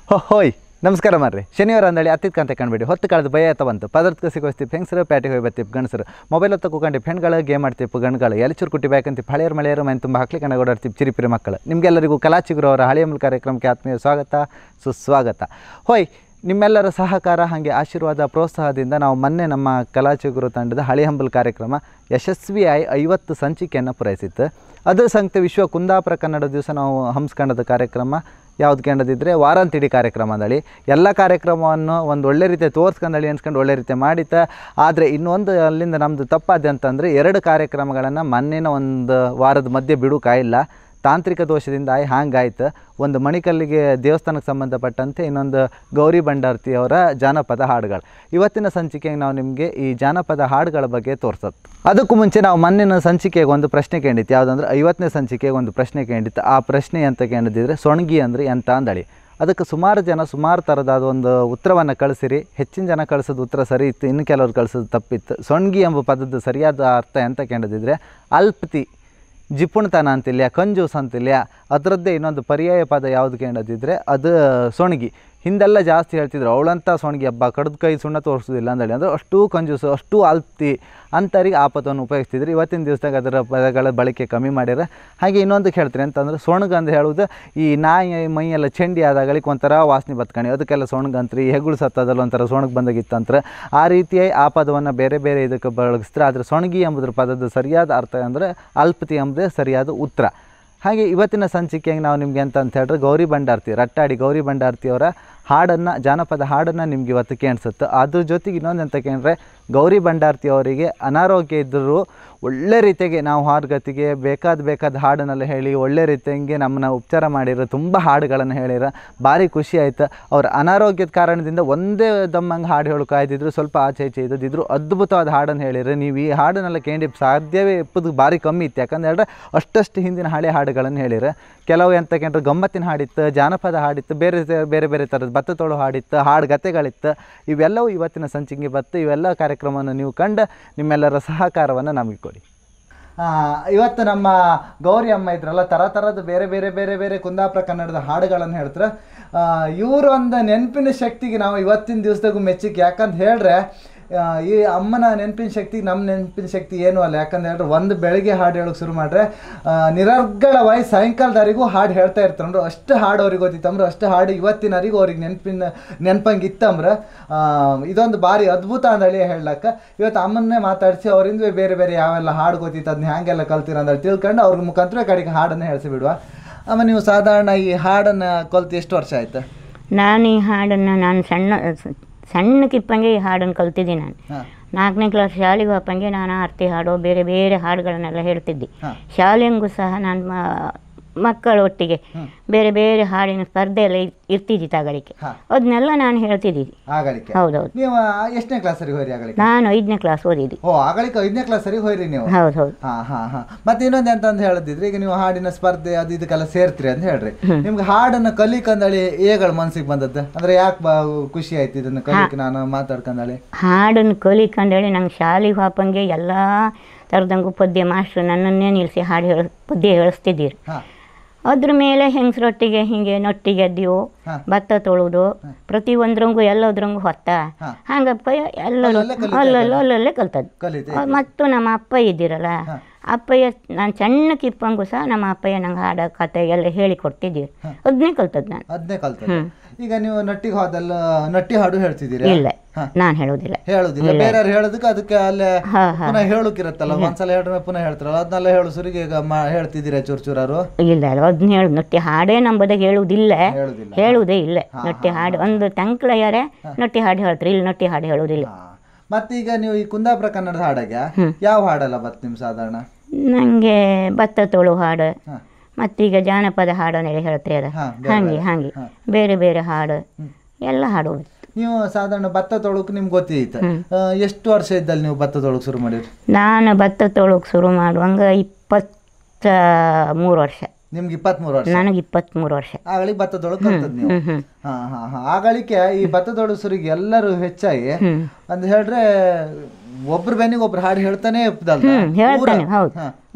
ಹೋ ಹೋಯ್ ನಮಸ್ಕಾರ ಮಾರ್ರಿ ಶನಿವಾರ ಅಂದಳಿ ಅತ್ತಿತ್ ಕಂತ ಕಾಣ್ಬೇಡಿ ಹೊತ್ತು ಕಳೆದು ಭಯ ಆತ ಬಂತು ಪದಾರ್ಥ ಸಿಗೋಸ್ತಿಪ್ ಹೆಂಗಸರು ಪ್ಯಾಟಿಗೆ ಹೋಗಿ ಬರ್ತಿಪ್ ಗಂಡಸರು ಮೊಬೈಲ್ ಹೊತ್ತ ಕೂಕೊಂಡಿಪ್ ಹೆಣ್ಗಳು ಗೇಮ್ ಆಡ್ತಿಪ್ ಗಣ್ಗಳು ಎಲಿಚೂರು ಕುಟ್ಟಿ ಬೇಕಂತಿಪ್ ಹಳೆಯರು ಮಳೆಯರು ಮನೆ ತುಂಬ ಹಾಕ್ಲಿ ಕಣ್ಣ ಓಡಾಡ್ತಿಪ್ ಚಿರಿಪಿರಿ ಮಕ್ಕಳು ನಿಮಗೆಲ್ಲರಿಗೂ ಕಲಾಚಿಗುರು ಅವರ ಹಳೆಯ ಮೂಲ ಕಾರ್ಯಕ್ರಮಕ್ಕೆ ಆತ್ಮೀಯ ಸ್ವಾಗತ ಸುಸ್ವಾಗತ ಹೋಯ್ ನಿಮ್ಮೆಲ್ಲರ ಸಹಕಾರ ಹಾಗೆ ಆಶೀರ್ವಾದ ಪ್ರೋತ್ಸಾಹದಿಂದ ನಾವು ಮೊನ್ನೆ ನಮ್ಮ ಕಲಾಚಿಗುರು ತಂಡದ ಹಳೆ ಹಂಬಲ್ ಕಾರ್ಯಕ್ರಮ ಯಶಸ್ವಿಯಾಗಿ ಐವತ್ತು ಸಂಚಿಕೆಯನ್ನು ಪೂರೈಸಿತ್ತು ಅದರ ಸಂಗತಿ ವಿಶ್ವ ಕುಂದಾಪುರ ಕನ್ನಡ ದಿವಸ ನಾವು ಹಮ್ಸ್ಕೊಂಡದ ಕಾರ್ಯಕ್ರಮ ಯಾವ್ದು ಕಂಡದಿದ್ರೆ ವಾರಾಂತಿಡಿ ಕಾರ್ಯಕ್ರಮ ಅಂದಳಿ ಎಲ್ಲ ಕಾರ್ಯಕ್ರಮವನ್ನು ಒಂದು ಒಳ್ಳೆ ರೀತಿ ತೋರಿಸ್ಕೊಂಡಳಿ ಅನ್ಸ್ಕೊಂಡು ಒಳ್ಳೆ ರೀತಿ ಮಾಡಿತ್ತ ಆದರೆ ಇನ್ನೊಂದು ಅಲ್ಲಿಂದ ನಮ್ಮದು ತಪ್ಪಾದ ಅಂತಂದರೆ ಎರಡು ಕಾರ್ಯಕ್ರಮಗಳನ್ನು ಮೊನ್ನೆನ ಒಂದು ವಾರದ ಮಧ್ಯೆ ಬಿಡೋಕ್ಕಾಯಿಲ್ಲ ತಾಂತ್ರಿಕ ದೋಷದಿಂದ ಆಯ್ ಹಾಂಗಾಯ್ತು ಒಂದು ಮಣಿಕಲ್ಲಿಗೆ ದೇವಸ್ಥಾನಕ್ಕೆ ಸಂಬಂಧಪಟ್ಟಂತೆ ಇನ್ನೊಂದು ಗೌರಿ ಭಂಡಾರ್ತಿ ಅವರ ಜಾನಪದ ಹಾಡುಗಳು ಇವತ್ತಿನ ಸಂಚಿಕೆಗೆ ನಾವು ನಿಮಗೆ ಈ ಜಾನಪದ ಹಾಡುಗಳ ಬಗ್ಗೆ ತೋರ್ಸೋದು ಅದಕ್ಕೂ ಮುಂಚೆ ನಾವು ಮೊನ್ನಿನ ಸಂಚಿಕೆಗೆ ಒಂದು ಪ್ರಶ್ನೆ ಕೇಳಿತ್ತು ಯಾವುದಂದ್ರೆ ಐವತ್ತನೇ ಸಂಚಿಕೆಗೆ ಒಂದು ಪ್ರಶ್ನೆ ಕೇಳಿತ್ತು ಆ ಪ್ರಶ್ನೆ ಅಂತ ಕೇಳಿದ್ರೆ ಸೊಣಗಿ ಅಂದರೆ ಎಂತ ಅಂದಳಿ ಅದಕ್ಕೆ ಸುಮಾರು ಜನ ಸುಮಾರು ಥರದಾದ ಒಂದು ಉತ್ತರವನ್ನು ಕಳಿಸಿರಿ ಹೆಚ್ಚಿನ ಜನ ಕಳಿಸೋದು ಉತ್ತರ ಸರಿ ಇತ್ತು ಇನ್ನು ಕೆಲವ್ರು ಕಳಿಸೋದು ತಪ್ಪಿತ್ತು ಸೊಣಗಿ ಎಂಬ ಪದದ ಸರಿಯಾದ ಅರ್ಥ ಎಂತ ಕೇಳಿದ್ರೆ ಅಲ್ಪತಿ ಜಿಪುಣತನ ಅಂತಿಲ್ಲ ಕಂಜೂಸ್ ಅಂತಿಲ್ಲ ಅದರದ್ದೇ ಇನ್ನೊಂದು ಪರ್ಯಾಯ ಪದ ಯಾವುದು ಕೇಳದಿದ್ರೆ ಅದು ಸೊಣಗಿ ಹಿಂದೆಲ್ಲ ಜಾಸ್ತಿ ಹೇಳ್ತಿದ್ರು ಅವಳಂತ ಸೊಣಗಿ ಹಬ್ಬ ಕಡ್ದು ಕೈ ಸುಣ್ಣ ತೋರಿಸೋದಿಲ್ಲ ಅಂದೇಳಿ ಅಂದರೆ ಅಷ್ಟು ಕಂಜೂಸು ಅಷ್ಟು ಅಲ್ಪತಿ ಅಂಥವ್ರಿಗೆ ಆ ಪದವನ್ನು ಉಪಯೋಗಿಸ್ತಿದ್ರು ಇವತ್ತಿನ ದಿವಸದಾಗ ಅದರ ಪದಗಳ ಬಳಕೆ ಕಮ್ಮಿ ಮಾಡ್ಯಾರ ಹಾಗೆ ಇನ್ನೊಂದು ಹೇಳ್ತೀನಿ ಅಂತಂದ್ರೆ ಸೊಣಗ ಅಂತ ಹೇಳೋದು ಈ ನಾಯಿ ಮೈಯೆಲ್ಲ ಚಂಡಿ ಆದಾಗಳಿಗೆ ಒಂಥರ ವಾಸನೆ ಬತ್ಕಣಿ ಅದಕ್ಕೆಲ್ಲ ಸೊಣಗ ಅಂತ್ರಿ ಹೆಗ್ಗಳು ಸತ್ತದಲ್ಲ ಒಂಥರ ಸೊಣಗ ಬಂದಾಗಿತ್ತಂದ್ರೆ ಆ ರೀತಿಯಾಗಿ ಆ ಪದವನ್ನು ಬೇರೆ ಬೇರೆ ಇದಕ್ಕೆ ಬಳಗಿಸ್ತಾರೆ ಆದರೆ ಸೊಣಗಿ ಎಂಬುದ್ರ ಪದದ ಸರಿಯಾದ ಅರ್ಥ ಅಂದರೆ ಅಲ್ಪತಿ ಎಂಬುದೇ ಸರಿಯಾದ ಉತ್ತರ ಹಾಗೆ ಇವತ್ತಿನ ಸಂಚಿಕೆಗೆ ನಾವು ನಿಮಗೆ ಅಂತ ಅಂತ ಹೇಳಿದ್ರೆ ಗೌರಿ ಭಂಡಾರ್ತಿ ರಟ್ಟಾಡಿ ಗೌರಿ ಭಂಡಾರ್ತಿಯವರ ಹಾಡನ್ನು ಜಾನಪದ ಹಾಡನ್ನು ನಿಮ್ಗೆ ಇವತ್ತು ಕೇಳಿಸುತ್ತೆ ಅದ್ರ ಜೊತೆಗೆ ಇನ್ನೊಂದು ಅಂತ ಕೇಳಿದ್ರೆ ಗೌರಿ ಭಂಡಾರ್ತಿ ಅವರಿಗೆ ಅನಾರೋಗ್ಯ ಇದ್ದರೂ ಒಳ್ಳೆ ರೀತಿಗೆ ನಾವು ಹಾಡುಗತಿಗೆ ಬೇಕಾದ ಬೇಕಾದ ಹಾಡನ್ನೆಲ್ಲ ಹೇಳಿ ಒಳ್ಳೆ ರೀತಿಯಂಗೆ ನಮ್ಮನ್ನ ಉಪಚಾರ ಮಾಡಿರೋ ತುಂಬ ಹಾಡುಗಳನ್ನು ಹೇಳಿರ ಭಾರಿ ಖುಷಿ ಆಯ್ತು ಅವ್ರ ಅನಾರೋಗ್ಯದ ಕಾರಣದಿಂದ ಒಂದೇ ದಮ್ಮಂಗೆ ಹಾಡು ಹೇಳೋಕೆ ಆಯ್ತಿದ್ರು ಸ್ವಲ್ಪ ಆಚೆ ಈಚೆ ಇದ್ದಿದ್ರು ಅದ್ಭುತವಾದ ಹಾಡನ್ನು ಹೇಳಿರ ನೀವು ಈ ಹಾಡನ್ನೆಲ್ಲ ಕೇಳಿ ಸಾಧ್ಯವೇ ಇಪ್ಪದು ಭಾರಿ ಕಮ್ಮಿ ಇತ್ತು ಯಾಕಂದ್ರೆ ಹೇಳಿದ್ರೆ ಅಷ್ಟಷ್ಟು ಹಿಂದಿನ ಹಳೆ ಹಾಡುಗಳನ್ನು ಹೇಳಿರ ಕೆಲವು ಎಂತ ಕೇಳಿದ್ರೆ ಗಮ್ಮತ್ತಿನ ಹಾಡಿತ್ತು ಜಾನಪದ ಹಾಡಿತ್ತು ಬೇರೆ ಬೇರೆ ಬೇರೆ ಥರದ ಭತ್ತ ತೊಳು ಹಾಡಿತ್ತು ಹಾಡುಗತೆಗಳಿತ್ತು ಇವೆಲ್ಲವೂ ಇವತ್ತಿನ ಸಂಚಿಕೆ ಬತ್ತು ಇವೆಲ್ಲ ಕಾರ್ಯಕ್ರಮವನ್ನು ನೀವು ಕಂಡು ನಿಮ್ಮೆಲ್ಲರ ಸಹಕಾರವನ್ನು ನಮಗೆ ಕೊಡಿ ಆ, ಇವತ್ತು ನಮ್ಮ ಗೌರಿ ಅಮ್ಮ ಇದ್ರಲ್ಲ ಥರ ಥರದ ಬೇರೆ ಬೇರೆ ಬೇರೆ ಬೇರೆ ಕುಂದಾಪುರ ಕನ್ನಡದ ಹಾಡುಗಳನ್ನು ಹೇಳ್ತಾರೆ ಇವ್ರ ಒಂದು ನೆನಪಿನ ಶಕ್ತಿಗೆ ನಾವು ಇವತ್ತಿನ ದಿವಸದಾಗೂ ಮೆಚ್ಚಿಕೆ ಯಾಕಂತ ಹೇಳ್ರೆ ಆ, ಈ ಅಮ್ಮನ ನೆನಪಿನ ಶಕ್ತಿ ನಮ್ಮ ನೆನಪಿನ ಶಕ್ತಿ ಏನೂ ಅಲ್ಲ ಯಾಕಂತ ಹೇಳಿದ್ರೆ ಒಂದು ಬೆಳಿಗ್ಗೆ ಹಾಡು ಹೇಳೋಕೆ ಶುರು ಮಾಡ್ರೆ ಆ, ನಿರರ್ಗಳವಾಗಿ ಸಾಯಂಕಾಲದವರೆಗೂ ಹಾಡು ಹೇಳ್ತಾ ಇರ್ತಾರಂದ್ರೆ ಅಷ್ಟು ಹಾಡು ಅವ್ರಿಗೆ ಗೊತ್ತಿತ್ತಂದ್ರೆ ಅಷ್ಟು ಹಾಡು ಇವತ್ತಿನವರೆಗೂ ಅವ್ರಿಗೆ ನೆನಪಿನ ನೆನಪಂಗೆ ಇತ್ತಂದ್ರೆ ಆ, ಇದೊಂದು ಭಾರಿ ಅದ್ಭುತ ಅಂದಳಿ ಹೇಳಕ್ಕ ಇವತ್ತು ಅಮ್ಮನ್ನೇ ಮಾತಾಡಿಸಿ ಅವರಿಂದ ಬೇರೆ ಬೇರೆ ಯಾವೆಲ್ಲ ಹಾಡು ಗೊತ್ತಿತ್ತು ಅದನ್ನ ಹ್ಯಾಂಗೆಲ್ಲ ಕಲ್ತೀರ ಅಂತ ತಿಳ್ಕೊಂಡು ಅವ್ರ ಮುಖಾಂತರ ಕಡೆಗೆ ಹಾಡನ್ನು ಹೇಳಿಸಿ ಬಿಡುವ ಅಮ್ಮ ನೀವು ಸಾಧಾರಣ ಈ ಹಾಡನ್ನು ಕಲ್ತು ಎಷ್ಟು ವರ್ಷ ಆಯ್ತು ನಾನು ಈ ಹಾಡನ್ನು ನಾನು ಸಣ್ಣ ಸಣ್ಣ ಕಿಪ್ಪಂಗೆ ಈ ಹಾಡನ್ನು ಕಲ್ತಿದ್ದೀನಿ ನಾನು ಹಾಂ ನಾಲ್ಕನೇ ಕ್ಲಾಸ್ ಶಾಲೆಗೆ ಹೋಗಪ್ಪಂಗೆ ನಾನು ಆರತಿ ಹಾಡು ಬೇರೆ ಬೇರೆ ಹಾಡುಗಳನ್ನೆಲ್ಲ ಹೇಳ್ತಿದ್ದೆ ಹಾಂ ಶಾಲೆಗೂ ಸಹ ನಾನು ಮ- ಮಕ್ಕಳ ಒಟ್ಟಿಗೆ ಬೇರೆ ಬೇರೆ ಹಾಡಿನ ಸ್ಪರ್ಧೆ ಎಲ್ಲ ಇರ್- ಇರ್ತಿದ್ದಿ ತಗಳಿಕೆ ಹಾಂ ಅದನ್ನೆಲ್ಲ ನಾನು ಹೇಳ್ತಿದ್ದೀನಿ ಆಗಳಿಕೆ ಹೌದೌದು ನೀವು ಎಷ್ಟನೇ ಕ್ಲಾಸರಿಗೆ ಹೋಯ್ರಿ ಆಗಳಿಕೆ ನಾನು ಐದನೇ ಕ್ಲಾಸ್ ಓದಿದ್ದೆ ಓ ಆಗಳಿಕೆ ಐದನೇ ಕ್ಲಾಸರಿಗೆ ಹೋಯ್ರಿ ನೀವು ಹೌದು ಹೌದು ಹಾ ಹಾ ಹಾ ಮತ್ತೆ ಇನ್ನೊಂದು ಎಂತ ಅಂತ ಹೇಳಿದ್ರೆ ಈಗ ನೀವು ಹಾಡಿನ ಸ್ಪರ್ಧೆ ಅದು ಇದಕ್ಕೆಲ್ಲ ಸೇರ್ತೀರಿ ಅಂತ ಹೇಳ್ರಿ ನಿಮ್ಗೆ ಹಾಡನ್ನ ಕಲಿಕಂದಳಿ ಏಗಳು ಮನ್ಸಿಗೆ ಬಂದದ್ದು ಅಂದ್ರೆ ಯಾಕೆ ಬಾ ಖುಷಿ ಆಯ್ತು ಇದನ್ನ ಕಲಿಕೆ ನಾನು ಮಾತಾಡ್ಕಂದಳಿ ಹಾಡನ್ನು ಕಲಿಕಂದೇಳಿ ನಂಗೆ ಶಾಲೆಗೆ ಹೋಗಪ್ಪಂಗೆ ಎಲ್ಲ ಥರದಂಗೂ ಪದ್ಯ ಮಾಸ್ಟ್ರು ನನ್ನನ್ನೇ ನಿಲ್ಲಿಸಿ ಹಾಡು ಹೇಳ ಪದ್ಯ ಹೇಳಿಸ್ತಿದ್ದೀರಿ ಹಾ ಅದ್ರ ಮೇಲೆ ಹೆಂಗಸ್ರೊಟ್ಟಿಗೆ ಹಿಂಗೆ ನೊಟ್ಟಿಗೆ ಎದ್ದೀವು ಹಾ. ಭತ್ತ ತೊಳೆದು ಪ್ರತಿ ಒಂದ್ರಂಗೂ ಎಲ್ಲದ್ರಂಗೂ ಹೊತ್ತ ಹಾ. ಹಂಗಪ್ಪ ಎಲ್ಲರೂ ಅಲ್ಲಲ್ಲೇ ಕಲಿತಾ ಅಲ್ಲಲ್ಲ ಅಲ್ಲಲ್ಲೇ ಕಲ್ತದ್ದು ಕಲಿತೆ ಮತ್ತು ನಮ್ಮ ಅಪ್ಪ ಇದ್ದಿರಲ್ಲ ಅಪ್ಪಯ್ಯ ನಾನು ಸಣ್ಣ ಕಿಪ್ಪಂಗೂ ಸಹ ನಮ್ಮ ಅಪ್ಪಯ್ಯ ನಂಗೆ ಹಾಡ ಕತೆ ಎಲ್ಲ ಹೇಳಿ ಕೊಡ್ತಿದ್ದೀರಿ ಅದನ್ನೇ ಕಲ್ತದ್ದು ನಾನು ಅದನ್ನೇ ಕಲ್ತ ಈಗ ನೀವು ನಟ್ಟಿಗೆ ಹೋದಲ್ಲ ನಟ್ಟಿ ಹಾಡು ಹೇಳ್ತಿದ್ದೀರಿ ಇಲ್ಲ ನಾನು ಹೇಳೋದಿಲ್ಲ ಹೇಳುದಿಲ್ಲ ಬೇರೆಯವ್ರು ಹೇಳೋದಕ್ಕೆ ಅದಕ್ಕೆ ಅಲ್ಲೇ ಹಾ ಹಾ ಪುನಃ ಹೇಳುಕಿರತ್ತಲ್ಲ ಒಂದ್ಸಲ ಹೇಳ್ರೆ ಪುನಃ ಹೇಳ್ತಾರಲ್ಲ ಅದನ್ನೆಲ್ಲ ಹೇಳು ಸುರಿಗೆ ಈಗ ಮಾ ಹೇಳ್ತಿದ್ದೀರಾ ಚೂರ್ ಚೂರಾರು ಇಲ್ಲ ಇಲ್ಲ ಅದನ್ನ ಹೇಳು ನೊಟ್ಟಿ ಹಾಡೇ ನಂಬದಾಗ ಹೇಳುವುದಿಲ್ಲ ಹೇಳುದಿಲ್ಲ ಹೇಳುವುದೇ ಇಲ್ಲ ನೊಟ್ಟಿ ಹಾಡು ಒಂದು ತಂಕ್ಳಯ್ಯಾರೆ ನೊಟ್ಟಿ ಹಾಡು ಹೇಳ್ತಾರೆ ಇಲ್ಲಿ ನೊಟ್ಟಿ ಹಾಡು ಹೇಳುವುದಿಲ್ಲ ಹಾ. ಮತ್ತೀಗ ನೀವು ಈ ಕುಂದಾಪುರ ಕನ್ನಡದ ಹಾಡಾಗ ಯಾವ ಹಾಡಲ್ಲ ಬತ್ ನಿಮ್ ಸಾಧಾರಣ ನನಗೆ ಭತ್ತ ತೊಳು ಹಾಡು ಹಾ. ಮತ್ತೀಗ ಜಾನಪದ ಹಾಡನ್ನೆಲ್ಲ ಹೇಳ್ತಾರೆ ಹಾ, ಹಾಗೆ ಹಾಗೆ ಬೇರೆ ಬೇರೆ ಹಾಡು ಎಲ್ಲ ಹಾಡು ನೀವು ಸಾಧಾರಣ ಭತ್ತ ತೊಳಕ್ ನಿಮ್ಗೆ ಗೊತ್ತಿತ್ತು ಆ, ಎಷ್ಟು ವರ್ಷ ಇದ್ದಲ್ಲಿ ನೀವು ಭತ್ತ ತೊಳಕ್ ಶುರು ಮಾಡಿರಿ ನಾನು ಭತ್ತ ತೊಳಕ್ಕೆ ಶುರು ಮಾಡುವಂಗ ಇಪ್ಪತ್ತ ಮೂರು ವರ್ಷ ನಿಮ್ಗೆ ಇಪ್ಪತ್ಮೂರು ವರ್ಷ ನನಗೆ ಇಪ್ಪತ್ತ್ಮೂರು ವರ್ಷ ಆಗಳಿಗೆ ಭತ್ತ ತೊಳಕ್ ಕಲ್ತದ್ ನೀವು ಹ್ಞೂ ಹ್ಞೂ ಹಾ ಹಾ ಹಾ ಆಗಳಿಕೆ ಈ ಭತ್ತ ತೊಳಸುರಿಗೆ ಎಲ್ಲರೂ ಹೆಚ್ಚಾಗಿ ಅಂತ ಹೇಳ್ರೆ ಒಬ್ರು ಬೆನ್ನಿಗೆ ಒಬ್ರು ಹಾಡು ಹೇಳ್ತಾನೆ ಇಪ್ಪದಲ್ಲ ಹ್ಞೂ ಹೇಳ್ತಾನೆ ಹೌದು ಹಾ.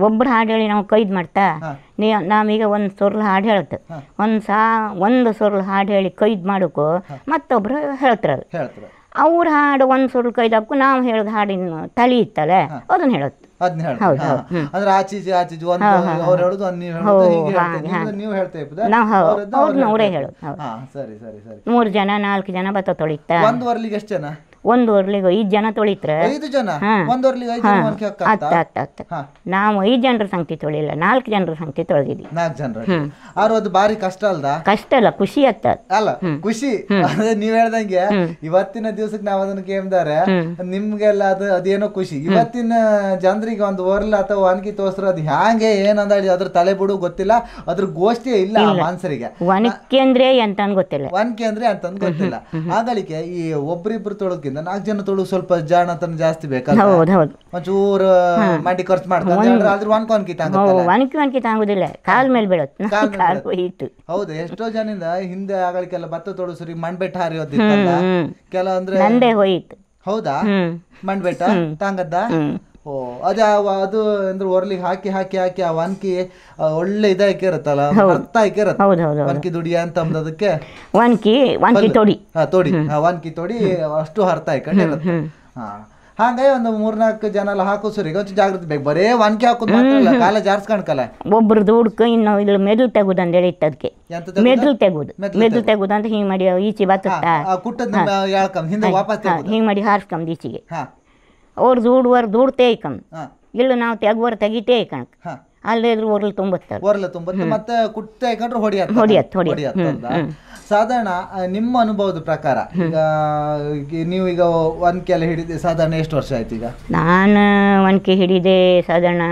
ಒಬ್ರು ಹಾಡು ಹೇಳಿ ನಾವು ಕೈದು ಮಾಡ್ತಾ ಹಾ. ನೀ ನಾವೀಗ ಒಂದು ಸೊರ್ಲು ಹಾಡು ಹೇಳ್ತೆ ಒಂದು ಸಾ ಒಂದು ಸೊರ್ಲು ಹಾಡು ಹೇಳಿ ಕೈದು ಮಾಡೋಕ್ಕೂ ಮತ್ತೊಬ್ರು ಹೇಳ್ತಾರೆ ಹೇಳ್ತಾರೆ ಅವ್ರ ಹಾಡು ಒಂದು ಸೊರ್ಲು ಕೈದು ಹಾಕು ನಾವು ಹೇಳಿದ ಹಾಡಿನ ತಳಿ ಇತ್ತಲ್ಲ ಅದನ್ನ ಹೇಳುತ್ತೆ ಅದನ್ನ ಹೇಳಿ ಹೌದು, ಹೌದು, ಹ್ಮ್. ಅಂದ್ರೆ ಆಚೀಚೆ ಆಚೀಚೆ ಒಂದು ಅವ್ರು ಹೇಳುದು ಒಂದು ನೀವು ಹೇಳುದು ಹೌದು, ಹೀಗೆ ಹಾ, ಹೇಳ್ತೇವೆ ಹಾ. ನೀವು ನೀವು ಹೇಳ್ತಾ ಇಪ್ಪದ ನಾವು ಹೌದು, ಅವ್ರದ್ದು ಅವ್ರನ್ನ ಅವ್ರು ಅವರೇ ಹೇಳ್ತಾ ಹೇಳೋದು, ಹೌದು. ಹಾ ಸರಿ ಸರಿ ಸರಿ ಮೂರು ಜನ ನಾಲ್ಕು ಜನ ಬತ್ತ ತೊಳಿತಾ ಒಂದು ವರ್ಲಿಗೆ ಎಷ್ಟು ಜನ ಒಂದು ಒರ್ಲಿಗೆ ಐದು ಜನ ತೊಳಿತ್ರೆ ಐದು ಜನ ಹಾ. ಒಂದು ವರ್ಲಿಗೆ ಐದು ಜನ ಒನ್ಕೆ ಹತ್ತು ಹಾಕಂತ ಹತ್ತು ಹತ್ತು ಹಾ ನಾವು ಐದು ಜನರ ಸಂಖ್ಯೆ ತೊಳಿಲ್ಲ ನಾಲ್ಕು ಜನರ ಸಂಖ್ಯೆ ತೊಳೆದಿದ್ವಿ ನಾಲ್ಕು ಜನರು ಆದ್ರೆ ಅದು ಭಾರಿ ಕಷ್ಟ ಅಲ್ದಾ ಕಷ್ಟ ಅಲ್ಲ ಖುಷಿ ಆಗ್ತ ಅಲ್ಲ ಖುಷಿ ಅದೇ ನೀವ್ ಹೇಳ್ದಂಗೆ ಇವತ್ತಿನ ದಿವಸಕ್ಕೆ ನಾವ್ ಅದನ್ನ ಕೇಮ್ದಾರೆ ನಿಮ್ಗೆಲ್ಲ ಅದು ಅದೇನೋ ಖುಷಿ ಇವತ್ತಿನ ಜನರಿಗೆ ಒಂದು ಓರ್ಲ ಅಥವಾ ವಾನ್ಗಿ ತೋರ್ಸ್ರ ಅದು ಹ್ಯಾಂಗೆ ಏನಂದ ಅದ್ರ ತಲೆ ಬಿಡು ಗೊತ್ತಿಲ್ಲ ಅದ್ರ ಗೋಷ್ಠಿಯೇ ಇಲ್ಲ ಆ ಮಾನ್ಸರಿಗೆ ಒನಕೆ ಅಂದ್ರೆ ಎಂತ ಅಂತ ಗೊತ್ತಿಲ್ಲ ವಾನ್ಕೆ ಅಂದ್ರೆ ಅಂತಂದ್ ಗೊತ್ತಿಲ್ಲ ಆಗಳಿಕೆ ಈ ಒಬ್ರಿಬ್ರು ತೊಳಗಿಂತ ನಾಲ್ಕು ಜನ ತೊಳಗ್ ಸ್ವಲ್ಪ ಜಾಣತನ ಜಾಸ್ತಿ ಬೇಕಲ್ಲ ಹೌದು ಹೌದು ಒಂಚೂರು ಮಾಡಿ ಖರ್ಚು ಮಾಡ್ತಾರೆ ಆದ್ರೆ ಒನ್ಕ ಒನ್ಕಿ ಹೌದು ಒನಕೆ ಒನಕೆ ತಾಂಗುದಿಲ್ಲ ಕಾಲ್ ಮೇಲೆ ಬೀಳುತ್ತೆ ಕಾಲ್ ಮೇಲೆ ಕಾಲು ಹೋಯಿತು ಹೌದು ಎಷ್ಟೋ ಜನಿಂದ ಹಿಂದೆ ಆಗಳಿಗೆಲ್ಲ ಭತ್ತ ತೊಳಸ್ರಿ ಮಣ್ಬೆಟ್ಟ ಹಾರಿ ಹೋದಿತ್ತಲ್ಲ ಹ್ಮ್. ಕೆಲ ಅಂದ್ರೆ ನಂದೇ ಹೋಯಿತು ಹೌದಾ ಹ್ಮ್ ಮಣ್ಬೆಟ್ಟ ತಾಂಗದ್ದ ಹ್ಮ್ ಓ ಅದೇ ಆ- ಅದು ಅಂದ್ರೆ ಒರ್ಲಿಗೆ ಹಾಕಿ ಹಾಕಿ ಹಾಕಿ ಆ ಒನ್ಕಿ ಆ, ಒಳ್ಳೆ ಇದಾಕಿ ಇರತ್ತಲ್ಲ ಅರ್ಥ ಆಕಿ ಇರತ್ತ ಹೌದು ಹೌದು ಹೌದು ಒನ್ಕಿ ದುಡಿಯ ಅಂತ ಅಂದದಕ್ಕೆ ಒನಕಿ ಒನಕಿ ತೊಡಿ ಹಾ ತೋಡಿ ಆ, ಒನ್ಕಿ ತೋಡಿ ಅಷ್ಟು ಅರ್ಥ ಆಯ್ಕೊಂಡು ಇರತ್ತೆ ಹಾ ಹಾಗಾಗಿ ಒಂದು ಮೂರ್ನಾಲ್ಕು ಜನ ಎಲ್ಲ ಹಾಕೋ ಸರಿಗೆ ಒಂಚೂರು ಜಾಗೃತಿ ಬೇಕು ಬರೇ ಒನ್ಕಿ ಹಾಕೋದು ಮಾತ್ರ ಅಲ್ಲ ಕಾಲ ಜಾರ್ಸ್ಕೊಂಡ್ಕಲ್ಲ ಒಬ್ರು ದುಡ್ಕ ಇನ್ನು ಇಲ್ಲಿ ಮೆದುಳು ತೆಗುದು ಅಂತ ಹೇಳಿತ್ತು ಅದಕ್ಕೆ ಎಂತ ಮೆದುಳು ತೆಗುದು ಮೆದುಳು ಮೆದುಳು ತೆಗುದು ಅಂತ ಹಿಂಗೆ ಮಾಡಿ ಈಚೆ ಬತ್ತುತ್ತಾ ಕುಟ್ಟದ್ ಯಾಳ್ಕಮ್ ಹಿಂದೆ ವಾಪಸ್ ಹಾ, ಹಿಂಗೆ ಮಾಡಿ ಹಾರಿಸ್ಕೊಂಡ್ ಈಚೆಗೆ ಹಾ ಅವ್ರು ದುಡುವರ್ ದುಡ್ಡು ತೇಯ್ಕಮ್ ಹಾ ಇಲ್ಲ ನಾವು ತೆಗುವರ್ ತೆಗಿತೇ ಕಣಕ್ ಹಾ ಅಲ್ಲೇ ಇದ್ರು ಒರ್ಲು ತುಂಬಿಸ್ತಾರೆ ಒರ್ಲ ತುಂಬತ್ತೆ ಮತ್ತೆ ಕುಟ್ಟ ಹಾಕೊಂಡ್ರೆ ಹೊಡಿಯತ್ತ ಹೊಡಿಯತ್, ಹೊಡಿಯತ್. ಹೊಡಿಯತ್ತಲ್ದ? ಸಾಧಾರಣ ಆ, ನಿಮ್ಮ ಅನುಭವದ ಪ್ರಕಾರ ಈಗ ಈಗ ನೀವು ಈಗ ಒನ್ಕೆ ಎಲ್ಲ ಹಿಡಿದು ಸಾಧಾರಣ ಎಷ್ಟು ವರ್ಷ ಆಯ್ತು ಈಗ ನಾನು ಒನಕೆ ಹಿಡಿದೆ ಸಾಧಾರಣ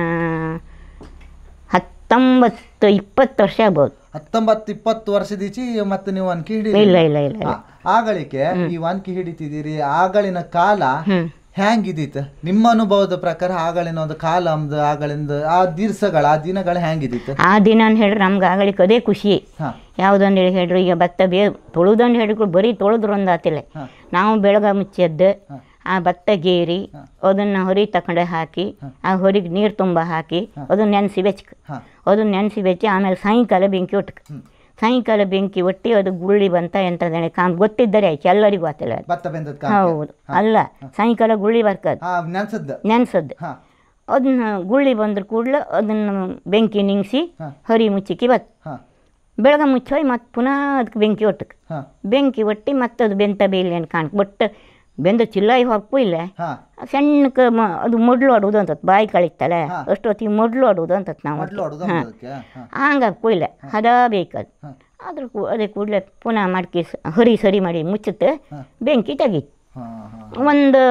ಹತ್ತೊಂಬತ್ತು ಇಪ್ಪತ್ತು ವರ್ಷ ಆಗ್ಬೋದು ಹತ್ತೊಂಬತ್ತು ಇಪ್ಪತ್ತು ವರ್ಷದೀಚಿ ಮತ್ತೆ ನೀವು ಒನ್ಕೆ ಹಿಡಿ ಇಲ್ಲ ಇಲ್ಲ ಇಲ್ಲ ಇಲ್ಲ. ಆಗಳಿಕೆ ಈ ಒನ್ಕೆ ಹಿಡಿತಿದ್ದೀರಿ ಆಗಳಿನ ಕಾಲ ಹ್ಮ್ ಹ್ಯಾಂಗಿದೀತು ನಿಮ್ಮ ಅನುಭವದ ಪ್ರಕಾರ ಆಗಳಿನ ಒಂದು ಕಾಲ ಅಂದು ಆಗಳಿಂದ ಆ ದಿವಸಗಳ ಆ ದಿನಗಳು ಹ್ಯಾಂಗಿದೀತು ಆ ದಿನ ಅಂತ ಹೇಳಿದ್ರೆ ನಮ್ಗೆ ಆಗಲಿಕ್ಕೆ ಅದೇ ಖುಷಿ ಹಾ ಯಾವುದಂದು ಹೇಳಿ ಹೇಳ್ರಿ ಈಗ ಭತ್ತ ಬೇ ತೊಳುದಂದು ಹೇಳಿದ್ರು ಬರೀ ತೊಳೆದ್ರು ಒಂದು ಆತಿಲ್ಲ ಹಾ. ನಾವು ಬೆಳಗ ಮುಚ್ಚೆದ್ದು ಆ ಭತ್ತ ಗೇರಿ ಅದನ್ನು ಹೊರಿ ತಕೊಂಡೆ ಹಾಕಿ ಆ ಹೊರಿಗೆ ನೀರು ತುಂಬ ಹಾಕಿ ಅದನ್ನ ನೆನೆಸಿ ಬೆಚ್ಕ ಹಾ ಅದನ್ನ ನೆನೆಸಿ ಬೆಚ್ಚಿ ಆಮೇಲೆ ಸಾಯಂಕಾಲ ಬೆಂಕಿ ಒಟ್ಟಕ್ಕೆ ಸಾಯಂಕಾಲ ಬೆಂಕಿ ಒಟ್ಟಿ ಅದು ಗುಳ್ಳಿ ಬಂತ ಎಂತದೇನೆ ಕಾಮ್ ಗೊತ್ತಿದ್ದರೆ ಆಯ್ತು ಎಲ್ಲರಿಗೂ ಆತಿಲ್ಲ ಅದು. ಭತ್ತ ಬೆಂದದ ಕಾಲ ಹೌದು ಅಲ್ಲ ಸಾಯಂಕಾಲ ಗುಳ್ಳಿ ಬರ್ಕದು ಹಾ ನೆನ್ಸದ್ದು ನೆನ್ಸದ್ದು ಹಾ ಅದನ್ನ ಗುಳ್ಳಿ ಬಂದ್ರ ಕೂಡಲೇ ಅದನ್ನು ಬೆಂಕಿ ನಿಂಗಿಸಿ ಹಾ. ಹೊರಿ ಮುಚ್ಚಿಕ್ಕಿ ಬತ್ ಹಾ ಬೆಳಗ್ಗೆ ಮುಚ್ಚೋಯ್ ಮತ್ತೆ ಪುನಃ ಅದಕ್ಕೆ ಬೆಂಕಿ ಒಟ್ಟಕ್ಕೆ ಹಾ ಬೆಂಕಿ ಒಟ್ಟಿ ಮತ್ತೆ ಅದು ಬೆಂತ ಬೇಲಿ ಅಂತ ಕಾಣಕ್ ಬಟ್ ಬೆಂದ ಚಿಲ್ಲಾಯಿ ಹೊಕ್ಕು ಇಲ್ಲ ಹಾ ಸಣ್ಣಕ್ಕೆ ಮ ಅದು ಮೊಡ್ಲು ಆಡುವುದು ಅಂತ ಬಾಯಿ ಕಳಿತಲ್ಲ ಹಾ. ಅಷ್ಟೊತ್ತಿಗೆ ಮೊಡ್ಲು ಆಡುವುದು ಅಂತ ನಾವು ಮೊದ್ಲು ಹೊಡ್ದು ಹಾ. ಅದಕ್ಕೆ ಹಾ ಹಂಗಾಕು ಇಲ್ಲ ಹದ ಬೇಕದು ಹಾ. ಅದ್ರ ಕೂ ಅದೇ ಕೂಡಲೇ ಪುನಃ ಮಡ್ಕಿ ಸ- ಹರಿ ಸರಿ ಮಾಡಿ ಮುಚ್ಚುತ್ತೆ ಹಾ. ಬೆಂಕಿ ತೆಗೀತು ಹಾ ಹಾ ಒಂದು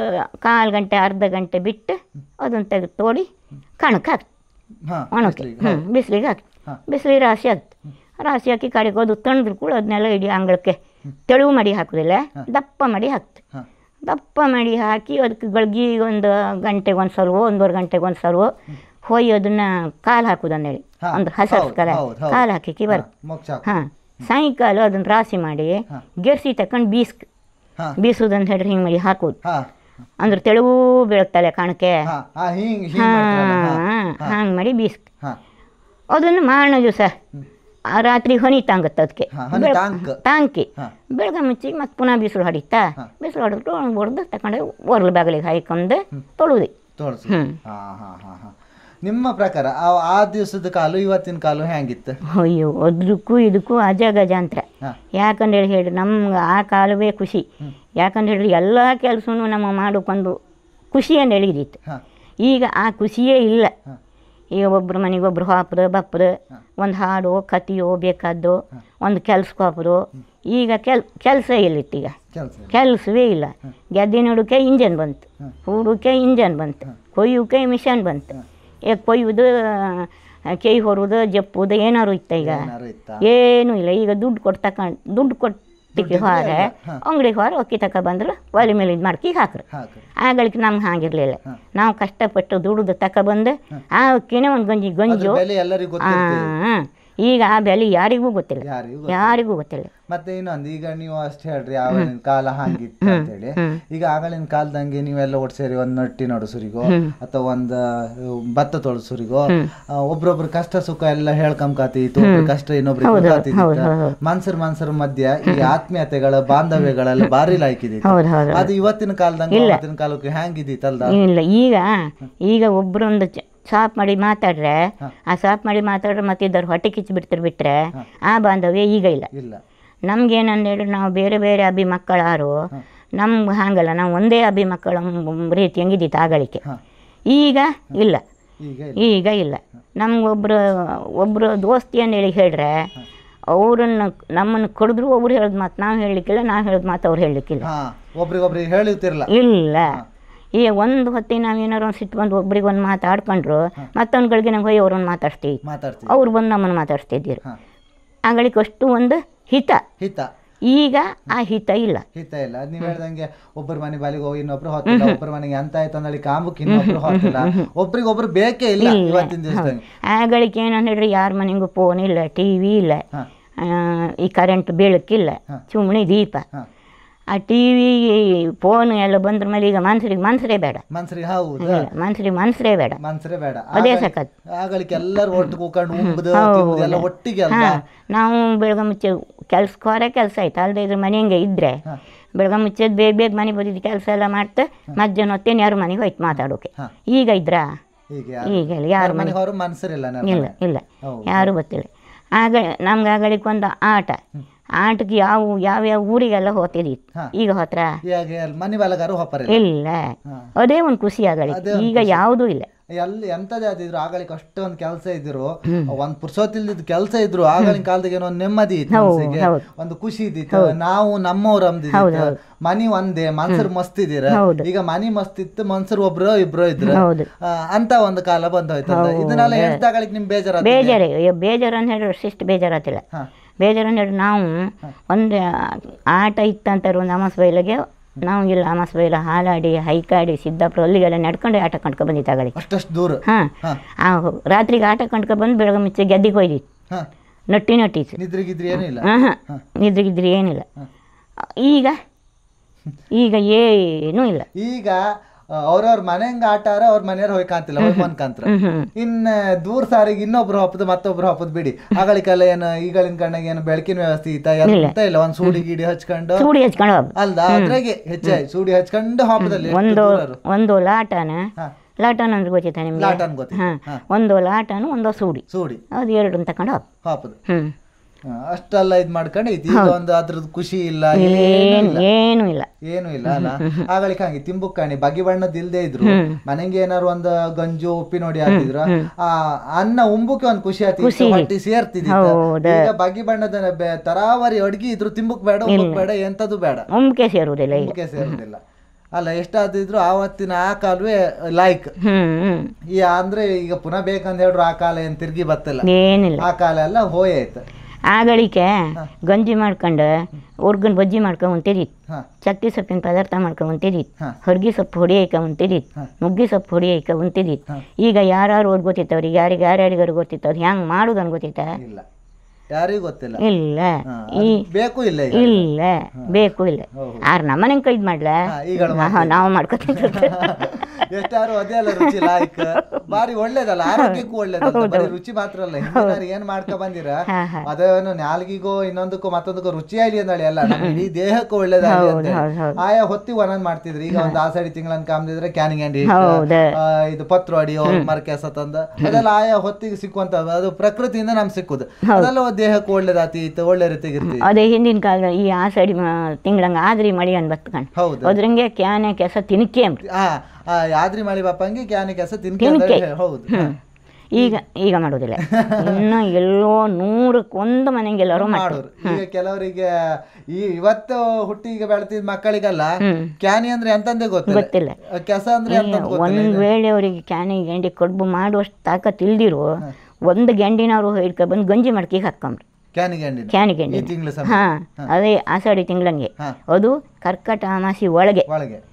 ಕಾಲು ಗಂಟೆ ಅರ್ಧ ಗಂಟೆ ಬಿಟ್ಟು ಅದನ್ನು ತೆಗೆದು ತೋಡಿ ಕಣಕ್ಕೆ ಹಾಕ್ತು ಹಾ ಒಣಕ್ಕೆ ಹ್ಞೂ ಬಿಸಿಲಿಗೆ ಹಾಕಿ ಹಾ. ಬಿಸಿಲಿಗೆ ರಾಶಿ ಹಾಕ್ತು ರಾಶಿ ಹಾಕಿ ಕಡೆಗೆ ಹೋದು ತಂದ್ರು ಕೂಡ ಅದನ್ನೆಲ್ಲ ಇಡೀ ಅಂಗಳಕ್ಕೆ ತೆಳುವು ಮಾಡಿ ಹಾಕೋದಿಲ್ಲ ದಪ್ಪ ಮಾಡಿ ಹಾಕ್ತು ಹಾ ದಪ್ಪ ಮಾಡಿ ಹಾಕಿ ಅದಕ್ಕೆ ಗಳಿಗೆ ಒಂದು ಗಂಟೆಗೆ ಒಂದು ಸರ್ವೋ ಒಂದೂವರೆ ಗಂಟೆಗೆ ಒಂದು ಸರ್ವೋ ಹೋಯ್ ಅದನ್ನ ಕಾಲು ಹಾಕುದು ಅಂದೇಳಿ ಹಾ, ಒಂದು ಹಸಸ್ ಹೌದು, ಕಲ ಹೌದು, ಹೌದು. ಕಾಲು ಹಾಕಿ ಬರ್ ಮೋಕ್ಷ ಹಾಕು. ಹಾಂ ಸಾಯಂಕಾಲ ಅದನ್ನ ರಾಶಿ ಮಾಡಿ ಹಾ. ಗೆರ್ಸಿ ತಕೊಂಡು ಬೀಸ್ಕ್ ಹಾ ಬೀಸುದಂತ ಹೇಳಿದ್ರೆ ಹಿಂಗೆ ಮಾಡಿ ಹಾಕೋದು ಹಾ ಅಂದ್ರೆ ತೆಳುವು ಬೀಳುತ್ತಲ್ಲ ಕಣಕ್ಕೆ ಹಾ ಹಾ ಹಿಂಗ್ ಹಿಂಗ್ ಮಾಡ್ತಾರಲ್ಲ, ಹಾ ಹಾಂ ಹಂಗೆ ಮಾಡಿ ಬೀಸ್ಕ್ ಹಾ ಅದನ್ನು ಮಾರಣ ದಿವಸ ಆ ರಾತ್ರಿ ಹೊನಿ ತಾಂಗತ್ತೆ ಅದಕ್ಕೆ ಹಾ, ಹೊನಿ ತಾಂಗ್. ತಾಂಕಿ ಹಾ. ಬೆಳಗ್ಗೆ ಮುಚ್ಚಿ ಮತ್ತೆ ಪುನಃ ಬಿಸಿಲು ಹೊಡಿತಾ ಬಿಸಿಲು ಹೊಡೆದ್ರು ಹೊಡೆದು ತಗೊಂಡು ಒರ್ಲು ಬಾಗಿಲಿಗೆ ಹಾಯ್ಕೊಂಡು ತೊಳುದಿ ತೋರ್ಸು ಹ್ಮ್. ಹಾ ಹಾ ಹಾ ಹಾ ನಿಮ್ಮ ಪ್ರಕಾರ ಆ ಆ ದಿವಸದ ಕಾಲು ಇವತ್ತಿನ ಕಾಲು ಹೆಂಗಿತ್ತು ಅಯ್ಯೋ ಅದ್ರಕ್ಕೂ ಇದಕ್ಕೂ ಅಜಗಜಾಂತರ ಹಾ ಯಾಕಂದ್ರೆ ಹೇಳಿ ಹೇಳಿ ನಮ್ಗೆ ಆ ಕಾಲವೇ ಖುಷಿ ಯಾಕಂದ್ರೆ ಹೇಳಿ ಎಲ್ಲ ಕೆಲಸನೂ ನಮ್ಮ ಮಾಡೋಕ್ಕೊಂದು ಖುಷಿಯನ್ನು ಎಳಗಿದಿತ್ತು ಹಾ ಈಗ ಆ ಖುಷಿಯೇ ಇಲ್ಲ ಹಾ. ಈಗ ಒಬ್ರು ಮನೆಗೆ ಒಬ್ರು ಹಾಪ್ರು ಬಪ್ರು ಒಂದು ಹಾಡು ಕತಿಯೋ ಬೇಕಾದ್ದು ಒಂದು ಕೆಲ್ಸಕ್ಕೆ ಹೋಗ್ರು ಈಗ ಕೆಲ್ ಕೆಲಸ ಎಲ್ಲಿತ್ತು ಈಗ ಕೆಲಸ ಕೆಲಸವೇ ಇಲ್ಲ ಗೆದ್ದೆ ನೋಡೋಕೆ ಇಂಜನ್ ಬಂತು ಹೂಡೋಕೆ ಇಂಜನ್ ಬಂತು ಕೊಯ್ಯೋಕೆ ಮಿಷನ್ ಬಂತು ಈಗ ಕೊಯ್ಯೋದು ಕೈ ಹೊರೋದು ಜಪ್ಪುದು ಏನಾರು ಇತ್ತ ಈಗ ಏನಾರು ಇತ್ತ ಏನೂ ಇಲ್ಲ ಈಗ ದುಡ್ಡು ಕೊಟ್ಟು ತಕೊಂಡು ದುಡ್ಡು ಕೊಟ್ಟಿಗೆ ಹೊರ ಅಂಗಡಿಗೆ ಹೊರ ಅಕ್ಕಿ ತಕ ಬಂದ್ರೆ ಒಲೆ ಮೇಲೆ ಇದು ಮಾಡ್ಕಿ ಹಾಕ್ರು ಹಾಕ್ರಿ ಆಗಳಿಗೆ ನಮ್ಗೆ ಹಾಗಿರ್ಲಿಲ್ಲ ನಾವು ಕಷ್ಟಪಟ್ಟು ದುಡ್ದು ತಕ ಬಂದು ಆ ಅಕ್ಕಿನೇ ಒಂದು ಗಂಜಿ ಅದ್ರ ಗಂಜು ಬೆಲೆ ಎಲ್ಲರಿಗೂ ಆ, ಗೊತ್ತಿರ್ತದೆ ಈಗ ಆ ಬೆಲೆ ಯಾರಿಗೂ ಗೊತ್ತಿಲ್ಲ ಯಾರಿಗೂ ಯಾರಿಗೂ ಗೊತ್ತಿಲ್ಲ ಮತ್ತೆ ಇನ್ನೊಂದು ಈಗ ನೀವು ಅಷ್ಟು ಹೇಳ್ರಿ ಆವಾಗಿನ ಕಾಲ ಹಂಗಿತ್ತು ಅಂತೇಳಿ ಈಗ ಆಗಳಿನ ಕಾಲದಂಗೆ ನೀವೆಲ್ಲ ಒಟ್ಟು ಸೇರಿ ಒಂದ್ ನಟ್ಟಿ ನಡುಸುರಿಗೋ ಅಥವಾ ಒಂದ್ ಆ, ಭತ್ತ ತೊಳಸುರಿಗೋ ಒಬ್ರೊಬ್ರ ಕಷ್ಟ ಸುಖ ಎಲ್ಲ ಹೇಳ್ಕೊಂಬಕಾತಿತ್ತು ಒಬ್ರ ಕಷ್ಟ ಇನ್ನೊಬ್ರಿಗೆ ಗೊತ್ತಾತಿತ್ತು ಮನ್ಸರ್ ಮನ್ಸರ್ ಮಧ್ಯ ಈ ಆತ್ಮೀಯತೆಗಳ ಬಾಂಧವ್ಯಗಳೆಲ್ಲ ಬಾರಿ ಲಾಯ್ಕಿದೆ ಹೌದು ಹೌದು ಅದು ಇವತ್ತಿನ ಕಾಲದಂಗೆ ಅವತ್ತಿನ ಕಾಲಕ್ಕೆ ಹ್ಯಾಂಗಿದ್ದಿತ್ತಲ್ದ ಇಲ್ಲ ಈಗ ಈಗ ಒಬ್ಬರೊಂದು ಸಾಫ್ ಮಾಡಿ ಮಾತಾಡ್ರೆ ಆ ಸಾಫ್ ಮಾಡಿ ಮಾತಾಡ್ರೆ ಮತ್ತೆ ಇದ್ದವ್ರು ಹೊಟ್ಟೆ ಕಿಚ್ಚಿ ಬಿಡ್ತಾರೆ ಬಿಟ್ರೆ ಆ ಬಾಂಧವ್ಯ ಈಗ ಇಲ್ಲ ಇಲ್ಲ ನಮ್ಗೇನಂದೇಳಿ ನಾವು ಬೇರೆ ಬೇರೆ ಅಭಿ ಮಕ್ಕಳಾರು ನಮ್ಗೆ ಹಾಗಲ್ಲ ನಾವು ಒಂದೇ ಅಭಿ ಮಕ್ಕಳ ರೀತಿ ಹೆಂಗಿದ್ದಿತ್ತು ಆಗಳಿಕೆ ಹ. ಈಗ ಇಲ್ಲ ಈಗ ಈಗ ಇಲ್ಲ ನಮ್ಗೊಬ್ರು ಒಬ್ಬರು ದೋಸ್ತಿ ಹೇಳಿ ಹೇಳ್ರೆ ಅವರನ್ನು ನಮ್ಮನ್ನು ಕಡಿದ್ರು ಒಬ್ರು ಹೇಳಿದ ಮಾತು ನಾವು ಹೇಳಲಿಕ್ಕಿಲ್ಲ ನಾವು ಹೇಳಿದ ಮಾತು ಅವ್ರು ಹೇಳಲಿಕ್ಕಿಲ್ಲ ಹಾ ಒಬ್ರಿಗೊಬ್ರಿಗೆ ಹೇಳಿರ್ತಿರ್ಲ ಇಲ್ಲ ಈ ಒಂದು ಹೊತ್ತಿಗೆ ನಾವು ಏನಾರು ಒಂದು ಸಿಟ್ಟು ಬಂದು ಒಬ್ರಿಗೆ ಒಂದು ಮಾತಾಡ್ಕೊಂಡ್ರು ಮತ್ತೊಂದುಗಳಿಗೆ ನಾವು ಹೋಗಿ ಅವ್ರನ್ನ ಮಾತಾಡ್ತೀವಿ ಮಾತಾಡ್ತೀವಿ ಅವ್ರು ಬಂದು ನಮ್ಮನ್ನು ಮಾತಾಡ್ತಿದ್ದೀರು ಹಾ ಆಗಳಿಗೆ ಅಷ್ಟು ಒಂದು ಹಿತ ಹಿತ ಈಗ ಆ ಹಿತ ಇಲ್ಲ ಹಿತ ಇಲ್ಲ ಅದ್ ನೀವ್ ಹೇಳ್ದಂಗೆ ಒಬ್ಬರ ಮನೆ ಬಾಲಿಗೆ ಹೋಗಿ ಇನ್ನೊಬ್ರು ಹೊತ್ತಿಲ್ಲ ಒಬ್ಬರ ಮನೆಗೆ ಅಂತ ಆಯ್ತು ಅಂದಳಿ ಕಾಂಬಕ್ಕೆ ಇನ್ನೊಬ್ರು ಹೊತ್ತಿಲ್ಲ ಒಬ್ರಿಗೊಬ್ರು ಬೇಕೇ ಇಲ್ಲ ಇವತ್ತಿನ ದಿವಸದಂಗೆ ಆಗಳಿಗೆ ಏನಂತ ಹೇಳಿದ್ರೆ ಯಾರ ಮನೆಗೂ ಫೋನ್ ಇಲ್ಲ ಟಿ ವಿ ಇಲ್ಲ ಹಾ ಆ, ಈ ಕರೆಂಟ್ ಬೆಳಕಿಲ್ಲ ಸುಮ್ಮನೆ ದೀಪ ಹಾ ಆ ಟಿ ವಿ ಫೋನ್ ಎಲ್ಲ ಬಂದ್ರ ಮೇಲೆ ಈಗ ಮನ್ಸರಿಗೆ ಮನ್ಸರೇ ಬೇಡ ಮನ್ಸರಿಗೆ ಹೌದು ಇಲ್ಲ ಮನ್ಸರಿಗೆ ಮನ್ಸರೇ ಬೇಡ ಮನ್ಸರೇ ಬೇಡ ಅದೇ ಸಖತ್ ಆಗಳಿಕೆ ಎಲ್ಲರೂ ಒಟ್ಟು ಕೂಕೊಂಡು ಉಂಬುದು ತಿಂಬುದು ಎಲ್ಲ ಒಟ್ಟಿಗೆ ಅಲ್ಲ ಹಾಂ ನಾವು ಬೆಳಗ್ಗೆ ಮುಚ್ಚೆ ಕೆಲ್ಸಕ್ಕೆ ಹೊರ ಕೆಲಸ ಆಯ್ತು ಅಲ್ಲದೆ ಇದ್ರ ಮನೆಗೆ ಇದ್ದರೆ ಬೆಳಗ್ಗೆ ಮುಚ್ಚೋದು ಬೇಗ ಬೇಗ ಮನೆ ಬಂದಿದ್ದು ಕೆಲಸ ಎಲ್ಲ ಮಾಡ್ತಾ ಮಧ್ಯಾಹ್ನ ಹೊತ್ತೇನು ಯಾರು ಮನೆಗೆ ಹೋಯ್ತು ಮಾತಾಡೋಕೆ ಹಾ. ಈಗ ಇದ್ರಾ ಹೀಗೆ ಈಗ ಇಲ್ಲ ಯಾರು ಮನೆಗೆ ಅವರು ಮನ್ಸರಿಲ್ಲ ಇಲ್ಲ ಇಲ್ಲ ಹೌದು. ಯಾರು ಗೊತ್ತಿಲ್ಲ ಆಗ ನಮ್ಗೆ ಆಗಳಿಗೊಂದು ಆಟ ಆಟಕ್ಕೆ ಯಾವ ಯಾವ್ಯಾವ ಊರಿಗೆಲ್ಲ ಹೋಗ್ತಿದ್ದಿತ್ತು ಹಾ. ಈಗ ಹೋತ್ರ ಈಗ ಮನೆ ಬಾಲಗಾರು ಹೊಪ್ಪರಿಲ್ಲ ಇಲ್ಲ ಹಾ. ಅದೇ ಒಂದು ಖುಷಿ ಆಗಲಿ ಈಗ ಯಾವುದೂ ಇಲ್ಲ ಎಲ್ಲಿ ಎಂತದೇ ಆದಿದ್ರು ಆಗಳಿಗೆ ಅಷ್ಟೊಂದು ಕೆಲಸ ಇದ್ರು ಒಂದ್ ಪುರ್ಸೋತಿಲ್ದಿದ್ ಕೆಲಸ ಇದ್ರು ಆಗಳಿನ ಕಾಲದಾಗ ಏನೋ ಒಂದ್ ನೆಮ್ಮದಿ ಇತ್ತು ಮನ್ಸಿಗೆ ಹೌದು. ಒಂದು ಖುಷಿ ಇದ್ದಿತ್ತು ನಾವು ನಮ್ಮವ್ರ ಅಂದಿದ್ದು ಮನಿ ಒಂದೇ ಮನ್ಸರ್ ಮಸ್ತ್ ಇದೀರ ಹೌದು. ಈಗ ಮನಿ ಮಸ್ತ್ ಇತ್ತು ಮನ್ಸರ್ ಒಬ್ರು ಇಬ್ರು ಇದ್ರು ಹೌದು ಆ, ಅಂತ ಒಂದು ಕಾಲ ಬಂದೋಯ್ತಲ್ಲ ಇದನ್ನೆಲ್ಲ ಹೇಳ್ದಾಗಳಿಗೆ ನಿಮ್ ಬೇಜಾರ ಬೇಜಾರೇ ಅಯ್ಯೋ ಬೇಜಾರು ಅಂತ ಹೇಳಿದ್ರೆ ಅಷ್ಟಿಷ್ಟು ಬೇಜಾರಾತಿಲ್ಲ ಹಾ ಬೇಜಾರು ಅಂತ ಹೇಳಿದ್ರೆ ನಾವು ಒಂದು ಆಟ ಇತ್ತಂತಾರೆ ಒಂದು ಅಮಾಸ್ ಬೈಲಿಗೆ ನಾವು ಇಲ್ಲ ಅಮಾಸ್ ಬೈಲ ಹಾಲಾಡಿ ಹೈಕಾಡಿ ಸಿದ್ದಾಪುರ ಅಲ್ಲಿಗೆಲ್ಲ ನಡ್ಕೊಂಡು ಆಟ ಕಂಡ್ಕೊ ಬಂದಿತ್ತು ಆಗಳಿಗೆ ಅಷ್ಟಷ್ಟು ದೂರ ಹಾಂ ಹಾ ಆ ರಾತ್ರಿಗೆ ಆಟ ಕಂಡ್ಕೊ ಬಂದು ಬೆಳಗ್ಗೆ ಮುಚ್ಚೆ ಗೆದ್ದಿಗೆ ಹೋಯ್ದಿತ್ತು ಹಾ ನಟ್ಟಿ ನಟ್ಟಿತ್ತು ನಿದ್ರಿಗಿದ್ರಿ ಏನೂ ಇಲ್ಲ ಹಾಂ ಹಾಂ ನಿದ್ರಿಗಿದ್ರಿ ಏನಿಲ್ಲ ಈಗ ಈಗ ಏನೂ ಇಲ್ಲ ಈಗ ಅವ್ರವ್ರ ಮನೆಂಗ ಆಟ ಆರ ಅವ್ರ ಮನೆಯವ್ರು ಹೋಯ್ಕಂತಿಲ್ಲ ಹೋಯ್ ಮನ್ಕಂತ್ರ ಹ್ಞೂ ಹ್ಞೂ ಇನ್ನ ದೂರ ಸಾರಿಗೆ ಇನ್ನೊಬ್ರು ಹಪ್ಪದ ಮತ್ತೊಬ್ರು ಹಪ್ಪದ್ ಬಿಡಿ ಆಗಳಿಗೆಲ್ಲ ಏನು ಈಗಳಿನ ಕಣ್ಣಾಗ ಏನು ಬೆಳಕಿನ ವ್ಯವಸ್ಥೆ ಇತ್ತ ಎಂತ ಇಲ್ಲ ಒಂದ್ ಸೂಡಿ ಗೀಡಿ ಹಚ್ಕೊಂಡು ಸೂಡಿ ಹಚ್ಕೊಂಡು ಹೋಗ್ ಅಲ್ದ ಅದ್ರಾಗೆ ಹೆಚ್ಚಾಗಿ ಸೂಡಿ ಹಚ್ಕೊಂಡು ಹಬ್ಬದಲ್ಲಿ ಒಂದು ಒಂದು ಲಾಟನ ಹಾ. ಲಾಟನ ಅಂದ್ರೆ ಗೊತ್ತಿತ್ತಾ ನಿಮ್ಗೆ ಲಾಟನ್ ಗೊತ್ತಿತ್ತು ಹಾಂ ಒಂದು ಲಾಟನು ಒಂದು ಸೂಡಿ ಸೂಡಿ ಅದು ಎರಡು ತಕೊಂಡು ಹೋಗ್ ಹಾಪದ ಹ್ಞೂ ಅಷ್ಟೆಲ್ಲ ಇದ್ ಮಾಡ್ಕೊಂಡು ಐತಿ ಈಗ ಒಂದು ಅದ್ರದ್ದು ಖುಷಿ ಇಲ್ಲ ಏನೂ ಏನು ಇಲ್ಲ ಏನೂ ಇಲ್ಲ ಏನು ಇಲ್ಲ ಅಲ್ಲ ಆಗಳಿಕ ಹಂಗೆ ತಿಂಬುಕ್ಕಾಣಿ ಬಗೆ ಬಣ್ಣದ ಇಲ್ದೇ ಇದ್ರು ಮನೆಗೆ ಏನಾರು ಒಂದು ಗಂಜು ಉಪ್ಪಿ ನೋಡಿ ಹಾಕಿದ್ರು ಆ ಅನ್ನ ಉಂಬುಕ್ಕೆ ಒಂದ್ ಖುಷಿ ಆತಿತ್ತು ಹೊಟ್ಟಿ ಸೇರ್ತಿದ್ದಿತ್ತು ಈಗ ಬಗೆ ಬಣ್ಣದ ಬೆ- ತರಾವರಿ ಅಡ್ಗಿ ಇದ್ರು ತಿಂಬುಕ್ ಬೇಡ ಉಂಬುಕ್ ಬೇಡ ಎಂತದು ಬೇಡ ಮುಂಬಕೆ ಸೇರುವುದಿಲ್ಲ ಈಗ ಉಂಬುಕ್ಕೆ ಸೇರುದಿಲ್ಲ ಅಲ್ಲ ಎಷ್ಟಾದಿದ್ರು ಆವತ್ತಿನ ಆ ಕಾಲವೇ ಲೈಕ್ ಹ್ಞೂ ಹ್ಞೂ ಈ ಅಂದ್ರೆ ಈಗ ಪುನಃ ಬೇಕಂತ ಹೇಳ್ರು ಆ ಕಾಲ ಏನ್ ತಿರ್ಗಿ ಬತ್ತಿಲ್ಲ ಏನಿಲ್ಲ ಆ ಕಾಲ ಎಲ್ಲ ಹೋಯಾಯ್ತು ಆಗಳಿಕೆ ಗಂಜಿ ಮಾಡ್ಕೊಂಡು ಉರ್ಗನ್ ಬಜ್ಜಿ ಮಾಡ್ಕೊಂಡು ಉಂತಿದ್ದಿತ್ತು ಹಾ ಚಕ್ಕಿ ಸೊಪ್ಪಿನ ಪದಾರ್ಥ ಮಾಡ್ಕೊಂಡು ಉಂತಿದ್ದಿತ್ತು ಹಾ. ಹೊರ್ಗಿ ಸೊಪ್ಪು ಹೊಡಿ ಐಕ ಉಂತಿದ್ದಿತ್ತು ನುಗ್ಗಿ ಸೊಪ್ಪು ಹೊಡಿ ಐಕ ಉಂತಿದ್ದಿತ್ತು ಈಗ ಯಾರು ಓದ್ ಗೊತ್ತಿತ್ತು ಅವ್ರಿಗೆ ಯಾರಿಗೆ ಯಾರ್ಯಾರಿಗಾರು ಗೊತ್ತಿತ್ತು ಅದು ಹೆಂಗೆ ಮಾಡೋದು ಅಂತ ಗೊತ್ತಿತ್ತ ಇಲ್ಲ ಯಾರಿಗೂ ಗೊತ್ತಿಲ್ಲ ಇಲ್ಲ ಹಾ, ಈ ಅದು ಬೇಕು ಇಲ್ಲ ಈಗ ಇಲ್ಲ ಬೇಕು ಇಲ್ಲ ಆರ್ ನಮ್ಮನೆ ಕೈದ್ ಮಾಡ್ಲ ಹಾ, ಈಗಳು ನಾ- ನಾವು ಮಾಡ್ಕೊತೀವಿ ಎಷ್ಟಾರು ಅದೇ ಅಲ್ಲ ರುಚಿ ಲಾಯ್ಕ್ ಬಾರಿ ಒಳ್ಳೇದಲ್ಲ ಆರೋಗ್ಯಕ್ಕೂ ಒಳ್ಳೇದಲ್ಲ ಬರೀ ರುಚಿ ಮಾತ್ರ ಅಲ್ಲ ಹಿಂದಿನಾರು ಏನ್ ಮಾಡ್ಕೊ ಬಂದಿರ ಹಾ, ಹಾ. ಅದೇನು ನಾಲ್ಗಿಗೋ ಇನ್ನೊಂದಕ್ಕೂ ಮತ್ತೊಂದಕ್ಕೂ ರುಚಿ ಆಯ್ಲಿ ಅಂದಳಿ ಅಲ್ಲ ನಮ್ಮ ಇಡೀ ದೇಹಕ್ಕೂ ಒಳ್ಳೇದಾಗ್ಲಿ ಅಂತ ಹೌದು, ಹೌದು. ಆಯಾ ಹೊತ್ತಿಗೆ ಒಂದೊಂದ್ ಮಾಡ್ತಿದ್ರು ಈಗ ಒಂದ್ ಆಸಡಿ ತಿಂಗಳನ್ ಕಾಮ್ದಿದ್ರೆ ಕ್ಯಾನಿಂಗ್ ಅಂಡಿ ಹೌದು. ಇದು ಪತ್ರ ಅಡಿ ಅವ್ರ ಮರ ಕೆಸ ತಂದ ಅದೆಲ್ಲ ಆಯಾ ಹೊತ್ತಿಗೆ ಸಿಕ್ಕುವಂತ ಅದು ಪ್ರಕೃತಿಯಿಂದ ನಮ್ಗೆ ಸಿಕ್ಕುದು ಅದೆಲ್ಲ ದೇಹಕ್ಕೂ ಒಳ್ಳೇದಾತೀತು ಒಳ್ಳೆ ರೀತಿಗೆ ಇರ್ತಿ ಅದೇ ಹಿಂದಿನ ಕಾಲ ಈ ಆಸಡಿ ತಿಂಗಳಂಗೆ ಆದ್ರಿ ಮಳಿ ಅನ್ ಬತ್ಕಂಡು ಹೌದು ಅದ್ರಂಗೆ ಕ್ಯಾನೆ ಕೆಸ ತಿನ್ಕೆ ಅಂಬ್ರಿ ಆ ಆ ಯಾದ್ರಿ ಮಳಿ ಬಾಪಂಗೆ ಕ್ಯಾನಿ ಕೆಸ ತಿನ್ಕೆ ಹೌದು ಹಾ. ಈಗ ಈಗ ಮಾಡೋದಿಲ್ಲ ಇನ್ನು ಎಲ್ಲೋ ನೂರಕ್ಕೆ ಒಂದು ಮನೆಗೆ ಎಲ್ಲರೂ ಮಾಡ್ತಾರೆ ಮಾಡೋರು ಈಗ ಕೆಲವರಿಗೆ ಈ ಇವತ್ತು ಹುಟ್ಟಿಗೆ ಬೆಳೆತಿದ್ ಮಕ್ಕಳಿಗೆಲ್ಲ ಹ್ಮ್. ಕ್ಯಾನಿ ಅಂದ್ರೆ ಎಂತಂದೇ ಗೊತ್ತಿಲ್ಲ ಗೊತ್ತಿಲ್ಲ ಕೆಸ ಅಂದ್ರೆ ಎಂತ ಗೊತ್ತಿಲ್ಲ ಒಂದು ವೇಳೆ ಅವರಿಗೆ ಕ್ಯಾನಿ ಗೆಂಡಿ ಕಡುಬು ಮಾಡುವಷ್ಟು ತಾಕತ್ ಇಲ್ದಿರು ಒಂದು ಗೆಂಡಿನವರು ಹಿಡ್ಕೊ ಬಂದು ಗಂಜಿ ಮಡ್ಕಿಗೆ ಹಾಕೊಂಬ್ರಿ ಕ್ಯಾನಿ ಗಂಡಿನ ಕ್ಯಾನಿ ಈ ಗೆಂಡಿ ತಿಂಗಳು ಹಾ ಅದೇ ಆಷಾಢಿ ತಿಂಗಳಂಗೆ ಹಾ. ಅದು ಕರ್ಕಟ ಅಮಾಸಿ ಒಳಗೆ ಒಳಗೆ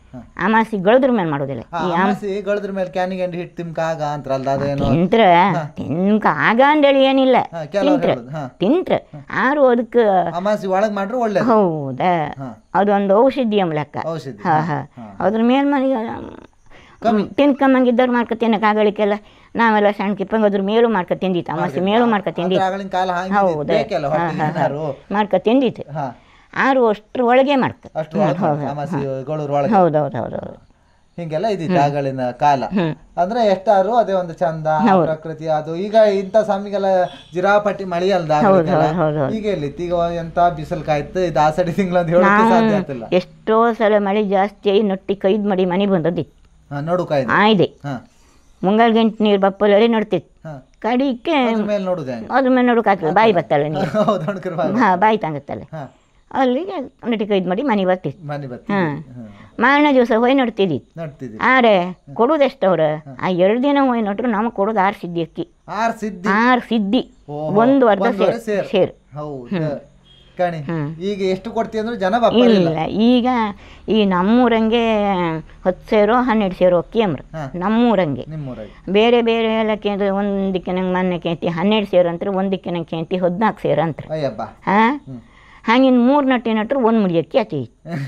ಅಮಾಸಿ ಗಳದ್ರ ಮೇಲೆ ಮಾಡೋದಿಲ್ಲ ಹಾ, ಅಮಾಸಿ ಗಳದ್ರ ಮೇಲೆ ಕ್ಯಾನಿಗೆ ಎಂಡಿ ಹಿಟ್ಟು ತಿಮ್ಕ ಆಗ ಅಂತಾರಲ್ಲ ಅದೇನೋ ತಿಂತ್ರ ತಿನ್ಕ ಆಗ ಅಂದೇಳಿ ಏನಿಲ್ಲ ಹಾ, ಕೆಲವ್ರು ತಿಂತ್ರ ಹೇಳೋದು, ಹಾ. ತಿಂತ್ರ ಆರು ಅದಕ್ಕೆ ಅಮಾಸಿ ಒಳಗ್ ಮಾಡ್ರೆ ಒಳ್ಳೇದು ಹೌದಾ ಹಾ. ಅದೊಂದು ಔಷಧಿ ಎಂಬ ಲೆಕ್ಕ ಔಷಧಿ ಹಾ ಹಾ ಅದ್ರ ಮೇಲೆ ಮನೆಗೆ ತಿನ್ಕಂಬಂಗಿದ್ದವ್ರು ಮಾಡ್ಕೊ ತಿನ್ನಕ್ಕೆ ಆಗಲಿಕ್ಕೆಲ್ಲ ನಾವೆಲ್ಲ ಸಣ್ಣ ಕಿಪ್ಪಂಗೆ ಅದ್ರ ಮೇಲೂ ಮಾಡ್ಕೊ ತಿಂದಿತ್ತು ಅಮಾಸಿ ಮೇಲೂ ಮಾಡ್ಕೊ ಅಂದ್ರೆ ತಿಂದಿತ್ತು ಆಗಳಿನ ಕಾಲ ಹಂಗೆ ಹೌದಾ ಬೇಕಲ್ಲ ಹೊಟ್ಟೆಗೆ ಏನಾರು ಮಾಡ್ಕೊ ತಿಂದಿತ್ತು ಹಾ ಆರು ಅಷ್ಟ್ರ ಒಳಗೆ ಮಾಡ್ಕೊ ಅಷ್ಟು ಒಳಗೆ ಅಮಾಸಿ ಗಳೂರ್ ಒಳಗೆ ಹೌದು ಹೌದು ಹೌದು ಹೌದು ಹಿಂಗೆಲ್ಲ ಇದ್ದಿತ್ತು ಆಗಳಿನ ಕಾಲ ಹ್ಮ್. ಅಂದ್ರೆ ಎಷ್ಟಾರು ಅದೇ ಒಂದು ಚಂದ ಆ ಪ್ರಕೃತಿ ಅದು ಈಗ ಇಂಥ ಸ್ವಾಮಿಗೆಲ್ಲ ಜಿರಾಪಟ್ಟಿ ಮಳಿ ಅಲ್ದ ಹೌದು, ಹೌದು, ಹೌದು. ಈಗ ಎಲ್ಲಿತ್ತು ಈಗ ಎಂತ ಬಿಸಿಲು ಕಾಯ್ತು ಇದು ಆಸಡಿ ತಿಂಗಳು ಅಂತ ಹೇಳೋಕೆ ಸಾಧ್ಯ ಆಗ್ತಿಲ್ಲ ಎಷ್ಟೋ ಸಲ ಮಳೆ ಜಾಸ್ತಿ ಆಗಿ ನೊಟ್ಟಿ ಕೈದ್ ಮಾಡಿ ಮನೆ ಬಂದದ್ದಿತ್ತು ಹಾ ನೋಡು ಕಾಯ್ದು ಆಯ್ದೆ ಹಾ ಮುಂಗಾಲ್ ಗಂಟು ನೀರು ಬಪ್ಪಲಲ್ಲಿ ನಡ್ತಿತ್ತು ಹಾ ಕಡಿಕೆ ಅದ್ರ ಮೇಲೆ ನೋಡುದು ಹೆಂಗೆ ಅದ್ರ ಮೇಲೆ ನೋಡೋಕೆ ಬಾಯಿ ಬತ್ತಲ್ಲ ನೀರು ಹೌದು ಅಣ್ಕರ್ ಬಾಯಿ. ಹಾಂ ಬಾಯಿ ತಂಗತ್ತಲ್ಲ ಹಾ ಅಲ್ಲಿಗೆ ನೊಟ್ಟಿ ಕೈದ್ ಮಾಡಿ ಮನೆ ಬರ್ತಿತ್ತು ಮನೆ ಬತ್ತಿ ಹಾಂ ಮಾರನೇ ದಿವಸ ಹೋಯ್ ನಡ್ತಿದ್ದಿತ್ತು ನಡ್ತಿದ್ವಿ ಆರೆ ಕೊಡೋದು ಎಷ್ಟವ್ರ ಆ ಎರಡು ದಿನ ಹೋಯ್ ನಟ್ರು ನಮಗೆ ಕೊಡೋದು ಆರು ಸಿದ್ದಿ ಅಕ್ಕಿ ಆರ್ ಸಿದ್ಧಿ ಆರು ಸಿದ್ದಿ ಓಹೋ, ಒಂದು ಅರ್ಧ ಒಂದೂವರೆ ಸೇರ್ ಸೇರ್. ಸೇರ್ ಹೌದು ಕಣಿ ಹ್ಮ್. ಈಗ ಎಷ್ಟು ಕೊಡ್ತಿ ಅಂದ್ರೆ ಜನ ಬಪ್ಪಲಿಲ್ಲ ಇಲ್ಲ ಈಗ ಈ ನಮ್ಮೂರಂಗೆ ಹತ್ತು ಸೇರೋ ಹನ್ನೆರಡು ಸೇರೋ ಅಕ್ಕಿ ಅಂಬ್ರ ಹಾ. ನಮ್ಮೂರಂಗೆ ನಿಮ್ಮೂರಾಗ ಬೇರೆ ಬೇರೆ ಎಲ್ಲ ಕೇಂದ್ರ ಒಂದಕ್ಕೆ ನಂಗೆ ಮೊನ್ನೆ ಕೇಂತಿ ಹನ್ನೆರಡು ಸೇರು ಅಂತಾರೆ ಒಂದಕ್ಕೆ ನಂಗೆ ಕೇಂತಿ ಹದಿನಾಲ್ಕು ಸೇರು ಅಂತಾರೆ ಅಯ್ಯಬ್ಬ ಹಾಂ ಹ್ಮ್. ಹಂಗಿನ್ ಮೂರು ನಟ್ಟಿ ನಟ್ರು ಒಂದು ಮುಡಿ ಅಕ್ಕಿ ಆಚೆ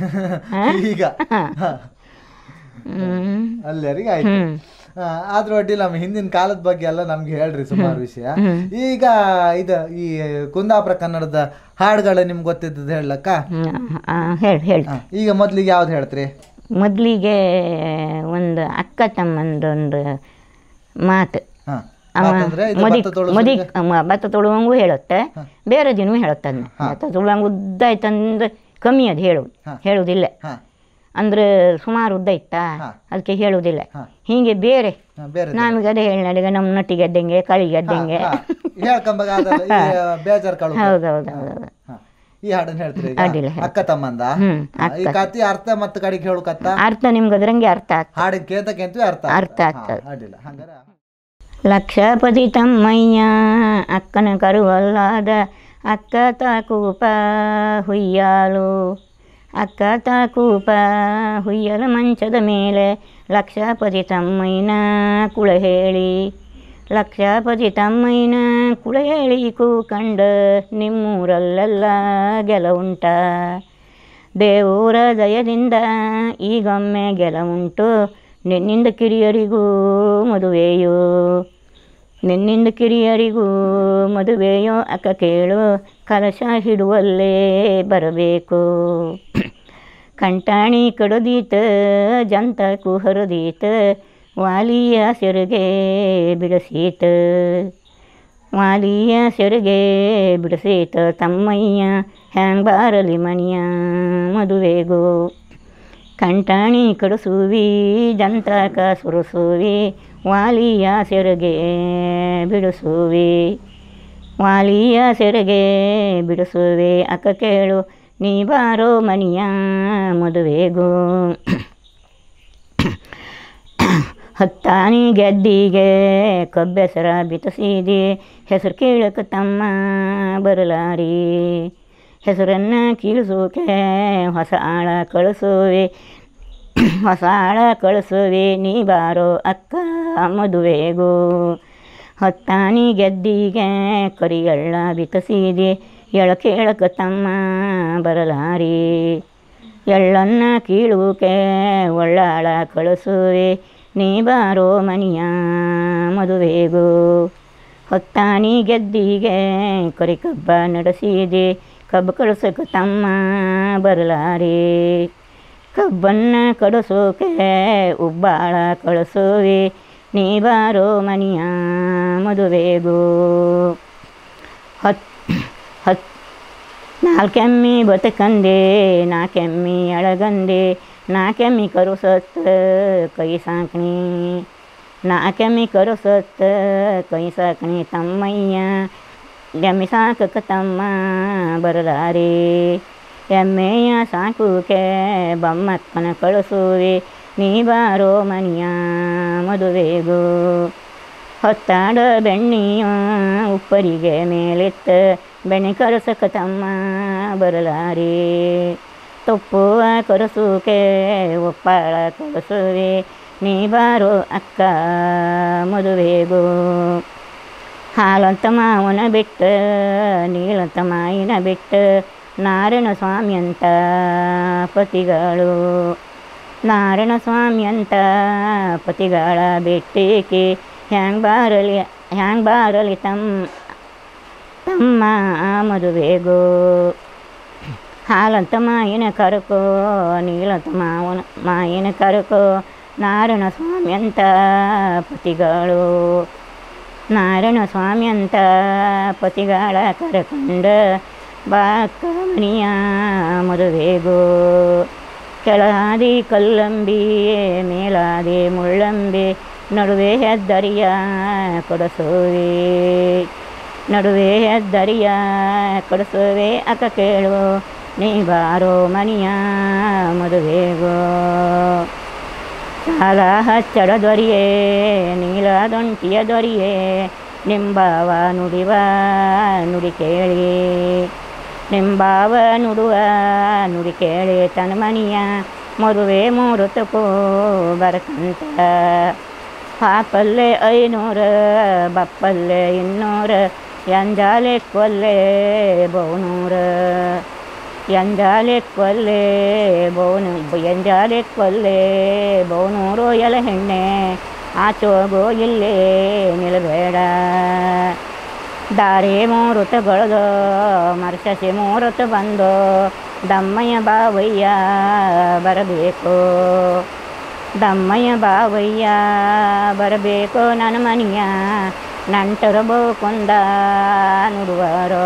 ಈಗ ಹಾ. ಹಾ. ಹ್ಞೂ ಅಲ್ಲಿವರೆಗೆ ಆಯ್ತು ಹ್ಞೂ ಆ, ಆದ್ರೂ ಅಡ್ಡಿಲ್ಲ ನಮ್ಮ ಹಿಂದಿನ ಕಾಲದ ಬಗ್ಗೆ ಎಲ್ಲ ನಮ್ಗೆ ಹೇಳ್ರಿ ಸುಮಾರು ವಿಷಯ ಈಗ ಇದು ಈ ಕುಂದಾಪುರ ಕನ್ನಡದ ಹಾಡುಗಳು ನಿಮ್ಗೆ ಗೊತ್ತಿದ್ದದ್ದು ಹೇಳಕ್ಕ ಹೇಳಿ ಹೇಳಿ ಈಗ ಮೊದ್ಲಿಗೆ ಯಾವ್ದು ಹೇಳ್ತ್ರಿ ಮೊದಲಿಗೆ ಒಂದು ಅಕ್ಕ ತಮ್ಮಂದೊಂದು ಮಾತು ಹಾ ಅವ ಮಾತಂದ್ರೆ ಇದು ಮದಿ ಭತ್ತ ತೊಳ್ಸೋದು ಮದಿ ಮ- ಭತ್ತ ತೊಳುವಂಗೂ ಹೇಳುತ್ತೆ ಬೇರೆ ದಿನವೂ ಹೇಳುತ್ತೆ ಅದನ್ನ ಭತ್ತ ತೊಳುವಂಗೆ ಉದ್ದ ಆಯ್ತಂದ್ರೆ ಕಮ್ಮಿ ಅದು ಹೇಳೋದು ಹೇಳುವುದಿಲ್ಲ ಹಾ ಅಂದ್ರೆ ಸುಮಾರು ಉದ್ದ ಇತ್ತಾ ಹಾ. ಅದಕ್ಕೆ ಹೇಳುವುದಿಲ್ಲ ಹಾ. ಹೀಗೆ ಬೇರೆ ಹಾ, ಬೇರೆ ನಮಗೆ ಅದೇ ಹೇಳಿ ನಡಿಗೆ ನಮ್ಮ ನಟ್ಟಿ ಗೆದ್ದಂಗೆ ಕಳಿ ಗೆದ್ದಂಗೆ ಹೇಳ್ಕೊಂಬಾಗ ಅದಲ್ಲ ಈ ಬೇಜಾರ್ ಕಳು ಹೌದು ಹೌದು ಹೌದು ಹಾ. ಈ ಹಾಡನ್ನ ಹೇಳ್ತೀರಿ ಈಗ? ಅಡ್ಡಿಲ್ಲ, ಹೇಳ್ತೀನಿ. ಅಕ್ಕ ತಮ್ಮಂದ ಹ್ಮ್, ಹಾ, ಈ ಕತಿ ಅರ್ಥ ಮತ್ತು ಕಡೆಗೆ ಹೇಳು ಕತ್ತ ಅರ್ಥ ನಿಮ್ಗೆ ಅದ್ರಂಗೆ ಅರ್ಥ ಆಗ್ತದೆ ಹಾಡಿನ ಕೇಂತ ಕೇಂತೀವಿ ಅರ್ಥ ಅರ್ಥ ಹಾ, ಆಗ್ತದೆ. ಅಡ್ಡಿಲ್ಲ ಹಂಗಾರೆ ಲಕ್ಷಪತಿ ತಮ್ಮಯ್ಯ ಅಕ್ಕನ ಕರುವಲ್ಲಾದ ಅಕ್ಕ ತಾಕೂಪ ಹುಯ್ಯಾಲು ಅಕ್ಕ ತಾಕೂಪ ಹುಯ್ಯಲ ಮಂಚದ ಮೇಲೆ ಲಕ್ಷಪತಿ ತಮ್ಮಯ್ಯನ ಕುಳ ಹೇಳಿ ಲಕ್ಷಪತಿ ತಮ್ಮಯ್ಯನ ಕುಳ ಹೇಳಿ ಕೂಕಂಡ ನಿಮ್ಮೂರಲ್ಲೆಲ್ಲ ಗೆಲವುಂಟ ದೇವರ ದಯದಿಂದ ಈಗೊಮ್ಮೆ ಗೆಲವುಂಟು ನಿನ್ನಿಂದ ಕಿರಿಯರಿಗೂ ಮದುವೆಯೋ ನಿನ್ನಿಂದ ಕಿರಿಯರಿಗೂ ಮದುವೆಯೋ ಅಕ್ಕ ಕೇಳು ಕಲಶ ಹಿಡುವಲ್ಲೇ ಬರಬೇಕು ಕಂಟಾಣಿ ಕಡದೀತ ಜಂತ ಕುಹರದೀತ ವಾಲಿಯ ಸೆರಗೆ ಬಿಡಿಸೀತ ವಾಲಿಯ ಸೆರಗೆ ಬಿಡಿಸೀತ ತಮ್ಮಯ್ಯ ಹ್ಯಾಂಗ್ ಬಾರಲಿ ಮಣಿಯ ಮದುವೆಗೋ ಕಂಟಾಣಿ ಕಡಿಸುವಿ ಜಂತಕ ಸುರಿಸುವಿ ವಾಲಿಯ ಸೆರಗೆ ಬಿಡಿಸುವಿ ವಾಲಿಯ ಸೆರಗೆ ಬಿಡಿಸುವೆ ಅಕ್ಕ ಕೇಳು ನೀ ಬಾರೋ ಮನಿಯ ಮದುವೆಗೋ ಹತ್ತಾನಿ ಗೆದ್ದಿಗೆ ಕಬ್ಬೆಸರ ಬಿತ್ತಿಸಿದಿ ಹೆಸರು ಕೀಳಕ್ಕೆ ತಮ್ಮ ಬರಲಾರಿ ಹೆಸರನ್ನು ಕೀಳಿಸೋಕೆ ಹೊಸ ಆಳ ಕಳಿಸುವೆ ಹೊಸ ಆಳ ಕಳಿಸುವೆ ನೀ ಬಾರೋ ಅಕ್ಕ ಮದುವೆಗೋ ಹೊತ್ತಾನಿ ಗೆದ್ದಿಗೆ ಕರಿಯಳ್ಳ ಬಿತ್ತಿಸಿದೆ ಎಳ ಕೇಳಕ ತಮ್ಮ ಬರಲಾರಿ ಎಳ್ಳನ್ನ ಕೀಳುಕೆ ಒಳ್ಳಾಳ ಕಳಿಸುವೆ ನೀ ಬಾರೋ ಮನಿಯ ಮದುವೆಗೋ ಹೊತ್ತಾನಿ ಗೆದ್ದಿಗೆ ಕರಿ ಕಬ್ಬ ನಡೆಸಿದೆ ಕಬ್ಬು ಕಳಿಸೋಕೆ ತಮ್ಮ ಬರಲಾರಿ ಕಬ್ಬನ್ನು ಕಡಿಸೋಕೆ ಉಬ್ಬಾಳ ಕಳಿಸುವೆ ನೀ ಬಾರೋ ಮನಿಯ ಮದುವೆಗೋ ಹತ್ ಹತ್ ನಾಲ್ಕೆಮ್ಮಿ ಬತಕಂದೆ ನಾಕೆಮ್ಮಿ ಅಳಗಂದೆ ನಾಕೆಮ್ಮಿ ಕರುಸತ್ತ ಕೈ ಸಾಕಣಿ ನಾಕೆಮ್ಮಿ ಕರುಸತ್ತ ಕೈ ಸಾಕಣಿ ತಮ್ಮಯ್ಯ ಎಮ್ಮೆ ಸಾಕಕ ತಮ್ಮ ಬರಲಾರೆ ಎಮ್ಮೆಯ ಸಾಕುಕೆ ಬಮ್ಮಕ್ಕನ ಕಳಿಸುವೆ ನೀ ಬಾರೋ ಮನಿಯ ಮದುವೆಗೋ ಹೊತ್ತಾಡ ಬೆಣ್ಣಿಯ ಉಪ್ಪರಿಗೆ ಮೇಲೆತ್ತ ಬೆಣ್ಣೆ ಕರಸಕ ತಮ್ಮ ಬರಲಾರೆ ತುಪ್ಪುವ ಕೊರಸುಕೆ ಉಪ್ಪಾಳ ಕೊರಸುವೆ ನೀ ಬಾರೋ ಅಕ್ಕ ಮದುವೆಗೂ ಹಾಲಂತ ಮಾವನ ಬಿಟ್ಟ ನೀಳಂತ ಮಾಯಿನ ಬಿಟ್ಟ ನಾರಾಯಣ ಸ್ವಾಮಿ ಅಂತ ಪತಿಗಳು ನಾರಾಯಣ ಸ್ವಾಮಿ ಅಂತ ಪತಿಗಳ ಬಿಟ್ಟೇಕೆ ಹ್ಯಾಂಗ್ ಬಾರಲಿ ಹ್ಯಾಂಗ್ ಬಾರಲಿ ತಮ್ಮ ತಮ್ಮ ಮದುವೆಗೂ ಹಾಲಂತ ಮಾಯಿನ ಕರಕೋ ನೀಳಂತ ಮಾವನ ಮಾಯಿನ ಕರಕೋ ನಾರಾಯಣ ಸ್ವಾಮಿ ಅಂತ ಪತಿಗಳು ನಾರಾಯಣ ಸ್ವಾಮಿ ಅಂತ ಪತಿಗಳ ಕರಕೊಂಡ ಬಾಕ ಮನಿಯ ಮದುವೆಗೂ ಕೆಳಾದಿ ಕಲ್ಲಂಬಿ ಮೇಲಾದಿ ಮುಳ್ಳಂಬಿ ನಡುವೆ ಹೆದ್ದರಿಯ ಕೊಡಸುವೆ ನಡುವೆ ಹೆದ್ದರಿಯ ಕೊಡಿಸುವೆ ಅಕ್ಕ ಕೇಳು ನೀ ಬಾರೋ ಮನಿಯ ಮದುವೆಗೋ ಸಾಲ ಹಚ್ಚಡ ದೊರೆಯೇ ನೀಲ ದೊಂಟಿಯ ದೊರೆಯೇ ನಿಂಬಾವ ನುಡಿವ ನುಡಿ ಕೇಳಿ ನಿಂಬಾವ ನುಡುವ ನುಡಿ ಕೇಳಿ ತನ್ನ ಮನಿಯ ಮದುವೆ ಮೂರು ತಪ್ಪು ಬರಕಂತ ಪಾಪಲ್ಲೆ ಐನೂರ ಬಪ್ಪಲ್ಲೆ ಇನ್ನೂರ ಎಂಜಾಲೆ ಕೊಲ್ಲೆ ಬಹುನೂರ ಎಂಜಾಲೆ ಕೊಲ್ಲೆ ಬಹುನು ಎಂಜಾಲೆ ಕೊಲ್ಲೆ ಬಹುನೂರು ಎಲ ಹೆಣ್ಣೆ ಆಚೋಗೋ ಇಲ್ಲೇ ನಿಲ್ಲಬೇಡ ದಾರಿ ಮೂರುತ ಗೊಳದು ಮರ್ಸಸಿ ಮೂರುತ ಬಂದು ದಮ್ಮಯ್ಯ ಬಾವಯ್ಯ ಬರಬೇಕು ದಮ್ಮಯ್ಯ ಬಾವಯ್ಯ ಬರಬೇಕು ನನ್ನ ಮನೆಯ ನಂಟರ ಕೊಂದ ನುಡುವರೋ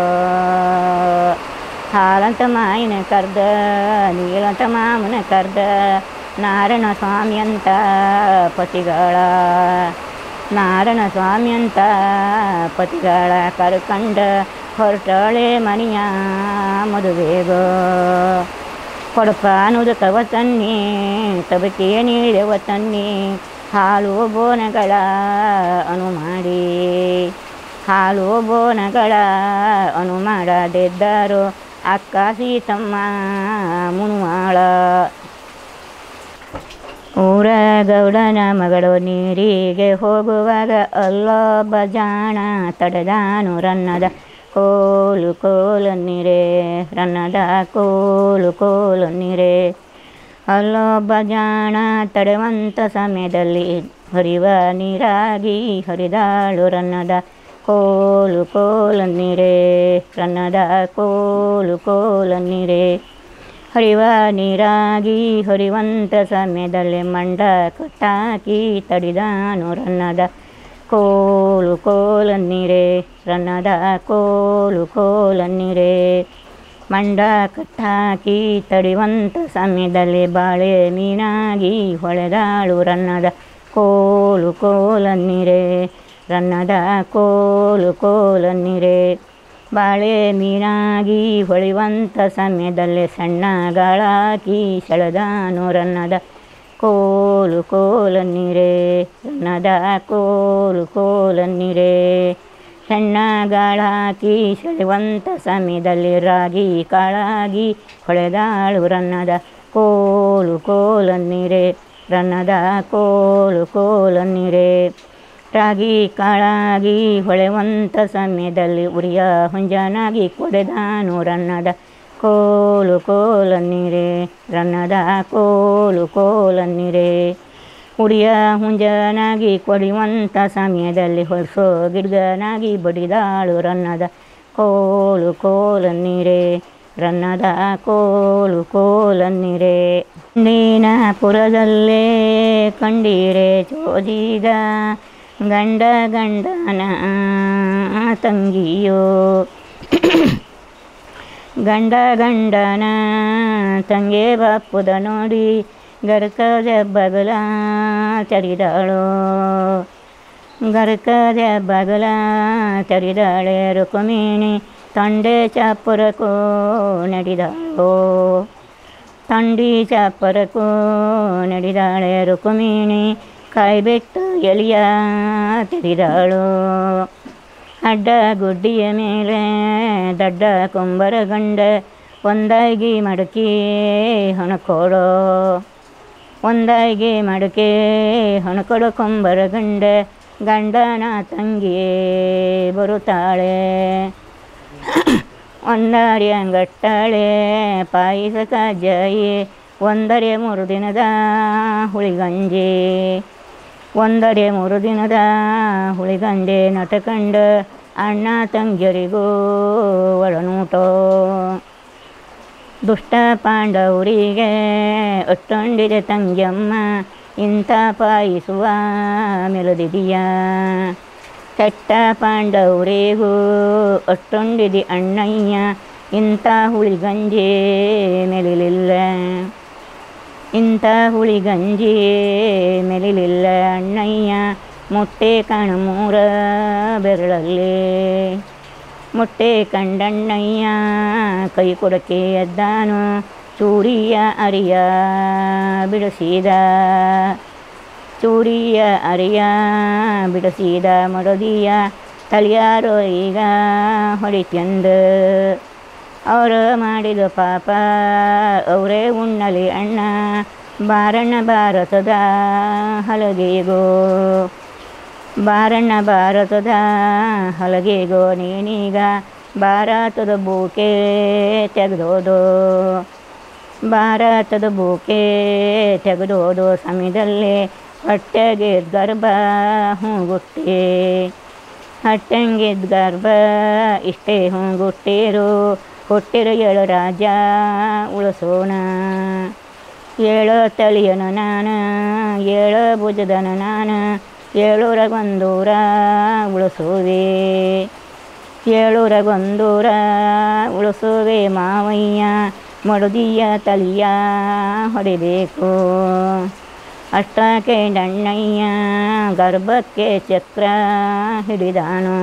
ಹಾಲಂತ ಮಾಯಿನ ಕರ್ದ ನೀಲಂತ ಮಾಮನ ಕರ್ದ ನಾರಾಯಣ ಸ್ವಾಮಿ ಅಂತ ಪತಿಗಳ ನಾರಾಯಣ ಸ್ವಾಮಿ ಅಂತ ಪತಿಗಳ ಕರ್ಕಂಡ ಹೊರಟಾಳೆ ಮನೆಯ ಮದುವೆಗೋ ಕೊಡಪ ನುದುಕವ ತನ್ನಿ ತಬಕಿಯ ನೀಡುವ ತನ್ನಿ ಹಾಲು ಬೋನಗಳ ಅನು ಮಾಡಿ ಹಾಲು ಬೋನಗಳ ಅನು ಮಾಡದಿದ್ದರು ಅಕ್ಕ ಸೀತಮ್ಮ ಮುನುವಾಳ ಊರ ಗೌಡನ ಮಗಳು ನೀರಿಗೆ ಹೋಗುವಾಗ ಅಲ್ಲೊಬ್ಬ ಜಾಣ ತಡೆದಾನು ರನ್ನದ ಕೋಲು ಕೋಲನ್ನಿರೆ ರನ್ನದ ಕೋಲು ಕೋಲನ್ನಿರೆ ಅಲ್ಲೊಬ್ಬ ಜಾಣ ತಡೆವಂತ ಸಮಯದಲ್ಲಿ ಹರಿವ ನೀರಾಗಿ ಹರಿದಾಳು ರನ್ನದ ಕೋಲು ಕೋಲನ್ನಿರೆ ರನ್ನದ ಕೋಲು ಕೋಲನ್ನಿರೆ ಹರಿವ ನೀರಾಗಿ ಹರಿವಂತ ಸಮಯದಲ್ಲಿ ಮಂಡ ಕಟ್ಟಾಕಿ ತಡಿದಾನು ರನ್ನದ ಕೋಲು ಕೋಲನ್ನಿರೆ ರನ್ನದ ಕೋಲು ಕೋಲನ್ನಿರೆ ಮಂಡ ಕಟ್ಟಾಕಿ ತಡಿವಂತ ಸಮಯದಲ್ಲಿ ಬಾಳೆ ಮೀನಾಗಿ ಹೊಳೆದಾಳು ರನ್ನದ ಕೋಲು ಕೋಲನ್ನಿರೆ ರನ್ನದ ಕೋಲು ಕೋಲನ್ನಿರೆ ಬಾಳೆ ಮೀನಾಗಿ ಹೊಳೆಯುವಂಥ ಸಮಯದಲ್ಲಿ ಸಣ್ಣ ಗಾಳಾಕಿ ಸೆಳೆದಾನು ರನ್ನದ ಕೋಲು ಕೋಲನ್ನಿರೆ ರನ್ನದ ಕೋಲು ಕೋಲನ್ನಿರೆ ಸಣ್ಣ ಗಾಳಾಕಿ ಸೆಳೆಯುವಂಥ ಸಮಯದಲ್ಲಿ ರಾಗಿ ಕಾಳಾಗಿ ಹೊಳೆದಾಳು ರನ್ನದ ಕೋಲು ಕೋಲನ್ನಿರೆ ರನ್ನದ ಕೋಲು ಕೋಲನ್ನಿರೆ ರಾಗಿ ಕಾಳಾಗಿ ಹೊಳೆವಂತ ಸಮಯದಲ್ಲಿ ಉರಿಯ ಹುಂಜನಾಗಿ ಕೊಡೆದಾನು ರನ್ನದ ಕೋಲು ಕೋಲನ್ನಿರೆ ರನ್ನದ ಕೋಲು ಕೋಲನ್ನಿರೆ ಉರಿಯ ಹುಂಜನಾಗಿ ಕೊಡಿಯುವಂಥ ಸಮಯದಲ್ಲಿ ಹೊರಸೋ ಗಿಡ್ಗನಾಗಿ ಬಡಿದಾಳು ರನ್ನದ ಕೋಲು ಕೋಲನ್ನಿರೆ ರನ್ನದ ಕೋಲು ಕೋಲನ್ನಿರೆ ನೀನಪುರದಲ್ಲೇ ಕಂಡೀರೆ ಚೋದಿದ ಗಂಡ ಗಂಡನ ತಂಗಿಯೋ ಗಂಡ ಗಂಡನ ತಂಗೆ ಬಾಪುದ ನೋಡಿ ಗರ್ಕದ ಬಗಲ ಚರಿದಾಳು ಗರ್ಕದ ಬಗಲ ಚರಿದಾಳೆ ರುಕುಮಿಣಿ ತಂಡೆ ಚಾಪುರಕೋ ನಡೆದಾಳೋ ತಂಡಿ ಚಾಪರಕ್ಕೂ ನಡೆದಾಳೆ ರುಕುಮಿಣಿ ಕಾಯ್ಬಿಟ್ಟು ಎಲಿಯ ತೆರಿದಾಳು ಅಡ್ಡ ಗುಡ್ಡಿಯ ಮೇಲೆ ದಡ್ಡ ಕೊಂಬರ ಗಂಡ ಒಂದಾಗಿ ಮಡಕೆ ಹಣ ಕೊಡೋ ಒಂದಾಗಿ ಮಡಕೆ ಹಣ ಕೊಡೋ ಕೊಂಬರ ಗಂಡ ಗಂಡನ ತಂಗಿ ಬರುತ್ತಾಳೆ ಒಂದಾಡಿ ಅಂಗಟ್ಟಾಳೆ ಪಾಯಸ ಕಜ್ಜಾಯಿ ಒಂದರೆ ಮೂರು ದಿನದ ಹುಳಿಗಂಜಿ ಒಂದರೆ ಮೂರು ದಿನದ ಹುಳಿಗಂಜೆ ನಟಕಂಡ ಅಣ್ಣ ತಂಗಿಯರಿಗೂ ಒಳನೂಟೋ ದುಷ್ಟ ಪಾಂಡವರಿಗೆ ಒಟ್ಟೊಂಡಿದೆ ತಂಗಿಯಮ್ಮ ಇಂಥ ಪಾಯಿಸುವ ಮೆಲದಿದೆಯ ಕೆಟ್ಟ ಪಾಂಡವರಿಗೂ ಒಟ್ಟೊಂಡಿದೆ ಅಣ್ಣಯ್ಯ ಇಂಥ ಹುಳಿಗಂಜಿ ಮೆಲಿಲಿಲ್ಲ ಇಂಥ ಹುಳಿಗಂಜಿ ಮೆಲಿಲಿಲ್ಲ ಅಣ್ಣಯ್ಯ ಮೊಟ್ಟೆ ಕಣಮೂರ ಬೆರಳಲ್ಲಿ ಮೊಟ್ಟೆ ಕಂಡಣ್ಣಯ್ಯ ಕೈ ಕೊಡಕ್ಕೆ ಎದ್ದಾನು ಚೂರಿಯ ಅರಿಯ ಬಿಡಿಸಿದ ಚೂರಿಯ ಅರಿಯ ಬಿಡಿಸಿದ ಮಡದಿಯ ತಲಿಯಾರೋ ಈಗ ಹೊಡಿತ್ಯಂದು ಅವರು ಮಾಡಿದ ಪಾಪ ಅವರೇ ಉಣ್ಣಲಿ ಅಣ್ಣ ಬಾರಣ್ಣ ಭಾರತದ ಹಲಗೆಗೋ ಬಾರಣ್ಣ ಭಾರತದ ಹಲಗೆಗೋ ನೀನೀಗ ಭಾರತದ ಬೂಕೆ ತೆಗೆದೋದು ಭಾರತದ ಬೂಕೆ ತೆಗೆದೋದು ಸಮಯದಲ್ಲಿ ಹೊಟ್ಟೆಗೆ ಗರ್ಭ ಹೂಗುಟ್ಟಿ ಹಟ್ಟಂಗಿದ್ದ ಗರ್ಭ ಇಷ್ಟೇ ಹೂಗುಟ್ಟಿರು ಹುಟ್ಟಿರು ಏಳು ರಾಜ ಉಳಿಸೋಣ ಏಳು ತಳಿಯನು ನಾನು ಏಳು ಭುಜದನ ನಾನು ಏಳೂರಗೊಂದೂರ ಉಳಿಸುವೆ ಏಳೂರಗೊಂದೂರ ಉಳಿಸುವೆ ಮಾವಯ್ಯ ಮಡುದಿಯ ತಲಿಯ ಹೊಡಿಬೇಕು ಅಷ್ಟಕ್ಕೆ ಡಣ್ಣಯ್ಯ ಗರ್ಭಕ್ಕೆ ಚಕ್ರ ಹಿಡಿದಾನು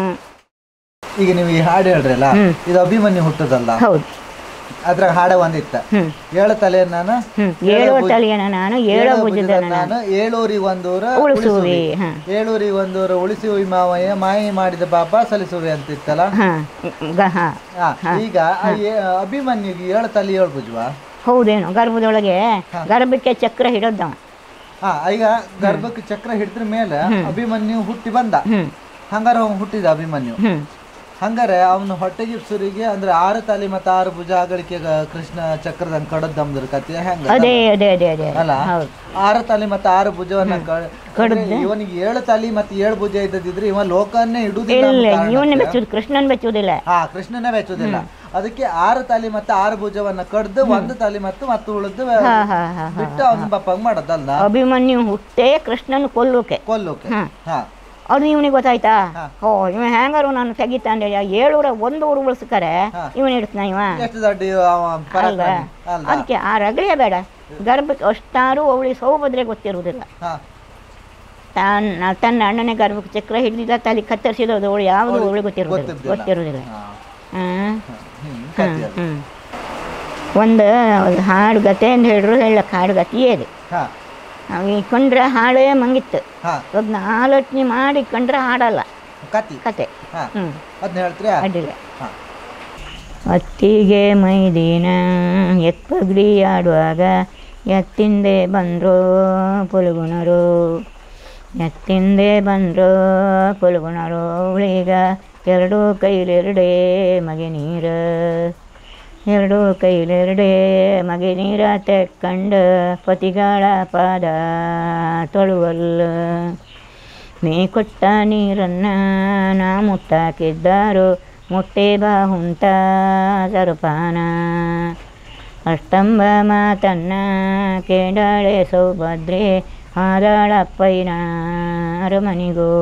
ಈಗ ನೀವು ಈ ಹಾಡು ಹೇಳ್ರಲ್ಲ ಹ್ಮ್. ಇದು ಅಭಿಮನ್ಯು ಹುಟ್ಟದಲ್ಲ ಹೌದು ಅದ್ರಾಗ ಹಾಡ ಒಂದಿತ್ತ ಹ್ಮ್ ಏಳು ತಲೆ ನಾನು ಹ್ಮ್ ಏಳು ತಲೆಯನ ನಾನು ಏಳು ಭುಜದನ ನಾನು ನಾನು ಏಳೂರಿಗೆ ಒಂದೂರ ಉಳಿಸುವೆ ಹಾಂ ಏಳೂರಿಗೆ ಒಂದೂರ ಉಳಿಸುವಿ ಮಾವಯ್ಯ ಮಾಯಿ ಮಾಡಿದ ಪಾಪ ಸಲಿಸುವೆ ಅಂತಿತ್ತಲ್ಲ ಹಾಂ ಗ ಹಾಂ ಆ, ಈಗ ಆ ಏ- ಅಭಿಮನ್ಯುಗೆ ಏಳು ತಲೆ ಏಳು ಭುಜವಾ ಹೌದೇನು ಗರ್ಭದೊಳಗೆ ಗರ್ಭಕ್ಕೆ ಚಕ್ರ ಹಿಡೋದವ ಹಾ ಈಗ ಗರ್ಭಕ್ಕೆ ಚಕ್ರ ಹಿಡಿದ್ರ ಮೇಲೆ ಅಭಿಮನ್ಯು ಹುಟ್ಟಿ ಬಂದ ಹ್ಞೂ ಹಂಗಾರ ಅವ್ನು ಹುಟ್ಟಿದ ಅಭಿಮನ್ಯು ಹ್ಞೂ ಹಂಗಾರೆ ಅವನು ಹೊಟ್ಟೆಗೆ ಸುರಿಗೆ ಅಂದ್ರೆ ಆರು ತಲೆ ಮತ್ತೆ ಆರು ಭುಜ ಆಗಲಿಕ್ಕೆ ಕೃಷ್ಣ ಚಕ್ರದಂಗ್ ಕಡದ್ ನಮ್ದ್ರ ಕತೆ ಹೆಂಗ ಅದೇ ಅದೇ ಅದೇ ಅದೇ ಅಲ್ಲ ಹೌದು ಆರು ತಲೆ ಮತ್ತೆ ಆರು ಭುಜವನ್ನ ಕಡ್- ಇವನಿಗೆ ಏಳು ತಲೆ ಮತ್ತೆ ಏಳು ಭುಜ ಇದ್ದದಿದ್ರೆ ಇವ ಲೋಕನ್ನೇ ಇಡುದಿಲ್ಲ ಇಲ್ಲ ಅನ್ನೋ ಇವನ್ನ ಕಾರಣಕ್ಕೆ- ಬೆಚ್ಚುದು ಕೃಷ್ಣನ್ ಬೆಚ್ಚುವುದಿಲ್ಲ ಹಾ ಕೃಷ್ಣನೇ ಬೆಚ್ಚುದಿಲ್ಲ ಅದಕ್ಕೆ ಆರು ತಲೆ ಮತ್ತೆ ಆರು ಭುಜವನ್ನ ಕಡ್ದು ಒಂದು ತಲೆ ಮತ್ತು ಮತ್ತು ಉಳಿದು ಹಾ ಹಾ ಹಾ ಹಾ ಬಿಟ್ಟು ಅವನ ಬಪ್ಪಂಗ್ ಮಾಡದಲ್ಲ ಅಭಿಮನ್ಯು ಹುಟ್ಟೆ ಕೃಷ್ಣನ್ ಕೊಲ್ಲೋಕೆ ಕೊಲ್ಲೋಕೆ ಹಾ. ಹಾ ಅದು ಇವನಿಗೆ ಗೊತ್ತಾಯ್ತಾ ಹಾ. ಓ ಇವ ಹೆಂಗಾರು ನಾನು ತೆಗಿತಾನೆ ಏಳೂರ ಒಂದು ಊರು ಉಳಿಸ್ತಾರೆ ಹಾ. ಇವನ್ ಇಡ್ತಾನ ಇವ ಎಷ್ಟು ದೊಡ್ಡ ಇವ ಅವ ಪರಾಕ್ರಮಿ. ಅಲ್ದ ಅದಕ್ಕೆ ಆ ರಗಳೆ ಬೇಡ ಗರ್ಭಕ್ಕೆ ಅಷ್ಟಾರು ಅವಳಿ ಸೌಭದ್ರೆ ಗೊತ್ತಿರುವುದಿಲ್ಲ ಹಾ ತನ್ನ ತನ್ನ ಅಣ್ಣನೇ ಗರ್ಭಕ್ಕೆ ಚಕ್ರ ಹಿಡಿದಿದ್ದ ತಲೆ ಕತ್ತರಿಸಿದೋದು ಅವಳು ಯಾವುದು ಅವಳು ಗೊತ್ತಿರುವುದಿಲ್ಲ ಗೊತ್ತಿರ್ಲಿಲ್ಲ. ಗೊತ್ತಿರುವುದಿಲ್ಲ ಹಾ. ಹಾಂ ಹ್ಮ್ ಕತೆ ಅದು. ಹ್ಞೂ ಒಂದು ಹಾಡು ಗತೆ ಅಂತ ಹೇಳಿದ್ರು ಹೇಳಕ್ಕೆ ಹಾಡು ಗತಿಯೇ ಇದೆ ಹಾ ನಾವು ಕೊಂಡ್ರೆ ಹಾಡೇ ಮಂಗಿತ್ತು ಹಾ ಅದನ್ನ ಆಲೋಚನೆ ಮಾಡಿ ಕಂಡ್ರೆ ಹಾಡಲ್ಲ ಕತಿ ಕತೆ ಹಾ ಹ್ಞೂ ಅದನ್ನ ಹೇಳ್ತೀರಾ ಅಡ್ಡಿಲ್ಲ ಹಾ ಅತ್ತಿಗೆ ಮೈದಿನ ಎತ್ಪಗಡಿ ಆಡುವಾಗ ಎತ್ತಿಂದೆ ಬಂದರು ಪುಲ್ಗುಣರು ಎತ್ತಿಂದೆ ಬಂದರು ಪುಲ್ಗುಣರು ಅವಳೀಗ ಎರಡು ಕೈಲೆರಡೇ ಮಗೆ ನೀರು ಎರಡು ಕೈಲೆರಡೇ ಮಗೆ ನೀರ ತೆಕ್ಕಂಡು ಪತಿಗಳ ಪಾದ ತೊಳುವಲ್ಲ ಮೇ ಕೊಟ್ಟ ನೀರನ್ನು ನಾ ಮುಟ್ಟಾಕಿದ್ದಾರು ಮುಟ್ಟೆ ಬಾ ಹುಂಟ ಸರಪಾನ ಅಷ್ಟಂಬ ಮಾತನ್ನ ಕೇಳಾಳೆ ಸೌಭದ್ರೆ ಆದಾಳಪ್ಪಯ್ಯನ ಅರಮನಿಗೋ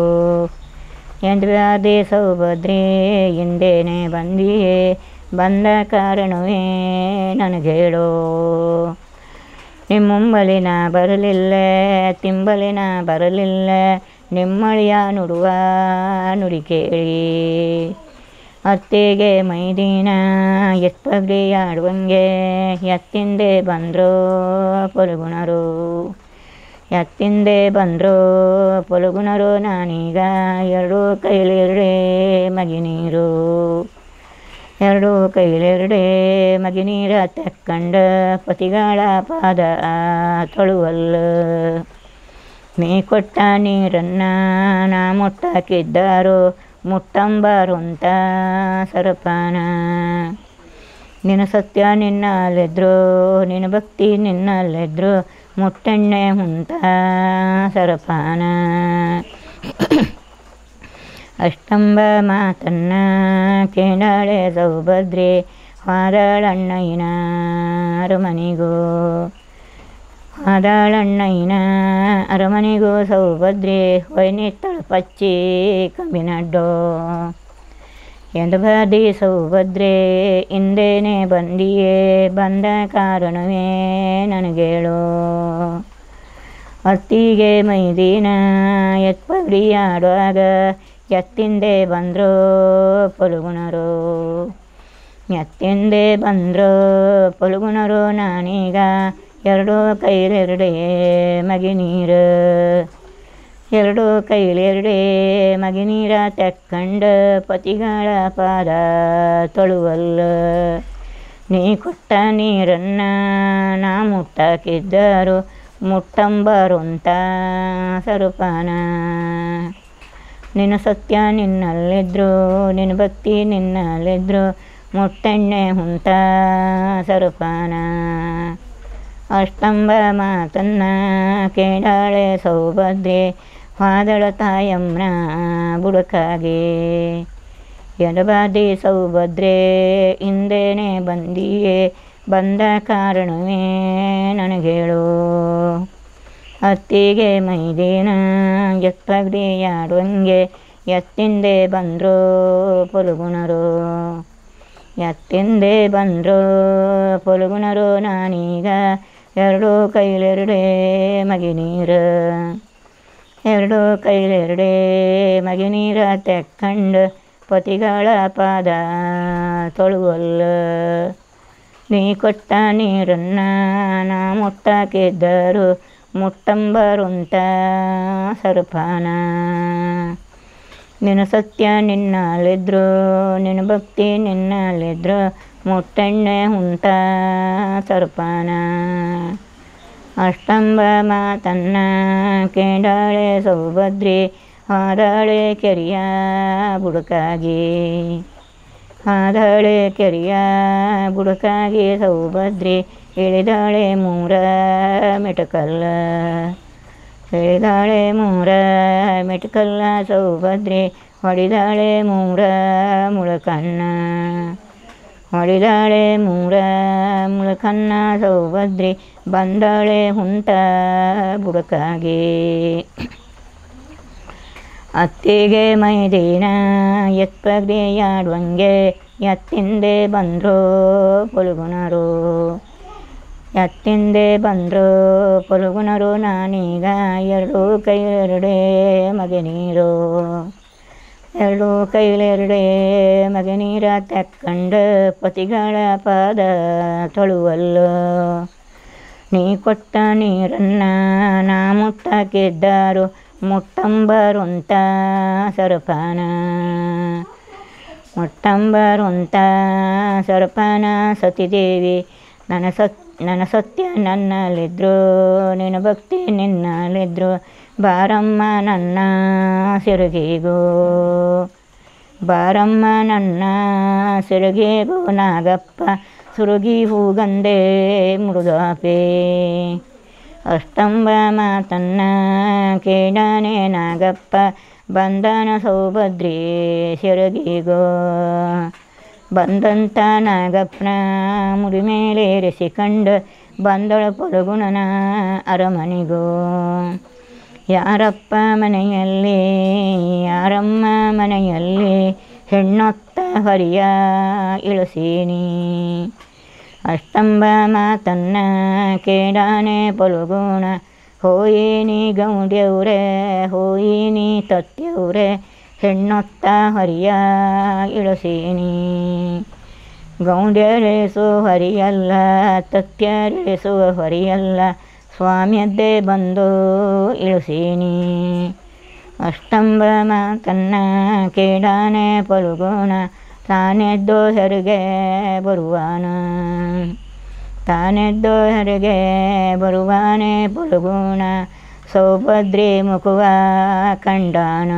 ಎಂದ್ವಾದೆ ಸೌಭದ್ರೆ ಹಿಂದೇನೆ ಬಂದಿಯೇ ಬಂದ ಕಾರಣವೇ ನನಗೇಳೋ ನಿಮ್ಮುಂಬಲಿನ ಬರಲಿಲ್ಲ ತಿಂಬಲಿನ ಬರಲಿಲ್ಲ ನಿಮ್ಮಳಿಯ ನುಡುವ ನುಡಿ ಕೇಳಿ ಅತ್ತೆಗೆ ಮೈದಿನ ಎತ್ಪಗಡಿ ಆಡುವಂಗೆ ಎತ್ತಿಂದೆ ಬಂದರು ಪೊಲುಗುಣರು ಎತ್ತಿಂದೆ ಬಂದರು ಪೊಲುಗುಣರು ನಾನೀಗ ಎರಡು ಕೈಲಿರಡೆ ಮಗಿ ನೀರು ಎರಡು ಕೈಲೆರಡೇ ಮಗಿ ನೀರ ತೆಕ್ಕಂಡ ಪತಿಗಳ ಪಾದ ತೊಳುವಲ್ಲ ನೀ ಕೊಟ್ಟ ನೀರನ್ನ ನಾ ಮುಟ್ಟಕ್ಕಿದ್ದಾರೋ ಮುಟ್ಟಂಬಾರುಂತ ಸರಪಾನ ನಿನ್ನ ಸತ್ಯ ನಿನ್ನಲ್ಲಿದ್ರು ನಿನ್ನ ಭಕ್ತಿ ನಿನ್ನಲ್ಲಿದ್ರು ಮುಟ್ಟೆಣ್ಣೆ ಹುಂತ ಸರಪಾನ ಅಷ್ಟಂಬ ಮಾತನ್ನ ಕೇಳಾಳೆ ಸೌಭದ್ರೆ ಹಾದಾಳಣ್ಣಯ್ಯನ ಅರಮನೆಗೂ ಹಾದಾಳಣ್ಣಯ್ಯನ ಅರಮನೆಗೂ ಸೌಭದ್ರೆ ಹೊಯ್ನಿತ್ತಳ ಪಚ್ಚಿ ಕಬ್ಬಿನಡ್ಡೋ ಎಂದು ಬಾದಿ ಸೌಭದ್ರೆ ಹಿಂದೇನೆ ಬಂದಿಯೇ ಬಂದ ಕಾರಣವೇ ನನಗೇಳು ಅತ್ತಿಗೆ ಮೈದಿನ ಎತ್ಪಗಡಿ ಆಡುವಾಗ ಎತ್ತಿಂದೆ ಬಂದ್ರು ಪೊಲುಗುಣರು ಎತ್ತಿಂದೆ ಬಂದ್ರು ಪೊಲುಗುಣರು ನಾನೀಗ ಎರಡು ಕೈಲೆರಡೇ ಮಗಿ ನೀರು ಎರಡು ಕೈಲೆರಡೇ ಮಗಿ ನೀರ ತೆಕ್ಕಂಡ ಪತಿಗಳ ಪಾದ ತೊಳುವಲ್ಲ ನೀ ಕೊಟ್ಟ ನೀರನ್ನ ನಾ ಮುಟ್ಟಕ್ಕಿದ್ದರು ಮುಟ್ಟಂಬರುಂತ ಸರುಪಾನ ನಿನ್ನ ಸತ್ಯ ನಿನ್ನಲ್ಲಿದ್ರು ನಿನ್ನ ಭಕ್ತಿ ನಿನ್ನಲ್ಲಿದ್ರು ಮುಟ್ಟೆಣ್ಣೆ ಹುಂತ ಸರುಪಾನ ಅಷ್ಟಂಬ ಮಾತನ್ನ ಕೇಳಾಳೆ ಸೌಭದ್ರೆ ಹಾದಳ ತಾಯಮ್ಮನ ಬುಡಕಾಗೆ ಎಡಬಾದಿ ಸೌಭದ್ರೆ ಹಿಂದೇನೆ ಬಂದಿಯೇ ಬಂದ ಕಾರಣವೇ ನನಗೇಳು ಅತ್ತಿಗೆ ಮೈದೇನ ಎತ್ತಗಡಿಯಾಡುವಂಗೆ ಎತ್ತಿಂದೆ ಬಂದ್ರು ಪೊಲುಗುಣರು ಎತ್ತಿಂದೆ ಬಂದ್ರು ಪೊಲುಗುಣರು ನಾನೀಗ ಎರಡು ಕೈಲೆರಡೇ ಮಗಿ ನೀರು ಎರಡು ಕೈಲೆರಡೇ ಮಗಿ ನೀರ ತೆಕ್ಕಂಡು ಪತಿಗಳ ಪಾದ ತೊಳುವಲ್ಲ ನೀ ಕೊಟ್ಟ ನೀರನ್ನ ನಾ ಮುಟ್ಟಕ್ಕಿದ್ದರು ಮುಟ್ಟಂಬರುಂತ ಸರುಪಾನ ನಿನ್ನ ಸತ್ಯ ನಿನ್ನಲ್ಲಿದ್ರು ನಿನ್ನ ಭಕ್ತಿ ನಿನ್ನಲ್ಲಿದ್ರು ಮುಟ್ಟೆಣ್ಣೆ ಹುಂತ ಸರುಪಾನ ಅಷ್ಟಂಬ ಮಾತನ್ನ ಕೇಳಾಳೆ ಸೌಭದ್ರೆ ಹಾದಾಳೆ ಕೆರಿಯ ಬುಡಕಾಗಿ ಹಾದಾಳೆ ಕೆರಿಯ ಬುಡಕಾಗಿ ಸೌಭದ್ರೆ ಇಳಿದಾಳೆ ಮೂರ ಮೆಟಕಲ್ಲ ಇಳಿದಾಳೆ ಮೂರ ಮೆಟಕಲ್ಲ ಸೌಭದ್ರೆ ಹೊಡಿದಾಳೆ ಮೂರ ಮುಳಕನ್ನ ಹೊಡಿದಾಳೆ ಮೂರ ಮುಳಕನ್ನ ಸೌಭದ್ರೆ ಬಂದಾಳೆ ಹುಂತ ಬುಡಕಾಗಿ ಅತ್ತಿಗೆ ಮೈದಿನ ಎತ್ಪಗಡಿಯಾಡುವಂಗೆ ಎತ್ತಿಂದೆ ಬಂದ್ರು ಪೊಲುಗುಣರು ಎತ್ತಿಂದೆ ಬಂದ್ರು ಪೊಲುಗುಣರು ನಾನೀಗ ಎರಡು ಕೈಲೆರಡೇ ಮಗೆ ನೀರು ಎರಡು ಕೈಲೆರಡೇ ಮಗೆ ನೀರ ತೆಕ್ಕಂಡು ಪತಿಗಳ ಪಾದ ತೊಳುವಲ್ಲ ನೀ ಕೊಟ್ಟ ನೀರನ್ನ ನಾ ಮುಟ್ಟಕ್ಕಿದ್ದಾರು ಮುಟ್ಟಂಬರುಂತ ಸರಪಾನ ಮುಟ್ಟಂಬರುಂತ ಸರಪಾನ ಸತಿದೇವಿ ನನ್ನ ಸತ್ ನನ್ನ ಸತ್ಯ ನನ್ನಲ್ಲಿದ್ರು ನಿನ್ನ ಭಕ್ತಿ ನಿನ್ನಲ್ಲಿದ್ರು ಬಾರಮ್ಮ ನನ್ನ ಸಿರುಗಿಗೂ ಬಾರಮ್ಮ ನನ್ನ ಸಿರುಗಿಗೂ ನಾಗಪ್ಪ ಸುರುಗಿ ಹೂಗಂದೆ ಮುರುಗಾಪೆ ಅಷ್ಟಂಬ ಮಾತನ್ನ ಕೇಳಾನೆ ನಾಗಪ್ಪ ಬಂದನ ಸೌಭದ್ರಿ ಸಿರಗಿಗೋ ಬಂದಂತ ನಾಗಪ್ಪನ ಮುಡಿ ಮೇಲೇರಿಸಿಕೊಂಡು ಬಂದಳ ಪೊಲಗುಣನ ಅರಮನೆಗೂ ಯಾರಪ್ಪ ಮನೆಯಲ್ಲಿ ಯಾರಮ್ಮ ಮನೆಯಲ್ಲಿ ಹೆಣ್ಣೊತ್ತ ಹರಿಯ ಇಳಿಸೀನಿ ಅಷ್ಟಂಬ ಮಾತನ್ನ ಕೇಳಾನೆ ಪೊಲುಗುಣ ಹೋಯಿನಿ ಗೌಡ್ಯವ್ರೆ ಹೋಯಿನಿ ತತ್ಯವ್ರೆ ಹೆಣ್ಣೊತ್ತ ಹರಿಯ ಇಳಿಸೀನಿ ಗೌಂಡ್ಯರೇಸು ಹರಿಯಲ್ಲ ತತ್ಯರೇಸು ಹರಿಯಲ್ಲ ಸ್ವಾಮಿಯದ್ದೇ ಬಂದು ಇಳಿಸೀನಿ ಅಷ್ಟಂಬ ಮಾತನ್ನ ಕೇಳಾನೆ ಪಲುಗೋಣ ತಾನೆದ್ದು ಹೆರಿಗೆ ಬರುವಾನ ತಾನೆದ್ದು ಹೆರಿಗೆ ಬರುವಾನೆ ಪುಲಗುಣ ಸೌಭದ್ರಿ ಮುಖವ ಕಂಡಾನ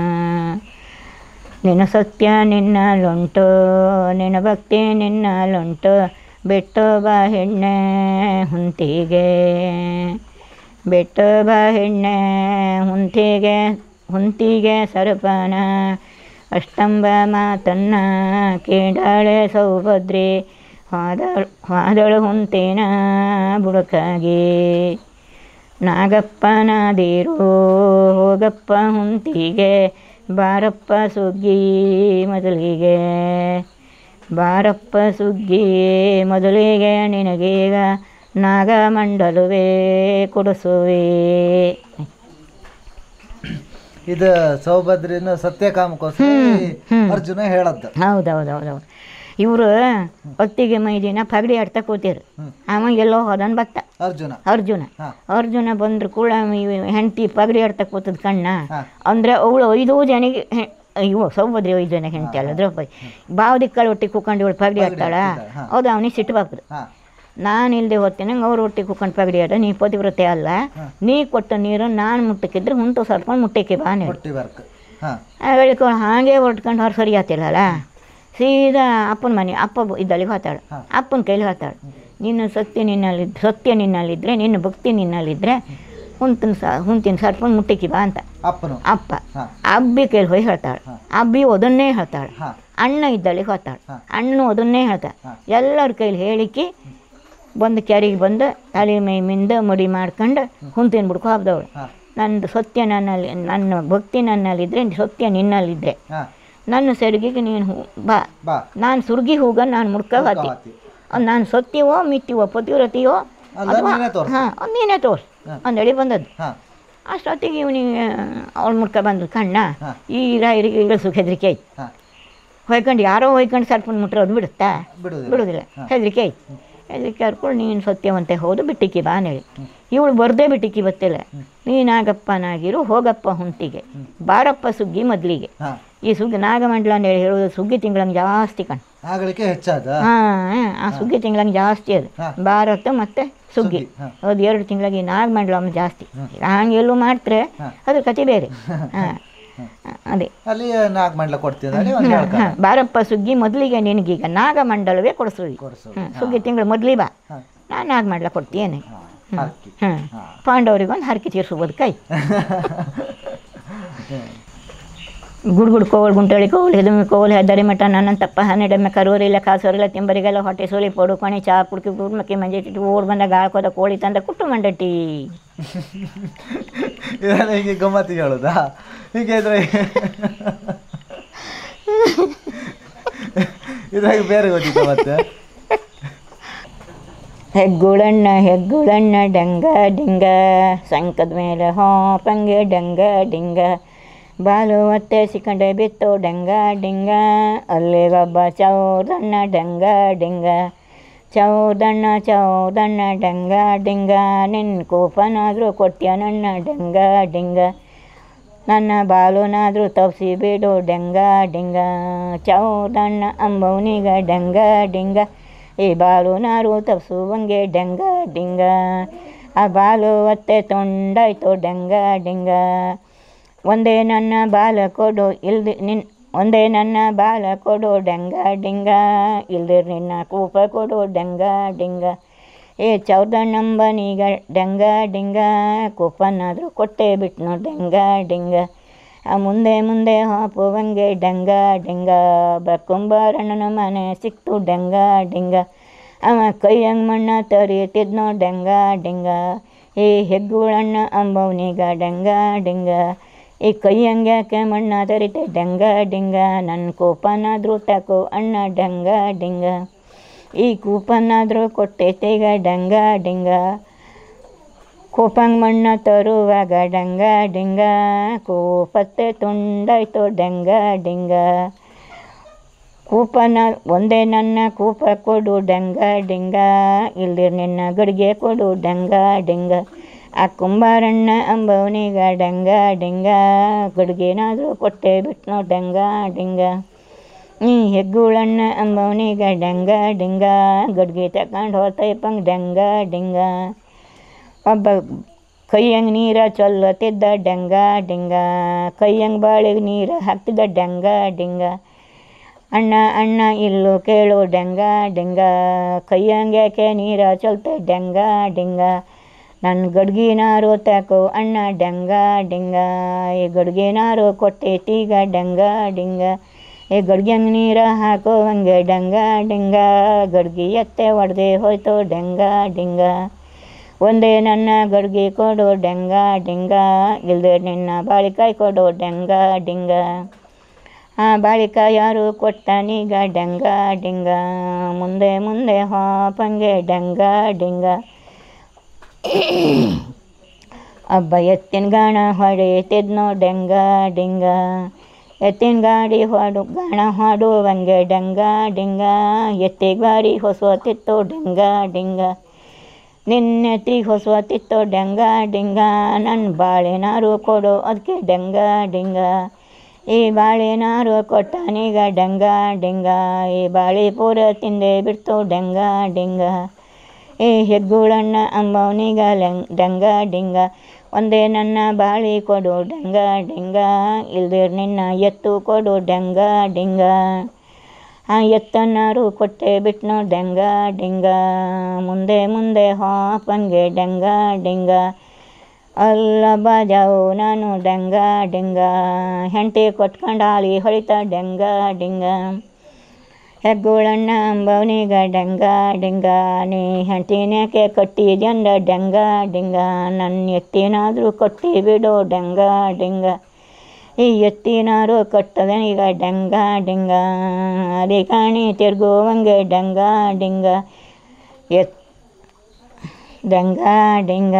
ನಿನ್ನ ಸತ್ಯ ನಿನ್ನಲುಂಟು ನಿನ್ನ ಭಕ್ತಿ ನಿನ್ನಲುಂಟು ಬಿಟ್ಟು ಬಾ ಹೆಣ್ಣೆ ಹುಂತಿಗೆ ಬಿಟ್ಟು ಬಾ ಹೆಣ್ಣೆ ಹುಂತಿಗೆ ಹುಂತಿಗೆ ಸರಪನ ಅಷ್ಟಂಬ ಮಾತನ್ನ ಕೇಳಾಳೆ ಸೌಭದ್ರಿ ಹಾದಳು ಹಾದಳು ಹುಂತಿನ ಬುಡಕಾಗಿ ನಾಗಪ್ಪನಾದಿರು ಹೋಗಪ್ಪ ಹುಂತಿಗೆ ಬಾರಪ್ಪ ಸುಗ್ಗಿ ಮೊದಲಿಗೆ ಬಾರಪ್ಪ ಸುಗ್ಗಿ ಮೊದಲಿಗೆ ನಿನಗೀಗ ನಾಗಮಂಡಲವೇ ಕೊಡಿಸುವೆ ಇದು ಸೌಭದ್ರಿನ ಸತ್ಯಕಾಮಕ್ಕೋಸ್ಕರ ಅರ್ಜುನ ಹೇಳದ್ದು ಹೌದೌದೌದೌದು ಇವರು ಹೊತ್ತಿಗೆ ಮೈ ದಿನ ಪಗಡಿ ಆಡ್ತಾ ಕೂತಿರು ಅವ ಎಲ್ಲೋ ಹೋದನ್ ಭಕ್ತ ಅರ್ಜುನ ಅರ್ಜುನ ಹಾ. ಅರ್ಜುನ ಬಂದ್ರು ಕೂಡ ಹೆಂಡತಿ ಪಗಡಿ ಆಡ್ತಾ ಕೂತದ ಕಣ್ಣ ಹಾ. ಅಂದ್ರೆ ಅವಳು ಐದು ಜನಿಗೆ ಹೆ- ಇವು ಸೌಭದ್ರಿ ಐದು ಜನ ಹೆಂಡತಿ ಅಲ್ಲ ದ್ರೌಪದಿ ಬಾವದಿ ಕಳು ಒಟ್ಟಿಗೆ ಕೂಕೊಂಡು ಇವಳು ಪಗಡಿ ಆಡ್ತಾಳ ಆಡ್ತಿದ್ದಾಳೆ, ಹಾ. ಹೌದು ಅವನಿಗೆ ಸಿಟ್ಟು ಬಾಪದು ಹಾ ನಾನು ಇಲ್ಲದೆ ಹೋಗ್ತೀನಿ ಅವ್ರ ಒಟ್ಟಿಗೆ ಕೂಕೊಂಡು ಪಗಡಿ ಆಡ ನೀ ಪತಿವ್ರತೆ ಅಲ್ಲ ನೀ ಕೊಟ್ಟ ನೀರು ನಾನು ಮುಟ್ಟಕ್ಕಿದ್ರೆ ಹುಂಟು ಸರ್ಕೊಂಡು ಮುಟ್ಟಕ್ಕೆ ಬಾ ನೀನು ಹೊಟ್ಟಿ ವರ್ಕ್ ಹಾ ಹೇಳಿಕೊಂಡು ಹಾಗೆ ಹೊರ್ಟ್ಕೊಂಡು ಹೊರ ಸರಿ ಆತಿಲ್ಲಲ್ಲ ಸೀದಾ ಅಪ್ಪನ ಮನೆ ಅಪ್ಪ ಬ- ಇದ್ದಲ್ಲಿಗೆ ಹೋತಾಳು ಹಾ. ಅಪ್ಪನ ಕೈಲಿ ಹೋತಾಳು ನಿನ್ನ ಸತ್ಯ ನಿನ್ನಲ್ಲಿ ಸತ್ಯ ನಿನ್ನಲ್ಲಿದ್ದರೆ ನಿನ್ನ ಭಕ್ತಿ ನಿನ್ನಲ್ಲಿದ್ದರೆ ಹುಂತಿನ ಸ ಹುಂತಿನ ಸರ್ಪನ್ ಮುಟ್ಟಿಕ್ಕಿ ಬಾ ಅಂತ ಅಪ್ಪನು ಅಪ್ಪ ಹಾ. ಅಬ್ಬಿ ಕೈಲಿ ಹೋಗಿ ಹೇಳ್ತಾಳೆ ಹಾ. ಅಬ್ಬಿ ಅದನ್ನೇ ಹೇಳ್ತಾಳೆ ಹಾ ಅಣ್ಣ ಇದ್ದಲ್ಲಿಗೆ ಹೋತಾಳೆ ಹಾ. ಅಣ್ಣನು ಅದನ್ನೇ ಹೇಳ್ತಾಳೆ ಹಾ. ಎಲ್ಲರ ಕೈಲಿ ಹೇಳಿಕಿ ಬಂದು ಕೆರೆಗೆ ಬಂದು ತಲೆ ಮೈ ಮಿಂದ ಮಡಿ ಮಾಡ್ಕೊಂಡು ಹುಂತಿನ ಬಿಡ್ಕೊ ಹಬ್ದವಳು ಹಾ ನಂದು ಸತ್ಯ ನನ್ನಲ್ಲಿ ನನ್ನ ಭಕ್ತಿ ನನ್ನಲ್ಲಿದ್ದರೆ ಸತ್ಯ ನಿನ್ನಲ್ಲಿದ್ದರೆ ಹಾ ನನ್ನ ಸೆರಗಿಗೆ ನೀನು ಹೂ- ಬಾ ಬಾ ನಾನು ಸುರ್ಗಿ ಹೋಗ ನಾನು ಮುಡ್ಕೋತಿ ಮುಡ್ಕವಾತಿ. ನಾನು ಸತ್ಯವೋ ಮಿತ್ಯವೋ ಪತಿವ್ರತೆಯೋ ಅಲ್ಲ, ನೀನೇ ತೋರ್ಸು. ಹಾಂ ನೀನೇ ತೋರ್ಸು ಹಾ. ಅಂದೇಳಿ ಬಂದದ್ದು ಹಾ ಅಷ್ಟೊತ್ತಿಗೆ ಇವನಿಗೆ ಅವಳು ಮುಡ್ಕ ಬಂದು ಕಣ್ಣ ಹಾ. ಈ ರಾಯರಿಗೆ ಇಳಿಸು ಹೆದರಿಕೆ ಆಯ್ತು ಹಾ ಹೊಯ್ಕೊಂಡು ಯಾರೋ ಹೊಯ್ಕೊಂಡು ಸರ್ಪನ್ ಮುಟ್ರೆ ಅದು ಬಿಡುತ್ತಾ ಬಿಡುದಿಲ್ಲ ಬಿಡುವುದಿಲ್ಲ ಹಾ. ಹೆದರಿಕೆ ಆಯ್ತು ಹೆದರಿಕೆ ಹರ್ಕೊಂಡು ನೀನು ಸತ್ಯವಂತೆ ಹೌದು ಬಿಟ್ಟಿಕ್ಕಿ ಬಾ ಹೇಳಿ ಇವಳು ಬರ್ದೇ ಬಿಟ್ಟಿಕ್ಕಿ ಬತ್ತಿಲ್ಲ ನೀನಾಗಪ್ಪನಾಗಿರು ಹೋಗಪ್ಪ ಹುಂಟಿಗೆ ಬಾರಪ್ಪ ಸುಗ್ಗಿ ಮೊದಲಿಗೆ ಹಾ ಈ ಸುಗ್ಗಿ ನಾಗಮಂಡಲ ಅಂತ ಹೇಳಿ ಹೇಳೋದು ಸುಗ್ಗಿ ತಿಂಗಳಂಗೆ ಜಾಸ್ತಿ ಕಣ್ ಆಗಲಿಕ್ಕೆ ಹೆಚ್ಚಾದ ಹಾಂ ಆ ಸುಗ್ಗಿ ತಿಂಗಳಂಗೆ ಜಾಸ್ತಿ ಅದು ಹಾ. ಭಾರತ ಮತ್ತು ಸುಗ್ಗಿ ಸುಗ್ಗಿ, ಹಾ. ಅದು ಎರಡು ತಿಂಗಳಿಗೆ ನಾಗಮಂಡಲಮ್ಮ ಜಾಸ್ತಿ ಹಂಗೆ ಎಲ್ಲೂ ಮಾಡ್ತಾರೆ ಹಾ. ಅದ್ರ ಕತೆ ಬೇರೆ ಹಾಂ ಅದೇ ಅಲ್ಲಿ ನಾಗಮಂಡಲ ಕೊಡ್ತೀನಿ ಹೇಳಿ ಒಂದು ಹೇಳ್ತಾರೆ ಹಾಂ ಬಾರಪ್ಪ ಸುಗ್ಗಿ ಮೊದಲಿಗೆ ನಿನಗೀಗ ನಾಗಮಂಡಲವೇ ಕೊಡಿಸೋದು ಕೊಡ್ಸೋದು. ಹ್ಞೂ ಸುಗ್ಗಿ ತಿಂಗಳು ಮೊದಲಿ ಬಾ ಹಾ. ನಾನು ನಾಗಮಂಡಲ ಕೊಡ್ತೀನಿ ಹಾ, ಹರಕೆ. ಹ್ಞೂ ಹಾ. ಪಾಂಡವರಿಗೊಂದು ಹರಕೆ ತೀರಿಸ್ಬೋದು ಕೈ ಗುಡ್ಗುಡ್ ಕೋವಲ್ ಗುಂಟಳಿ ಕೋವಲ್ ಹೆದಮಿ ಕೋವಲ್ ಹೆದ್ದರಿ ಮಠ ನನ್ನಂತಪ್ಪ ಹನ್ನೆರಡಮ್ಮೆ ಕರೂರಿಲ್ಲ ಕಾಸೂರಿಲ್ಲ ತಿಂಬರಿಗೆಲ್ಲ ಹೊಟ್ಟೆ ಸೋಲಿ ಪೋಡು ಕೊಣಿ ಚಾ ಪುಡ್ಕಿ ಮಕ್ಕಿ ಮಂಜೆ ಇಟ್ಟು ಓಡ್ ಬಂದ ಗಾಳ್ಕೋದ ಕೋಳಿ ತಂದ ಕುಟ್ಟು ಮಂಡಟ್ಟಿ ಇದನ್ನ ಹೀಗೆ ಗಮ್ಮತ್ತಿಗೆ ಹೇಳುದಾ ಹೀಗೆ ಇದ್ರೆ ಇದ್ರಾಗ ಬೇರೆ ಗೊತ್ತಿತ್ತು ಮತ್ತೆ ಹೆಗ್ಗುಳಣ್ಣ ಹೆಗ್ಗುಳಣ್ಣ ಡಂಗ ಡಿಂಗ ಸಂಕದ ಮೇಲೆ ಹಾಪಂಗೆ ಡಂಗ ಡಿಂಗ ಬಾಲು ಮತ್ತೆ ಸಿಕ್ಕಂಡೆ ಬಿತ್ತು ಡಂಗ ಡಿಂಗ ಅಲ್ಲಿ ಒಬ್ಬ ಚೌದಣ್ಣ ಡಂಗ ಡಿಂಗ ಚೌದಣ್ಣ ಚೌದಣ್ಣ ಡಂಗ ಡಿಂಗ ನಿನ್ನ ಕೂಪನಾದರೂ ಕೊಟ್ಯ ನನ್ನ ಡಂಗ ಡಿಂಗ ನನ್ನ ಬಾಲುನಾದರೂ ತಪ್ಸಿ ಬಿಡು ಡೆಂಗ ಡಿಂಗ ಚೌದಣ್ಣ ಅಂಬವನಿಗ ಡೆಂಗ ಡಿಂಗ ಈ ಬಾಲುನಾರು ತಪ್ಸುವಂಗೆ ಡೆಂಗ ಡಿಂಗ ಆ ಬಾಲು ಒತ್ತೆ ತೊಂಡಾಯ್ತು ಡೆಂಗ ಡಿಂಗ ಒಂದೇ ನನ್ನ ಬಾಲ ಕೊಡು ಇಲ್ದಿ ನಿನ್ ಒಂದೇ ನನ್ನ ಬಾಲ ಕೊಡು ಡೆಂಗ ಡಿಂಗ ಇಲ್ದಿರ್ ನಿನ್ನ ಕೂಪ ಕೊಡು ಡೆಂಗ ಡಿಂಗ ಏ ಚೌದಣ್ಣಂಬನೀಗ ಡೆಂಗ ಡಿಂಗ ಕೂಪನ್ನಾದರೂ ಕೊಟ್ಟೆ ಬಿಟ್ನು ಡೆಂಗ ಡಿಂಗ ಆ ಮುಂದೆ ಮುಂದೆ ಹಾಪುವಂಗೆ ಡೆಂಗ ಡಿಂಗ ಬಕ್ಕುಂಬಾರಣ್ಣನ ಮನೆ ಸಿಕ್ತು ಡೆಂಗ ಡಿಂಗ ಅವ ಕೈಯಂಗ್ ಮಣ್ಣ ತರಿತಿದ್ನೋ ಡೆಂಗ ಡಿಂಗ ಏ ಹೆಗ್ಗುಳಣ್ಣ ಅಂಬವನಿಗ ಡೆಂಗ ಡಿಂಗ ಈ ಕೈಯಂಗ್ಯಾಕೆ ಮಣ್ಣ ತರಿತೆ ಡೆಂಗ ಡಿಂಗ ನನ್ನ ಕೋಪನಾದರೂ ತಕೋ ಅಣ್ಣ ಡೆಂಗ ಡಿಂಗ ಈ ಕೂಪನ್ನಾದರೂ ಕೊಟ್ಟೈತೆಗ ಡಂಗ ಡಿಂಗ ಕೋಪಂಗ್ ಮಣ್ಣ ತರುವಾಗ ಡಂಗ ಡಿಂಗ ಕೋಪತ್ತೆ ತುಂಡಾಯ್ತು ಡೆಂಗ ಡಿಂಗ ಕೂಪನ ಒಂದೇ ನನ್ನ ಕೂಪ ಕೊಡು ಡಂಗ ಡಿಂಗ ಇಲ್ದಿರ್ ನಿನ್ನ ಗಡಿಗೆ ಕೊಡು ಡಂಗ ಡಿಂಗ ಆ ಕುಂಬಾರಣ್ಣ ಅಂಬವನಿಗ ಡಂಗ ಡಿಂಗ ಗಡಿಗೆನಾದರೂ ಕೊಟ್ಟೆ ಬಿಟ್ನೋ ಡಂಗ ಡಿಂಗ ನೀ ಹೆಗ್ಗುಳನ್ನ ಅಂಬವನಿಗ ಡಂಗ ಡಿಂಗ ಗಡ್ಗೆ ತಕೊಂಡು ಹೋತೈಪಂಗ್ ಡಂಗ ಡಿಂಗ ಒಬ್ಬ ಕೈಯಂಗೆ ನೀರ ಚೊಲ್ಲತ್ತಿದ್ದ ಡಂಗ ಡಿಂಗ ಕೈಯಂಗೆ ಬಾಳಿಗೆ ನೀರು ಹಾಕ್ತಿದ್ದ ಡಂಗ ಡಿಂಗ ಅಣ್ಣ ಅಣ್ಣ ಇಲ್ಲು ಕೇಳು ಡೆಂಗ ಡೆಂಗ ಕೈಯಂಗ್ಯಾಕೆ ನೀರ ಚೊಲ್ತೆ ಡೆಂಗ ಡಿಂಗ ನನ್ನ ಗಡ್ಗಿನಾರು ತಾಕೋ ಅಣ್ಣ ಡೆಂಗ ಡಿಂಗ ಈ ಗಡ್ಗಿನಾರು ಕೊಟ್ಟೈತೀಗ ಡೆಂಗ ಡಿಂಗ ಈ ಗಡ್ಗೆಂಗೆ ನೀರ ಹಾಕೋ ಹಂಗೆ ಡೆಂಗ ಡಿಂಗ ಗಡ್ಗಿ ಎತ್ತೆ ಒಡೆದೆ ಹೋಯ್ತು ಡೆಂಗ ಡಿಂಗ ಒಂದೇ ನನ್ನ ಗಡ್ಗೆ ಕೊಡು ಡೆಂಗ ಡಿಂಗ ಇಲ್ದೆ ನಿನ್ನ ಬಾಳಿಕಾಯಿ ಕೊಡು ಡೆಂಗ ಡಿಂಗ ಆ ಬಾಳಿಕ ಯಾರು ಕೊಟ್ಟನೀಗ ಡೆಂಗ ಡಿಂಗ ಮುಂದೆ ಮುಂದೆ ಹಾಪಂಗೆ ಡೆಂಗ ಡಿಂಗ ಅಬ್ಬ ಎತ್ತಿನ ಗಾಣ ಹೊಡೆತಿದ್ನೋ ಡೆಂಗ ಡಿಂಗ ಎತ್ತಿನ ಗಾಡಿ ಹೊಡು ಗಾಣ ಹೊಡುವಂಗೆ ಡೆಂಗ ಡಿಂಗ ಎತ್ತಿ ಗಾಡಿ ಹೊಸತಿತ್ತು ಡೆಂಗ ಡಿಂಗ ನಿನ್ನೆತ್ತಿಗೆ ಹೊಸತಿತ್ತು ಡೆಂಗ ಡಿಂಗ ನನ್ನ ಬಾಳೆನಾರು ಕೊಡು ಅದಕ್ಕೆ ಡೆಂಗ ಡಿಂಗ ಈ ಬಾಳೆನಾರು ಕೊಟ್ಟನೀಗ ಡೆಂಗ ಡಿಂಗ ಈ ಬಾಳೆ ಪೂರ ತಿಂದೆ ಬಿಡ್ತು ಡೆಂಗ ಡಿಂಗ ಈ ಹೆಗ್ಗುಳಣ್ಣ ಅಂಬವನಿಗ ಲೆಂಗ್ ಡೆಂಗ ಡಿಂಗ ಒಂದೇ ನನ್ನ ಬಾಳಿ ಕೊಡು ಡೆಂಗ ಡಿಂಗ ಇಲ್ದಿರ್ ನಿನ್ನ ಎತ್ತು ಕೊಡು ಡೆಂಗ ಡಿಂಗ ಆ ಎತ್ತನ್ನಾರು ಕೊಟ್ಟೆ ಬಿಟ್ನು ಡೆಂಗ ಡಿಂಗ ಮುಂದೆ ಮುಂದೆ ಹಾಪಂಗೆ ಡೆಂಗ ಡಿಂಗ ಅಲ್ಲ ಬಾಜಾವು ನಾನು ಡೆಂಗ ಡಿಂಗ ಹೆಂಡತಿ ಕೊಟ್ಕೊಂಡಾಲಿ ಹೊಳಿತ ಡೆಂಗ ಡಿಂಗ ಹೆಗ್ಗುಳಣ್ಣ ಅಂಬವನಿಗ ಡೆಂಗ ಡಿಂಗ ನೀ ಹೆಂಡತಿನ್ಯಾಕೆ ಕಟ್ಟಿದ್ಯಂದ ಡೆಂಗ ಡಿಂಗ ನನ್ನ ಎತ್ತಿನಾದರೂ ಕೊಟ್ಟಿ ಬಿಡು ಡೆಂಗ ಡಿಂಗ ಈ ಎತ್ತಿನಾರು ಕಟ್ಟದನೀಗ ಡೆಂಗ ಡಿಂಗ ಅದೇ ಕಾಣಿ ತಿರ್ಗುವಂಗೆ ಡೆಂಗ ಡಿಂಗ ಎತ್ ಡೆಂಗ ಡಿಂಗ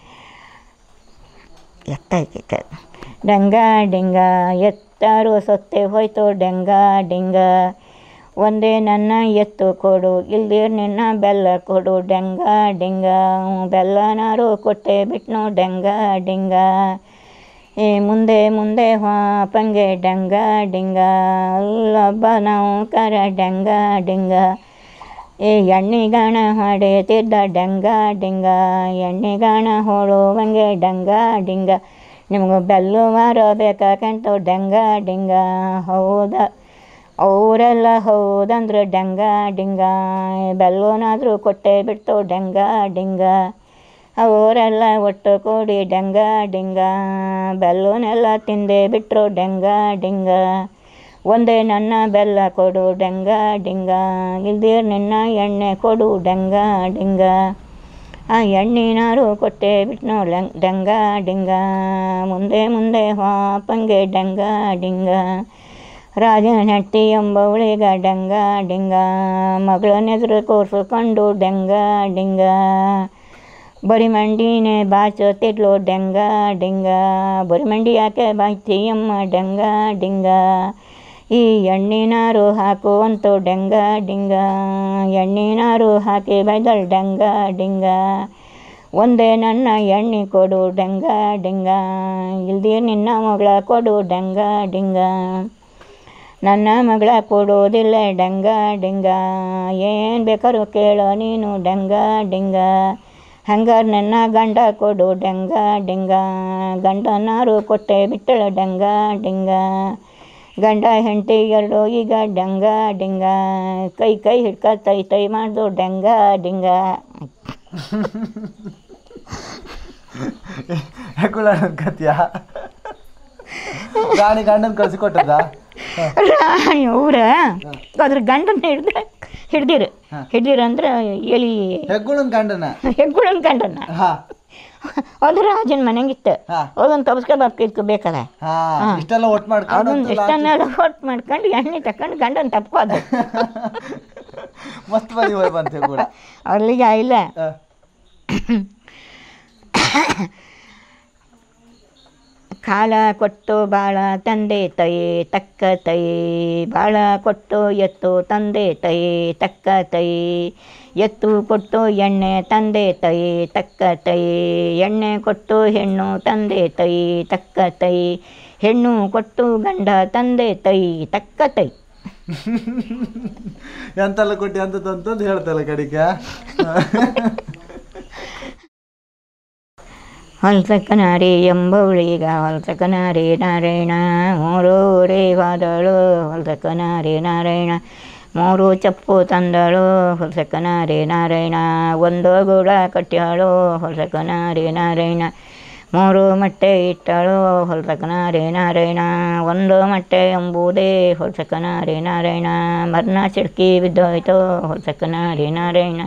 ಎತ್ತೈತೆ ಡೆಂಗ ಡಿಂಗ ಎತ್ತಾರು ಸೊತ್ತೆ ಹೋಯ್ತು ಡೆಂಗ ಡಿಂಗ ಒಂದೇ ನನ್ನ ಎತ್ತು ಕೊಡು ಇಲ್ದಿರ್ ನಿನ್ನ ಬೆಲ್ಲ ಕೊಡು ಡೆಂಗ ಡಿಂಗ ಬೆಲ್ಲನಾರು ಕೊಟ್ಟೆ ಬಿಟ್ನು ಡೆಂಗ ಡಿಂಗ ಈ ಮುಂದೆ ಮುಂದೆ ಹಾಪಂಗೆ ಡೆಂಗ ಡಿಂಗ ಅಲ್ಲೊಬ್ಬ ನಾವು ಕರ ಡೆಂಗ ಡಿಂಗ ಈ ಎಣ್ಣಿಗಾಣ ಹೊಡೆತಿದ್ದ ಡೆಂಗ ಡಿಂಗ ಎಣ್ಣಿಗಾಣ ಹೊಡುವಂಗೆ ಡೆಂಗ ಡಿಂಗ ನಿಮ್ಗೆ ಬೆಲ್ಲು ಮಾರ ಬೇಕಾಕಂತ ಡೆಂಗ ಡಿಂಗ ಹೌದ ಅವರೆಲ್ಲ ಹೌದಂದ್ರೆ ಡೆಂಗ ಡಿಂಗ ಬೆಲ್ಲೋನಾದರೂ ಕೊಟ್ಟೆ ಬಿಡ್ತು ಡೆಂಗ ಡಿಂಗ ಅವರೆಲ್ಲ ಒಟ್ಟು ಕೂಡಿ ಡೆಂಗ ಡಿಂಗ ಬೆಲ್ಲೋನೆಲ್ಲ ತಿಂದೆ ಬಿಟ್ಟರು ಡೆಂಗ ಡಿಂಗ ಒಂದೇ ನನ್ನ ಬೆಲ್ಲ ಕೊಡು ಡೆಂಗ ಡಿಂಗ ಇಲ್ದಿರ್ ನಿನ್ನ ಎಣ್ಣೆ ಕೊಡು ಡೆಂಗ ಡಿಂಗ ಆ ಎಣ್ಣಿನಾರು ಕೊಟ್ಟೆ ಬಿಟ್ನು ಲೆಂಗ್ ಡೆಂಗ ಡಿಂಗ ಮುಂದೆ ಮುಂದೆ ಹಾಪಂಗೆ ಡೆಂಗ ಡಿಂಗ ರಾಜನ ಹೆಂಡತಿ ಎಂಬವಳಿಗ ಡೆಂಗ ಡಿಂಗ ಮಗಳನ್ನೆದುರು ಕೂರಿಸ್ಕೊಂಡು ಡೆಂಗ ಡಿಂಗ ಬರಿ ಮಂಡಿನೇ ಬಾಚೋತಿದ್ಲು ಡೆಂಗ ಡಿಂಗ ಬರಿ ಮಂಡಿ ಯಾಕೆ ಬಾಯ್ತೀಯಮ್ಮ ಡೆಂಗ ಡಿಂಗ ಈ ಎಣ್ಣಿನಾರು ಹಾಕುವಂತು ಡೆಂಗ ಡಿಂಗ ಎಣ್ಣಿನಾರು ಹಾಕಿ ಬೈದಲ್ ಡೆಂಗ ಡಿಂಗ ಒಂದೇ ನನ್ನ ಎಣ್ಣೆ ಕೊಡು ಡೆಂಗ ಡಿಂಗ ಇಲ್ದಿ ನಿನ್ನ ಮಗಳ ಕೊಡು ಡೆಂಗ ಡಿಂಗ ನನ್ನ ಮಗಳ ಕೊಡೋದಿಲ್ಲ ಡೆಂಗ ಡಿಂಗ ಏನು ಬೇಕಾದ್ರೂ ಕೇಳೋ ನೀನು ಡೆಂಗ ಡಿಂಗ ಹಂಗಾರೆ ನನ್ನ ಗಂಡ ಕೊಡು ಡೆಂಗ ಡಿಂಗ ಗಂಡನಾರು ಕೊಟ್ಟೆ ಬಿಟ್ಟಳ ಡೆಂಗ ಡಿಂಗ ಗಂಡ ಹೆಂಡತಿ ಎರಡು ಈಗ ಡೆಂಗ ಡಿಂಗ ಕೈ ಕೈ ಹಿಡ್ಕ ತೈ ತೈ ಮಾಡ್ದು ಡೆಂಗ ಡಿಂಗ ಹೆಗ್ಗುಳ ಕತ್ಯ ರಾಣಿ ಗಂಡನ ಕಳ್ಸಿ ಕೊಟ್ಟದ ರಾಣಿ ಊರ ಅದ್ರ ಗಂಡನ ಹಿಡ್ದ ಹಿಡ್ದಿರು ಹಾ. ಹಿಡ್ದಿರು ಅಂದ್ರೆ ಎಲಿ ಹೆಗ್ಗುಳನ್ ಗಂಡನ ಹೆಗ್ಗುಳನ್ ಗಂಡನ ಹಾ ಅದು ರಾಜನ ಮನೆಗಿತ್ತು ಹಾ. ಅದೊಂದು ತಪ್ಸ್ಕೊಬಾರ್ಕಿತ್ತು ಬೇಕಲ್ಲ ಹಾ ಹಾ. ಇಷ್ಟೆಲ್ಲ ಒಟ್ಟು ಮಾಡ್ಕೊಂಡು ಅದೊಂದು ಅಂತೂ ಎಷ್ಟನ್ನೆಲ್ಲ ಹೊಟ್ಟು ಮಾಡ್ಕೊಂಡು ಎಣ್ಣೆ ತಕೊಂಡು ಗಂಡನ ತಪ್ಕೋದು ಮಸ್ತ್ ಬದಿ ಹೋಯ್ ಬಂತೆ ಕೂಡ ಅಲ್ಲಿಗೆ ಇಲ್ಲ ಹಾ. ಕಾಲ ಕೊಟ್ಟು ಬಾಳ ತಂದೆ ತೈ ತಕ್ಕ ತೈ ಬಾಳ ಕೊಟ್ಟು ಎತ್ತು ತಂದೆ ತೈ ತಕ್ಕ ತೈ ಎತ್ತು ಕೊಟ್ಟು ಎಣ್ಣೆ ತಂದೆ ತೈ ತಕ್ಕ ತೈ ಎಣ್ಣೆ ಕೊಟ್ಟು ಹೆಣ್ಣು ತಂದೆ ತೈ ತಕ್ಕ ತೈ ಹೆಣ್ಣು ಕೊಟ್ಟು ಗಂಡ ತಂದೆ ತೈ ತಕ್ಕ ತೈ ಎಂತೆಲ್ಲ ಕೊಟ್ಟು ಎಂತದ್ದು ಅಂತಂದು ಹೇಳ್ತಲ್ಲ ಕಡಿಕ ಹೊಲ್ಸಕ್ಕನಾರಿ ಎಂಬವಳೀಗ ಹೊಲ್ಸಕ್ಕನಾರಿ ನಾರಾಯಣ ಮೂರು ರೇವಾದಳು ಹೊಲ್ಸಕ್ಕನಾರಿ ನಾರಾಯಣ ಮೂರು ಚಪ್ಪು ತಂದಳು ಹೊಲ್ಸಕ್ಕನಾರಿ ನಾರಾಯಣ ಒಂದು ಗೂಡ ಕಟ್ಟ್ಯಾಳು ಹೊಲ್ಸಕ್ಕನಾರಿ ನಾರಾಯಣ ಮೂರು ಮೊಟ್ಟೆ ಇಟ್ಟಳು ಹೊಲ್ಸಕ್ಕನಾರಿ ನಾರಾಯಣ ಒಂದು ಮೊಟ್ಟೆ ಎಂಬುದೇ ಹೊಲ್ಸಕ್ಕನಾರಿ ನಾರಾಯಣ ಮರ್ನ ಚಿಡ್ಕಿ ಬಿದ್ದೋಯ್ತು ಹೊಲ್ಸಕ್ಕನಾರಿ ನಾರಾಯಣ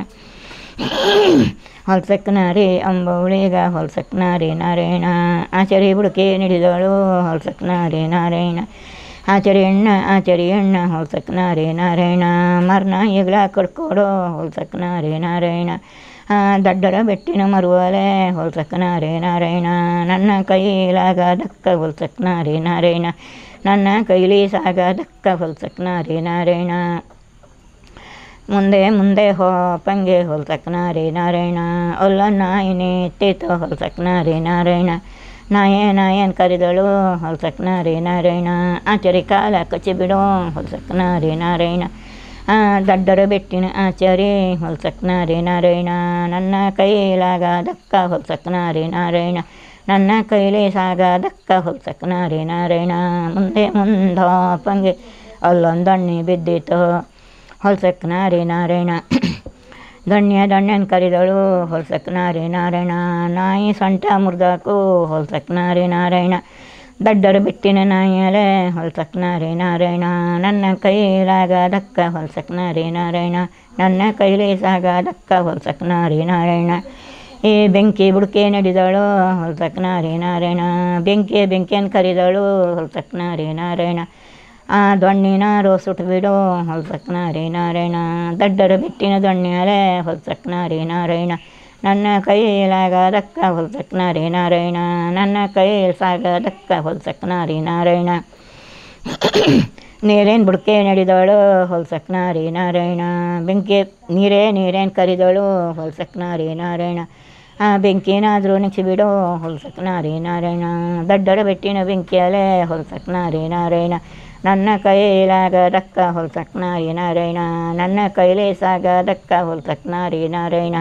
ಹೊಲ್ಸಕ್ನಾರಿ ಅಂಬವಳಿಗ ಹೊಲ್ಸಕ್ನಾರಿ ನಾರಾಯಣ ಆಚರಿ ಬುಡಕೆ ನಿಡಿದಳು ಹೊಲ್ಸಕ್ನಾರಿ ನಾರಾಯಣ ಆಚರಿ ಎಣ್ಣ ಆಚರಿ ಎಣ್ಣ ಹೊಲ್ಸಕ್ನಾರಿ ನಾರಾಯಣ ಮರ್ನ ಈಗಲ ಕಡ್ಕೊಡು ಹೊಲ್ಸಕ್ನಾರಿ ನಾರಾಯಣ ಆ ದಡ್ಡರ ಬೆಟ್ಟಿನ ಮರುವಲೆ ಹೊಲ್ಸಕ್ನಾರಿ ನಾರಾಯಣ ನನ್ನ ಕೈಲಾಗ ದಕ್ಕ ಹೊಲ್ಸಕ್ನಾರಿ ನಾರಾಯಣ ನನ್ನ ಕೈಲಿ ಸಾಗ ದಕ್ಕ ಹೊಲ್ಸಕ್ನಾರಿ ನಾರಾಯಣ ಮುಂದೆ ಮುಂದೆ ಹೋ ಪಂಗೆ ಹೊಲ್ಸಕ್ನಾರಿ ನಾರಾಯಣ ಒಲ್ಲ ನಾಯಿನಿ ಎತ್ತಿತು ಹೊಲ್ಸಕ್ನಾರಿ ನಾರಾಯಣ ನಾಯೇ ನಾಯನ್ ಕರೆದಳು ಹೊಲ್ಸಕ್ನಾರಿ ನಾರಾಯಣ ಆಚರಿ ಕಾಲ ಕಚ್ಚಿಬಿಡು ಹೊಲ್ಸಕ್ನಾರಿ ನಾರಾಯಣ ಆ ದಡ್ಡರ ಬೆಟ್ಟಿನ ಆಚರಿ ಹೊಲ್ಸಕ್ನಾರಿ ನಾರಾಯಣ ನನ್ನ ಕೈಲಾಗ ದಕ್ಕ ಹೊಲ್ಸಕ್ನಾರಿ ನಾರಾಯಣ ನನ್ನ ಕೈಲಿ ಸಾಗ ದಕ್ಕ ಹೊಲ್ಸಕ್ನಾರಿ ನಾರಾಯಣ ಮುಂದೆ ಮುಂದೆ ಪಂಗೆ ಅಲ್ಲೊಂದಣ್ಣಿ ಬಿದ್ದಿತು ಹೊಲ್ಸಕ್ನಾರಿ ನಾರಾಯಣ ದಣ್ಯ ದಣ್ಯನ್ ಕರೆದಳು ಹೊಲ್ಸಕ್ನಾರಿ ನಾರಾಯಣ ನಾಯಿ ಸೊಂಟ ಮುರಿದಾಕು ಹೊಲ್ಸಕ್ನಾರಿ ನಾರಾಯಣ ದಡ್ಡರ ಬಿಟ್ಟಿನ ನಾಯಿಯಲೆ ಹೊಲ್ಸಕ್ನಾರಿ ನಾರಾಯಣ ನನ್ನ ಕೈಲಾಗ ದಕ್ಕ ಹೊಲ್ಸಕ್ನಾರಿ ನಾರಾಯಣ ನನ್ನ ಕೈಲಿ ಸಾಗ ದಕ್ಕ ಹೊಲ್ಸಕ್ನಾರಿ ನಾರಾಯಣ ಈ ಬೆಂಕಿ ಬುಡಕೆ ನಡೆದಳು ಹೊಲ್ಸಕ್ನಾರಿ ನಾರಾಯಣ ಬೆಂಕಿ ಬೆಂಕಿಯನ್ನು ಕರೆದಳು ಹೊಲ್ಸಕ್ನಾರಿ ನಾರಾಯಣ ಆ ದೊಣ್ಣಿನಾರು ಸುಟ್ಬಿಡು ಹೊಲ್ಸಕ್ನಾರಿ ನಾರಾಯಣ ದಡ್ಡರ ಬಿಟ್ಟಿನ ದೊಣ್ಣೆಯಲೆ ಹೊಲ್ಸಕ್ನಾರಿ ನಾರಾಯಣ ನನ್ನ ಕೈಲಾಗ ದಕ್ಕ ಹೊಲ್ಸಕ್ನಾರಿ ನಾರಾಯಣ ನನ್ನ ಕೈ ಸಾಗ ದಕ್ಕ ಹೊಲ್ಸಕ್ನಾರಿ ನಾರಾಯಣ ನೀರೇನು ಬುಡಕೆ ನಡೆದಳು ಹೊಲ್ಸಕ್ನಾರಿ ನಾರಾಯಣ ಬೆಂಕಿ ನೀರೇ ನೀರೇನು ಕರಿದಳು ಹೊಲ್ಸಕ್ನಾರಿ ನಾರಾಯಣ ಆ ಬೆಂಕಿನಾದರೂ ನಿಕ್ಸಿಬಿಡು ಹೊಲ್ಸಕ್ನಾರಿ ನಾರಾಯಣ ದಡ್ಡರ ಬೆಟ್ಟಿನ ಬೆಂಕಿಯಲೆ ಹೊಲ್ಸಕ್ನಾರಿ ನಾರಾಯಣ ನನ್ನ ಕೈಲಾಗ ದಕ್ಕ ಹೊಲ್ಸಕ್ನಾರಿ ನಾರಾಯಣ ನನ್ನ ಕೈಲೇ ಸಾಗ ದಕ್ಕ ಹೊಲ್ಸಕ್ನಾರಿ ನಾರಾಯಣ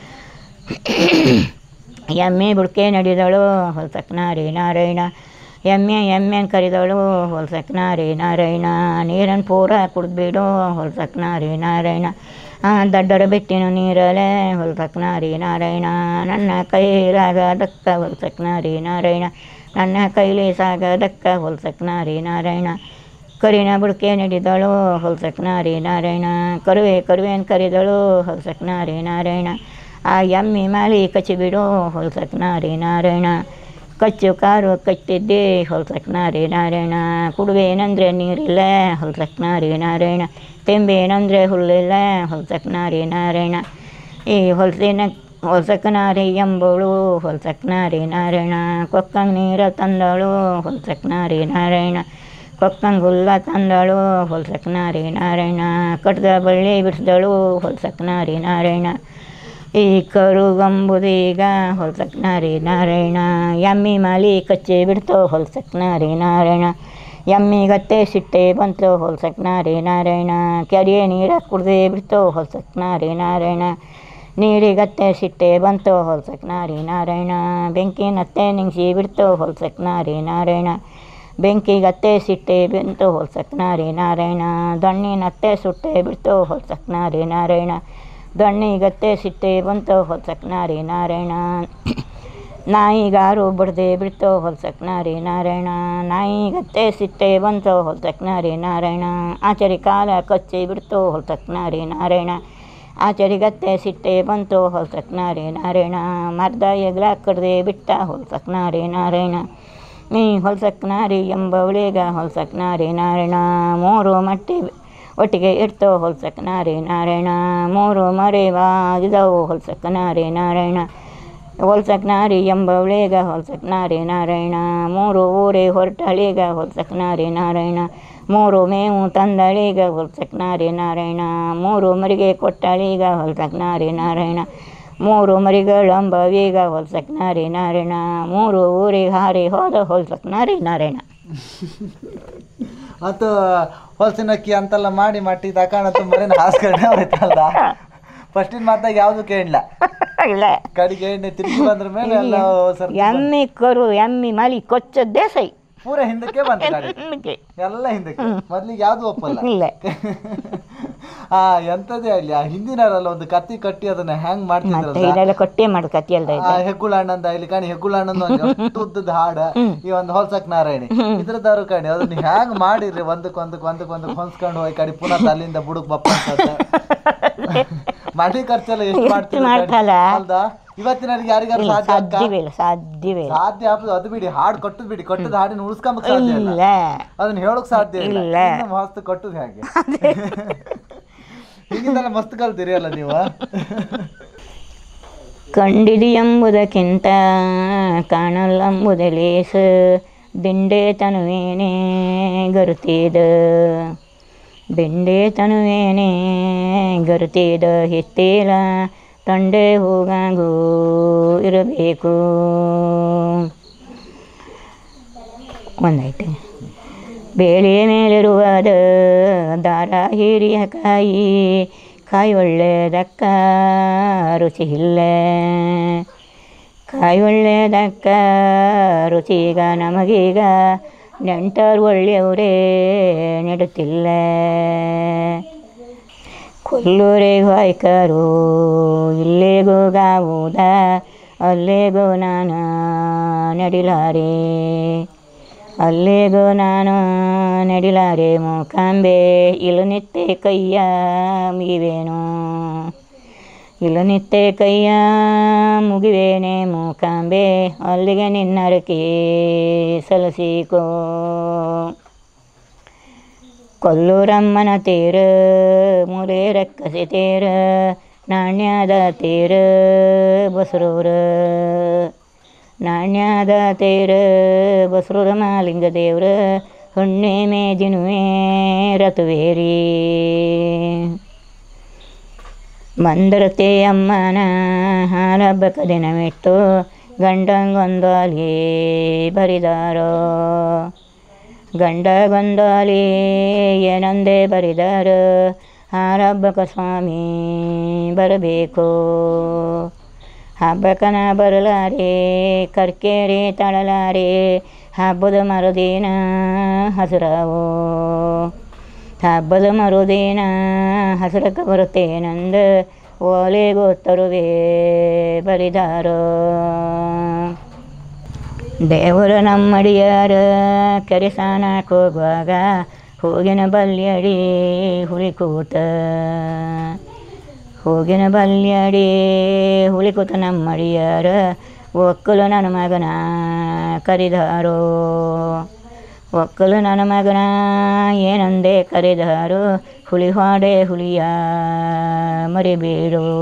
ಎಮ್ಮೆ ಬುಡಕೆ ನಡೆದಳು ಹೊಲ್ಸಕ್ನಾರಿ ನಾರಾಯಣ ಎಮ್ಮೆ ಎಮ್ಮೆನ್ ಕರಿದಳು ಹೊಲ್ಸಕ್ನಾರಿ ನಾರಾಯಣ ನೀರನ್ನು ಪೂರ ಕುಡಿದ್ಬಿಡು ಹೊಲ್ಸಕ್ನಾರಿ ನಾರಾಯಣ ಆ ದಡ್ಡರ ಬೆಟ್ಟಿನ ನೀರಲೆ ಹೊಲ್ಸಕ್ನಾರಿ ನಾರಾಯಣ ನನ್ನ ಕೈಲಾಗ ದಕ್ಕ ಹೊಲ್ಸಕ್ನಾರಿ ನಾರಾಯಣ ನನ್ನ ಕೈಲಿ ಸಾಗ ದಕ್ಕ ಹೊಲ್ಸಕ್ನಾರಿ ನಾರಾಯಣ ಕರಿನ ಬುಡಕೆ ನಡೆದಳು ಹೊಲ್ಸಕ್ನಾರಿ ನಾರಾಯಣ ಕರುವೆ ಕರುವೆನ್ ಕರೆದಳು ಹೊಲ್ಸಕ್ನಾರಿ ನಾರಾಯಣ ಆ ಎಮ್ಮಿ ಮಾಲಿ ಕಚ್ಚಿಬಿಡು ಹೊಲ್ಸಕ್ನಾರಿ ನಾರಾಯಣ ಕಚ್ಚು ಕಾರು ಕಚ್ಚಿದ್ದೆ ಹೊಲ್ಸಕ್ನಾರಿ ನಾರಾಯಣ ಕುಡುವೇನಂದ್ರೆ ನೀರಿಲ್ಲ ಹೊಲ್ಸಕ್ನಾರಿ ನಾರಾಯಣ ತೆಂಬೇನಂದ್ರೆ ಹುಲ್ಲಿಲ್ಲ ಹೊಲ್ಸಕ್ನಾರಿ ನಾರಾಯಣ ಈ ಹೊಲಸಿನ ಹೊಲ್ಸಕ್ನಾರಿ ಎಂಬಳು ಹೊಲ್ಸಕ್ನಾರಿ ನಾರಾಯಣ ಕೊಕ್ಕಂಗೆ ನೀರ ತಂದಳು ಹೊಲ್ಸಕ್ನಾರಿ ನಾರಾಯಣ ಕೊಕ್ಕಂಗೆ ಹುಲ್ಲ ತಂದಳು ಹೊಲ್ಸಕ್ನಾರಿ ನಾರಾಯಣ ಕಟ್ದ ಬಳ್ಳಿ ಬಿಡಿಸಿದಳು ಹೊಲ್ಸಕ್ನಾರಿ ನಾರಾಯಣ ಈ ಕರುಗಂಬುದೀಗ ಹೊಲ್ಸಕ್ನಾರಿ ನಾರಾಯಣ ಎಮ್ಮಿ ಮಾಲಿ ಕಚ್ಚಿ ಬಿಡ್ತು ಹೊಲ್ಸಕ್ನಾರಿ ನಾರಾಯಣ ಎಮ್ಮಿಗತ್ತೆ ಸಿಟ್ಟೆ ಬಂತು ಹೊಲ್ಸಕ್ನಾರಿ ನಾರಾಯಣ ಕೆರೆಯ ನೀರ ಕುಡ್ದೇ ಬಿಡ್ತು ಹೊಲ್ಸಕ್ನಾರಿ ನಾರಾಯಣ ನೀರಿಗತ್ತೆ ಸಿಟ್ಟೆ ಬಂತು ಹೊಲ್ಸಕ್ನಾರಿ ನಾರಾಯಣ ಬೆಂಕಿನತ್ತೆ ನಿಂಗಿಸಿ ಬಿಡ್ತು ಹೊಲ್ಸಕ್ನಾರಿ ನಾರಾಯಣ ಬೆಂಕಿಗತ್ತೆ ಸಿಟ್ಟೆ ಬಂತು ಹೊಲ್ಸಕ್ನಾರಿ ನಾರಾಯಣ ದಣ್ಣಿನತ್ತೆ ಸುಟ್ಟೆ ಬಿಡ್ತು ಹೊಲ್ಸಕ್ನಾರಿ ನಾರಾಯಣ ದಣ್ಣಿಗತ್ತೆ ಸಿಟ್ಟೆ ಬಂತು ಹೊಲ್ಸಕ್ನಾರಿ ನಾರಾಯಣ ನಾಯಿಗಾರು ಬಡ್ದೆ ಬಿಡ್ತು ಹೊಲ್ಸಕ್ನಾರಿ ನಾರಾಯಣ ನಾಯಿಗತ್ತೆ ಸಿಟ್ಟೆ ಬಂತು ಹೊಲ್ಸಕ್ನಾರಿ ನಾರಾಯಣ ಆಚರಿ ಕಾಲ ಕಚ್ಚಿ ಬಿಡ್ತು ಹೊಲ್ಸಕ್ನಾರಿ ನಾರಾಯಣ ಆಚರಿಗತ್ತೆ ಸಿಟ್ಟೆ ಬಂತು ಹೊಲ್ಸಕ್ನಾರಿ ನಾರಾಯಣ ಮರ್ದ ಎಗ್ಲ ಕಡ್ದೆ ಬಿಟ್ಟ ಹೊಲ್ಸಕ್ನಾರಿ ನಾರಾಯಣ ನೀ ಹೊಲ್ಸಕ್ನಾರಿ ಎಂಬವಳಿಗ ಹೊಲ್ಸಕ್ನಾರಿ ನಾರಾಯಣ ಮೂರು ಮಟ್ಟಿ ಒಟ್ಟಿಗೆ ಇಡ್ತು ಹೊಲ್ಸಕ್ನಾರಿ ನಾರಾಯಣ ಮೂರು ಮರೆವಾಗಿದವು ಹೊಲ್ಸಕ್ನಾರಿ ನಾರಾಯಣ ಹೊಲ್ಸಕ್ನಾರಿ ಎಂಬವಳಿಗ ಹೊಲ್ಸಕ್ನಾರಿ ನಾರಾಯಣ ಮೂರು ಊರೇ ಹೊರಟಳಿಗ ಹೊಲ್ಸಕ್ನಾರಿ ನಾರಾಯಣ ಮೂರು ಮೇವು ತಂದಳಿಗ ಹೊಲ್ಸಕ್ನಾರಿ ನಾರಾಯಣ ಮೂರು ಮರಿಗೆ ಕೊಟ್ಟಳಿಗ ಹೊಲ್ಸಕ್ನಾರಿ ನಾರಾಯಣ ಮೂರು ಮರಿಗಳಂಬವೀಗ ಹೊಲ್ಸಕ್ನಾರಿ ನಾರಾಯಣ ಮೂರು ಊರಿಗೆ ಹಾರಿ ಹೋದ ಹೊಲ್ಸಕ್ನಾರಿ ನಾರಾಯಣ ಮತ್ತು ಹೊಲಸಿನ ಅಕ್ಕಿ ಅಂತೆಲ್ಲ ಮಾಡಿ ಮಟ್ಟಿ ತಕೊಂಡ ತುಂಬಾ ಹಾಸ್ಕೊಂಡೆ ಹೋಯ್ತಲ್ಲ ಫಸ್ಟಿನ ಮಾತಾಗ ಯಾವುದು ಕೇಳಲ್ಲ ಇಲ್ಲ ಕಡೆಗೆ ಎಣ್ಣೆ ತಿರುಗಿ ಬಂದ್ರ ಮೇಲೆ ಎಲ್ಲ ಸರ್ ಎಮ್ಮಿ ಕರು ಎಮ್ಮಿ ಮಲಿ ಕೊಚ್ಚದ್ದೇ ಸೈ ಪೂರ ಹಿಂದಕ್ಕೆ ಬಂತು ಗಾಡಿ ಹಿಂದಕ್ಕೆ. ಎಲ್ಲ ಹಿಂದಕ್ಕೆ ಮೊದ್ಲಿಗೆ ಯಾವ್ದು ಒಪ್ಪಲ್ಲ ಇಲ್ಲ ಆ ಎಂತದೇ ಅಲ್ಲಿ ಆ ಹಿಂದಿನವರೆಲ್ಲ ಒಂದು ಕತ್ತಿ ಕಟ್ಟಿ ಅದನ್ನ ಹ್ಯಾಂಗ್ ಮಾಡ್ತಿದ್ರಲ್ಲ ಮತ್ತೆ ಇದೆಲ್ಲ ಕೊಟ್ಟೆ ಮಾಡು ಕತ್ತಿ ಅಲ್ದ ಆ ಹೆಗ್ಗುಳ ಅಣ್ಣಂದ ಇಲ್ಲಿ ಕಾಣಿ ಹೆಗ್ಗುಳ ಅಣ್ಣಂದ ಒಂದು ಉದ್ದದ ಹಾಡ ಈ ಒಂದು ಹೊಲ್ಸಕ್ ನಾರಾಯಣಿ ಇದ್ರದಾರು ಕಾಣಿ ಅದನ್ನ ಹ್ಯಾಂಗ್ ಮಾಡಿರಿ ಒಂದಕ್ಕೆ ಒಂದಕ್ಕೆ ಒಂದಕ್ಕೆ ಒಂದಕ್ಕೆ ಹೊಂದ್ಸ್ಕೊಂಡು ಹೋಗಿ ಕಡಿ ಪುನಃ ಅಲ್ಲಿಂದ ಬುಡಕ್ ಬಪ್ಪ ಅಂತ ಮನೆ ಖರ್ಚೆಲ್ಲ ಎಷ್ಟು ಮಾಡ್ತೀರಿ ಕಾಣಿ? ಮಾಡ್ತಲ್ಲ? ಅಲ್ದಾ ಇವತ್ತಿನವ್ರಿಗೆ ಯಾರಿಗಾರು ಸಾಧ್ಯ ಅಕ್ಕ? ಸಾಧ್ಯವೇ ಇಲ್ಲ ಸಾಧ್ಯವೇ ಇಲ್ಲ ಸಾಧ್ಯ ಆಗ್ಬೋದು ಅದು ಬಿಡಿ ಹಾಡು ಕೊಟ್ಟದ್ ಬಿಡಿ ಕೊಟ್ಟದ ಹಾಡಿನ ಉಳಿಸ್ಕೊಂಬಕ್ ಸಾಧ್ಯ ಇಲ್ಲ ಇಲ್ಲ ಅದನ್ನ ಹೇಳಕ್ ಸಾಧ್ಯ ಇಲ್ಲ ಇಲ್ಲ. ಇನ್ನು ಮಸ್ತ್ ಕೊಟ್ಟದ್ ಹೇಗೆ ಹೀಗಿಂದೆಲ್ಲ ಮಸ್ತ್ ಕಲ್ತೀರಿ ಅಲ್ಲ ನೀವು ಕಂಡಿದಿ ಎಂಬುದಕ್ಕಿಂತ ಕಾಣಲ್ಲಂಬುದೇ ಲೇಸ ದಿಂಡೆ ತನುವೇನೆ ಗರುತಿದ ದಿಂಡೆ ತನುವೇನೆ ಗರುತಿದ ಹಿತ್ತೇಲ ತಂಡೆ ಹೋಗಾಗೂ ಇರಬೇಕು ಒಂದಾಯ್ತು ಬೇಳೆ ಮೇಲಿರುವದ ದಾರ ಹಿರಿಯ ಕಾಯಿ ಕಾಯಿ ಒಳ್ಳೆಯದಕ್ಕ ರುಚಿ ಇಲ್ಲ ಕಾಯಿ ಒಳ್ಳೆಯದಕ್ಕ ರುಚಿಗ ನಮಗೀಗ ನೆಂಟರು ಒಳ್ಳೆಯವರೇ ನೆಡುತ್ತಿಲ್ಲ ಕೊಲ್ಲೂರಿಗೆ ಹೊಯ್ಕರು ಇಲ್ಲಿಗೂ ಗಾವುದ ಅಲ್ಲಿಗೂ ನಾನು ನಡಿಲಾರೆ ಅಲ್ಲಿಗೂ ನಾನು ನಡಿಲಾರೆ ಮೂಕಾಂಬೆ ಇಲು ನಿತ್ತೆ ಕೈಯ ಮುಗಿವೇನು ಇಲು ನಿತ್ತೆ ಕೈಯ ಮುಗಿವೇನೆ ಮೂಕಾಂಬೆ ಅಲ್ಲಿಗೆ ನಿನ್ನರಕೆ ಸಲಸಿಕೋ ಕೊಲ್ಲೂರಮ್ಮನ ತೇರ ಮುರೇ ರಕ್ಕಸಿ ತೇರ ನಾಣ್ಯದ ತೇರ ಬಸರೂರ ನಾಣ್ಯದ ತೇರ ಬಸರೂರ ಮಾಲಿಂಗ ದೇವ್ರ ಹುಣ್ಣಿಮೆ ದಿನುವೆ ರತುವೇರಿ ಮಂದರತೆ ಅಮ್ಮನ ಹಾರಬ್ಬಕ ದಿನವಿಟ್ಟು ಗಂಡಂಗೊಂದು ಅಲಿ ಬರಿದಾರೋ ಗಂಡಗೊಂದಾಲಿ ಏನಂದೇ ಬರಿದಾರ ಹಾರಬ್ಬಕ ಸ್ವಾಮಿ ಬರಬೇಕು ಹಬ್ಬಕನ ಬರಲಾರೆ ಕರ್ಕೇರಿ ತಳಲಾರೆ ಹಬ್ಬದ ಮರುದಿನ ಹಸುರಾವು ಹಬ್ಬದ ಮರುದಿನ ಹಸುರಕ್ಕೆ ಬರುತ್ತೇನಂದ ಓಲೆ ಗೊತ್ತರುವೆ ಬರಿದಾರೋ ದೇವರು ನಮ್ಮಡಿಯಾರ ಕೆರೆಸಾನಕ್ಕೆ ಹೋಗುವಾಗ ಹೂಗಿನ ಬಲ್ಯಡಿ ಹುಳಿ ಕೂತ ಹೂಗಿನ ಬಲ್ಯಡಿ ಹುಳಿ ಕೂತ ನಮ್ಮಡಿಯಾರ ಒಕ್ಕಲು ನನ್ನ ಮಗನ ಕರಿದಾರೋ ಒಕ್ಕಲು ನನ್ನ ಮಗನ ಏನಂದೆ ಕರೆದಾರು ಹುಳಿ ಹಾಡೆ ಹುಳಿಯ ಮರಿಬೇಡು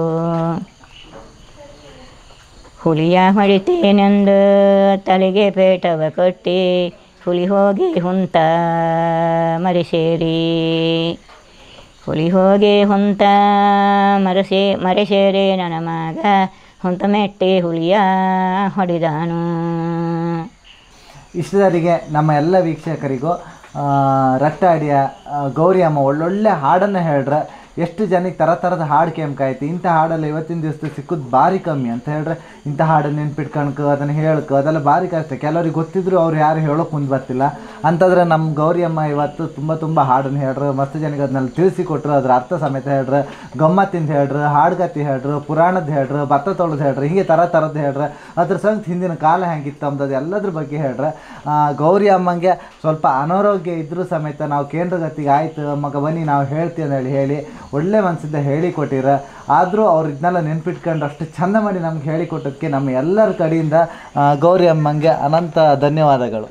ಹುಲಿಯ ಹೊಡಿತೇನೆಂದು ತಲೆಗೆ ಪೇಟವ ಕಟ್ಟಿ ಹುಲಿ ಹೋಗಿ ಹುಂತ ಮರಿಸೇರಿ ಹುಲಿ ಹೋಗಿ ಹುಂತ ಮರಸೆ ಮರೆಸೇರಿ ನನ್ನ ಮಗ ಹುಂತ ಮೆಟ್ಟಿ ಹುಲಿಯ ಹೊಡಿದಾನು ಇಷ್ಟದವರಿಗೆ ನಮ್ಮ ಎಲ್ಲ ವೀಕ್ಷಕರಿಗೂ ಆ, ರಟ್ಟಾಡಿಯ ಆ, ಗೌರಿ ಅಮ್ಮ ಒಳ್ಳೊಳ್ಳೆ ಹಾಡನ್ನು ಹೇಳ್ರೆ ಎಷ್ಟು ಜನಕ್ಕೆ ಥರ ಥರದ ಹಾಡು ಕೇಮ್ಕಾಯ್ತು ಇಂಥ ಹಾಡೆಲ್ಲ ಇವತ್ತಿನ ದಿವಸ ಸಿಕ್ಕೋದು ಭಾರಿ ಕಮ್ಮಿ ಅಂತ ಹೇಳ್ರೆ ಇಂಥ ಹಾಡನ್ನು ನೆನ್ಪಿಟ್ಕಣ್ಕ ಅದನ್ನು ಹೇಳ್ಕ ಅದೆಲ್ಲ ಭಾರಿ ಕಷ್ಟ ಕೆಲವ್ರಿಗೆ ಗೊತ್ತಿದ್ರು ಅವ್ರು ಯಾರು ಹೇಳೋಕೆ ಮುಂದೆ ಬರ್ತಿಲ್ಲ ಅಂತಂದ್ರೆ ನಮ್ಮ ಗೌರಿ ಅಮ್ಮ ಇವತ್ತು ತುಂಬ ತುಂಬ ಹಾಡನ್ನು ಹೇಳ್ರು ಮಸ್ತ್ ಜನಕ್ಕೆ ಅದನ್ನೆಲ್ಲ ತಿಳಿಸಿಕೊಟ್ರು ಅದ್ರ ಅರ್ಥ ಸಮೇತ ಹೇಳ್ರು ಗಮ್ಮತ್ತಿಂದ ಹೇಳ್ರು ಹಾಡ್ಗತಿ ಹೇಳ್ರು ಪುರಾಣದ ಹೇಳ್ರು ಭತ್ತ ತೊಳೆದು ಹೇಳ್ರು ಹೀಗೆ ಥರ ಥರದ್ದು ಹೇಳ್ರು ಅದ್ರ ಸಂಗತಿ ಹಿಂದಿನ ಕಾಲ ಹೆಂಗಿತ್ತು ಅಂಬದು ಎಲ್ಲದ್ರ ಬಗ್ಗೆ ಹೇಳ್ರೆ ಆ, ಗೌರಿ ಅಮ್ಮಂಗೆ ಸ್ವಲ್ಪ ಅನಾರೋಗ್ಯ ಇದ್ರೂ ಸಮೇತ ನಾವು ಕೇಂದ್ರಗತಿಗೆ ಆಯ್ತು ಮಗ ಬನ್ನಿ ನಾವು ಹೇಳ್ತೀವಿ ಅಂತ ಹೇಳಿ ಹೇಳಿ ಒಳ್ಳೆ ಮನಸ್ಸಿಂದ ಹೇಳಿಕೊಟ್ಟಿರ ಆದರೂ ಅವ್ರು ಇದನ್ನೆಲ್ಲ ನೆನ್ಪಿಟ್ಕೊಂಡು ಅಷ್ಟು ಚಂದ ಮಾಡಿ ನಮ್ಗೆ ಹೇಳಿಕೊಟ್ಟದಕ್ಕೆ ನಮ್ಮ ಎಲ್ಲರ ಕಡೆಯಿಂದ ಆ, ಗೌರಿ ಅಮ್ಮಂಗೆ ಅನಂತ ಧನ್ಯವಾದಗಳು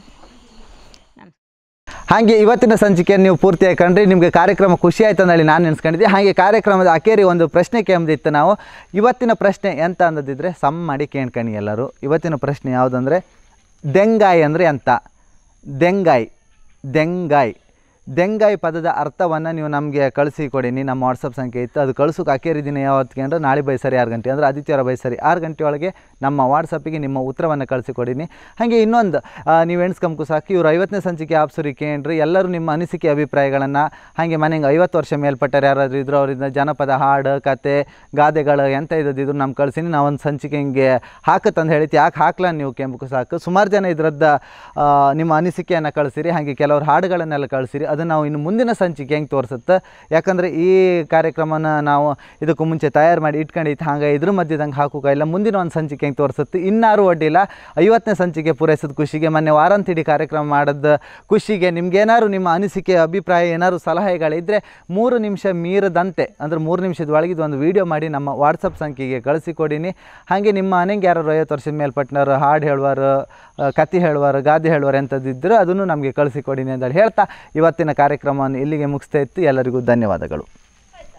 ಹಾಗೆ ಇವತ್ತಿನ ಸಂಚಿಕೆ ನೀವು ಪೂರ್ತಿಯಾಗಿ ಕಂಡ್ರಿ ನಿಮಗೆ ಕಾರ್ಯಕ್ರಮ ಖುಷಿ ಆಯ್ತು ಅಂದೇಳಿ ನಾನು ನೆನೆಸ್ಕೊಂಡಿದ್ದೆ ಹಾಗೆ ಕಾರ್ಯಕ್ರಮದ ಅಕೇರಿ ಒಂದು ಪ್ರಶ್ನೆ ಕೇಂದಿತ್ತು ನಾವು ಇವತ್ತಿನ ಪ್ರಶ್ನೆ ಎಂತ ಅಂದದಿದ್ರೆ ಸಮ್ ಮಾಡಿ ಕೇಳ್ಕಣಿ ಎಲ್ಲರೂ ಇವತ್ತಿನ ಪ್ರಶ್ನೆ ಯಾವುದಂದರೆ ದೆಂಗಾಯಿ ಅಂದರೆ ಎಂತ ದೆಂಗಾಯಿ ದೆಂಗಾಯಿ ದೆಂಗಾಯಿ ಪದದ ಅರ್ಥವನ್ನು ನೀವು ನಮಗೆ ಕಳಿಸಿ ಕೊಡಿನಿ ನಮ್ಮ ವಾಟ್ಸಪ್ ಸಂಖ್ಯೆ ಇತ್ತು ಅದು ಕಳ್ಸೋಕೆ ಹಾಕೇರಿ ದಿನ ಯಾವತ್ತಿಗೆ ಅಂದ್ರೆ ನಾಳೆ ಬೈಸರಿ ಆರು ಗಂಟೆ ಅಂದರೆ ಆದಿತ್ಯವಾರ ಬೈಸರಿ ಆರು ಗಂಟೆ ಒಳಗೆ ನಮ್ಮ ವಾಟ್ಸಪ್ಪಿಗೆ ನಿಮ್ಮ ಉತ್ತರವನ್ನು ಕಳಿಸಿ ಕೊಡಿನಿ ಹಾಗೆ ಇನ್ನೊಂದು ಆ, ನೀವು ಎಣ್ಸ್ಕೊಂಬು ಸಾಕು ಇವ್ರು ಐವತ್ತನೇ ಸಂಚಿಕೆ ಆಪ್ಸುರಿ ಕೇಳ್ರಿ ಎಲ್ಲರೂ ನಿಮ್ಮ ಅನಿಸಿಕೆ ಅಭಿಪ್ರಾಯಗಳನ್ನು ಹಾಗೆ ಮನೆಗೆ ಐವತ್ತು ವರ್ಷ ಮೇಲ್ಪಟ್ಟರು ಯಾರಾದರೂ ಇದ್ರು ಅವರಿಂದ ಜನಪದ ಹಾಡು ಕತೆ ಗಾದೆಗಳು ಎಂತ ಇದ್ದದ್ದು ನಮ್ಮ ಕಳ್ಸೀನಿ ನಾವು ಒಂದು ಸಂಚಿಕೆ ಹಿಂಗೆ ಹಾಕತ್ತಂದು ಹೇಳಿತ್ತು ಯಾಕೆ ಹಾಕ್ಲ ನೀವು ಕೆಂಪು ಸಾಕು ಸುಮಾರು ಜನ ಇದರದ್ದು ನಿಮ್ಮ ಅನಿಸಿಕೆಯನ್ನು ಕಳಿಸಿರಿ ಹಾಗೆ ಕೆಲವರು ಹಾಡುಗಳನ್ನೆಲ್ಲ ಕಳಿಸಿರಿ ಅದನ್ನು ನಾವು ಇನ್ನು ಮುಂದಿನ ಸಂಚಿಕೆ ಹೆಂಗೆ ತೋರಿಸುತ್ತೆ ಯಾಕಂದರೆ ಈ ಕಾರ್ಯಕ್ರಮನ ನಾವು ಇದಕ್ಕೂ ಮುಂಚೆ ತಯಾರು ಮಾಡಿ ಇಟ್ಕೊಂಡಿತ್ತು ಹಾಗೆ ಇದ್ರ ಮಧ್ಯದಂಗೆ ಹಾಕೋಕೆ ಇಲ್ಲ ಮುಂದಿನ ಒಂದು ಸಂಚಿಕೆ ಹೆಂಗೆ ತೋರಿಸುತ್ತೆ ಇನ್ನಾರು ಅಡ್ಡಿಲ್ಲ ಐವತ್ತನೇ ಸಂಚಿಕೆ ಪೂರೈಸಿದ ಖುಷಿಗೆ ಮೊನ್ನೆ ವಾರಾಂತಿಡಿ ಕಾರ್ಯಕ್ರಮ ಮಾಡಿದ ಖುಷಿಗೆ ನಿಮ್ಗೇನಾದ್ರು ನಿಮ್ಮ ಅನಿಸಿಕೆ ಅಭಿಪ್ರಾಯ ಏನಾದ್ರು ಸಲಹೆಗಳಿದ್ದರೆ ಮೂರು ನಿಮಿಷ ಮೀರದಂತೆ ಅಂದರೆ ಮೂರು ನಿಮಿಷದ ಒಳಗಿದ್ದು ಒಂದು ವೀಡಿಯೋ ಮಾಡಿ ನಮ್ಮ ವಾಟ್ಸಪ್ ಸಂಖ್ಯೆಗೆ ಕಳಿಸಿಕೊಡಿನಿ ಹಾಗೆ ನಿಮ್ಮ ಮನೆಗೆ ಯಾರು ಐವತ್ತು ವರ್ಷದ ಮೇಲ್ಪಟ್ಟನವರು ಹಾಡು ಹೇಳುವರು ಆ, ಕತೆ ಹೇಳುವರು ಗಾದೆ ಹೇಳುವರು ಎಂಥದ್ದಿದ್ದರೂ ಅದನ್ನು ನಮಗೆ ಕಳಿಸಿಕೊಡಿನಿ ಅಂತ ಹೇಳ್ತಾ ಇವತ್ತಿನ ಕಾರ್ಯಕ್ರಮವನ್ನು ಇಲ್ಲಿಗೆ ಮುಗಿಸ್ತಾ ಇತ್ತು ಎಲ್ಲರಿಗೂ ಧನ್ಯವಾದಗಳು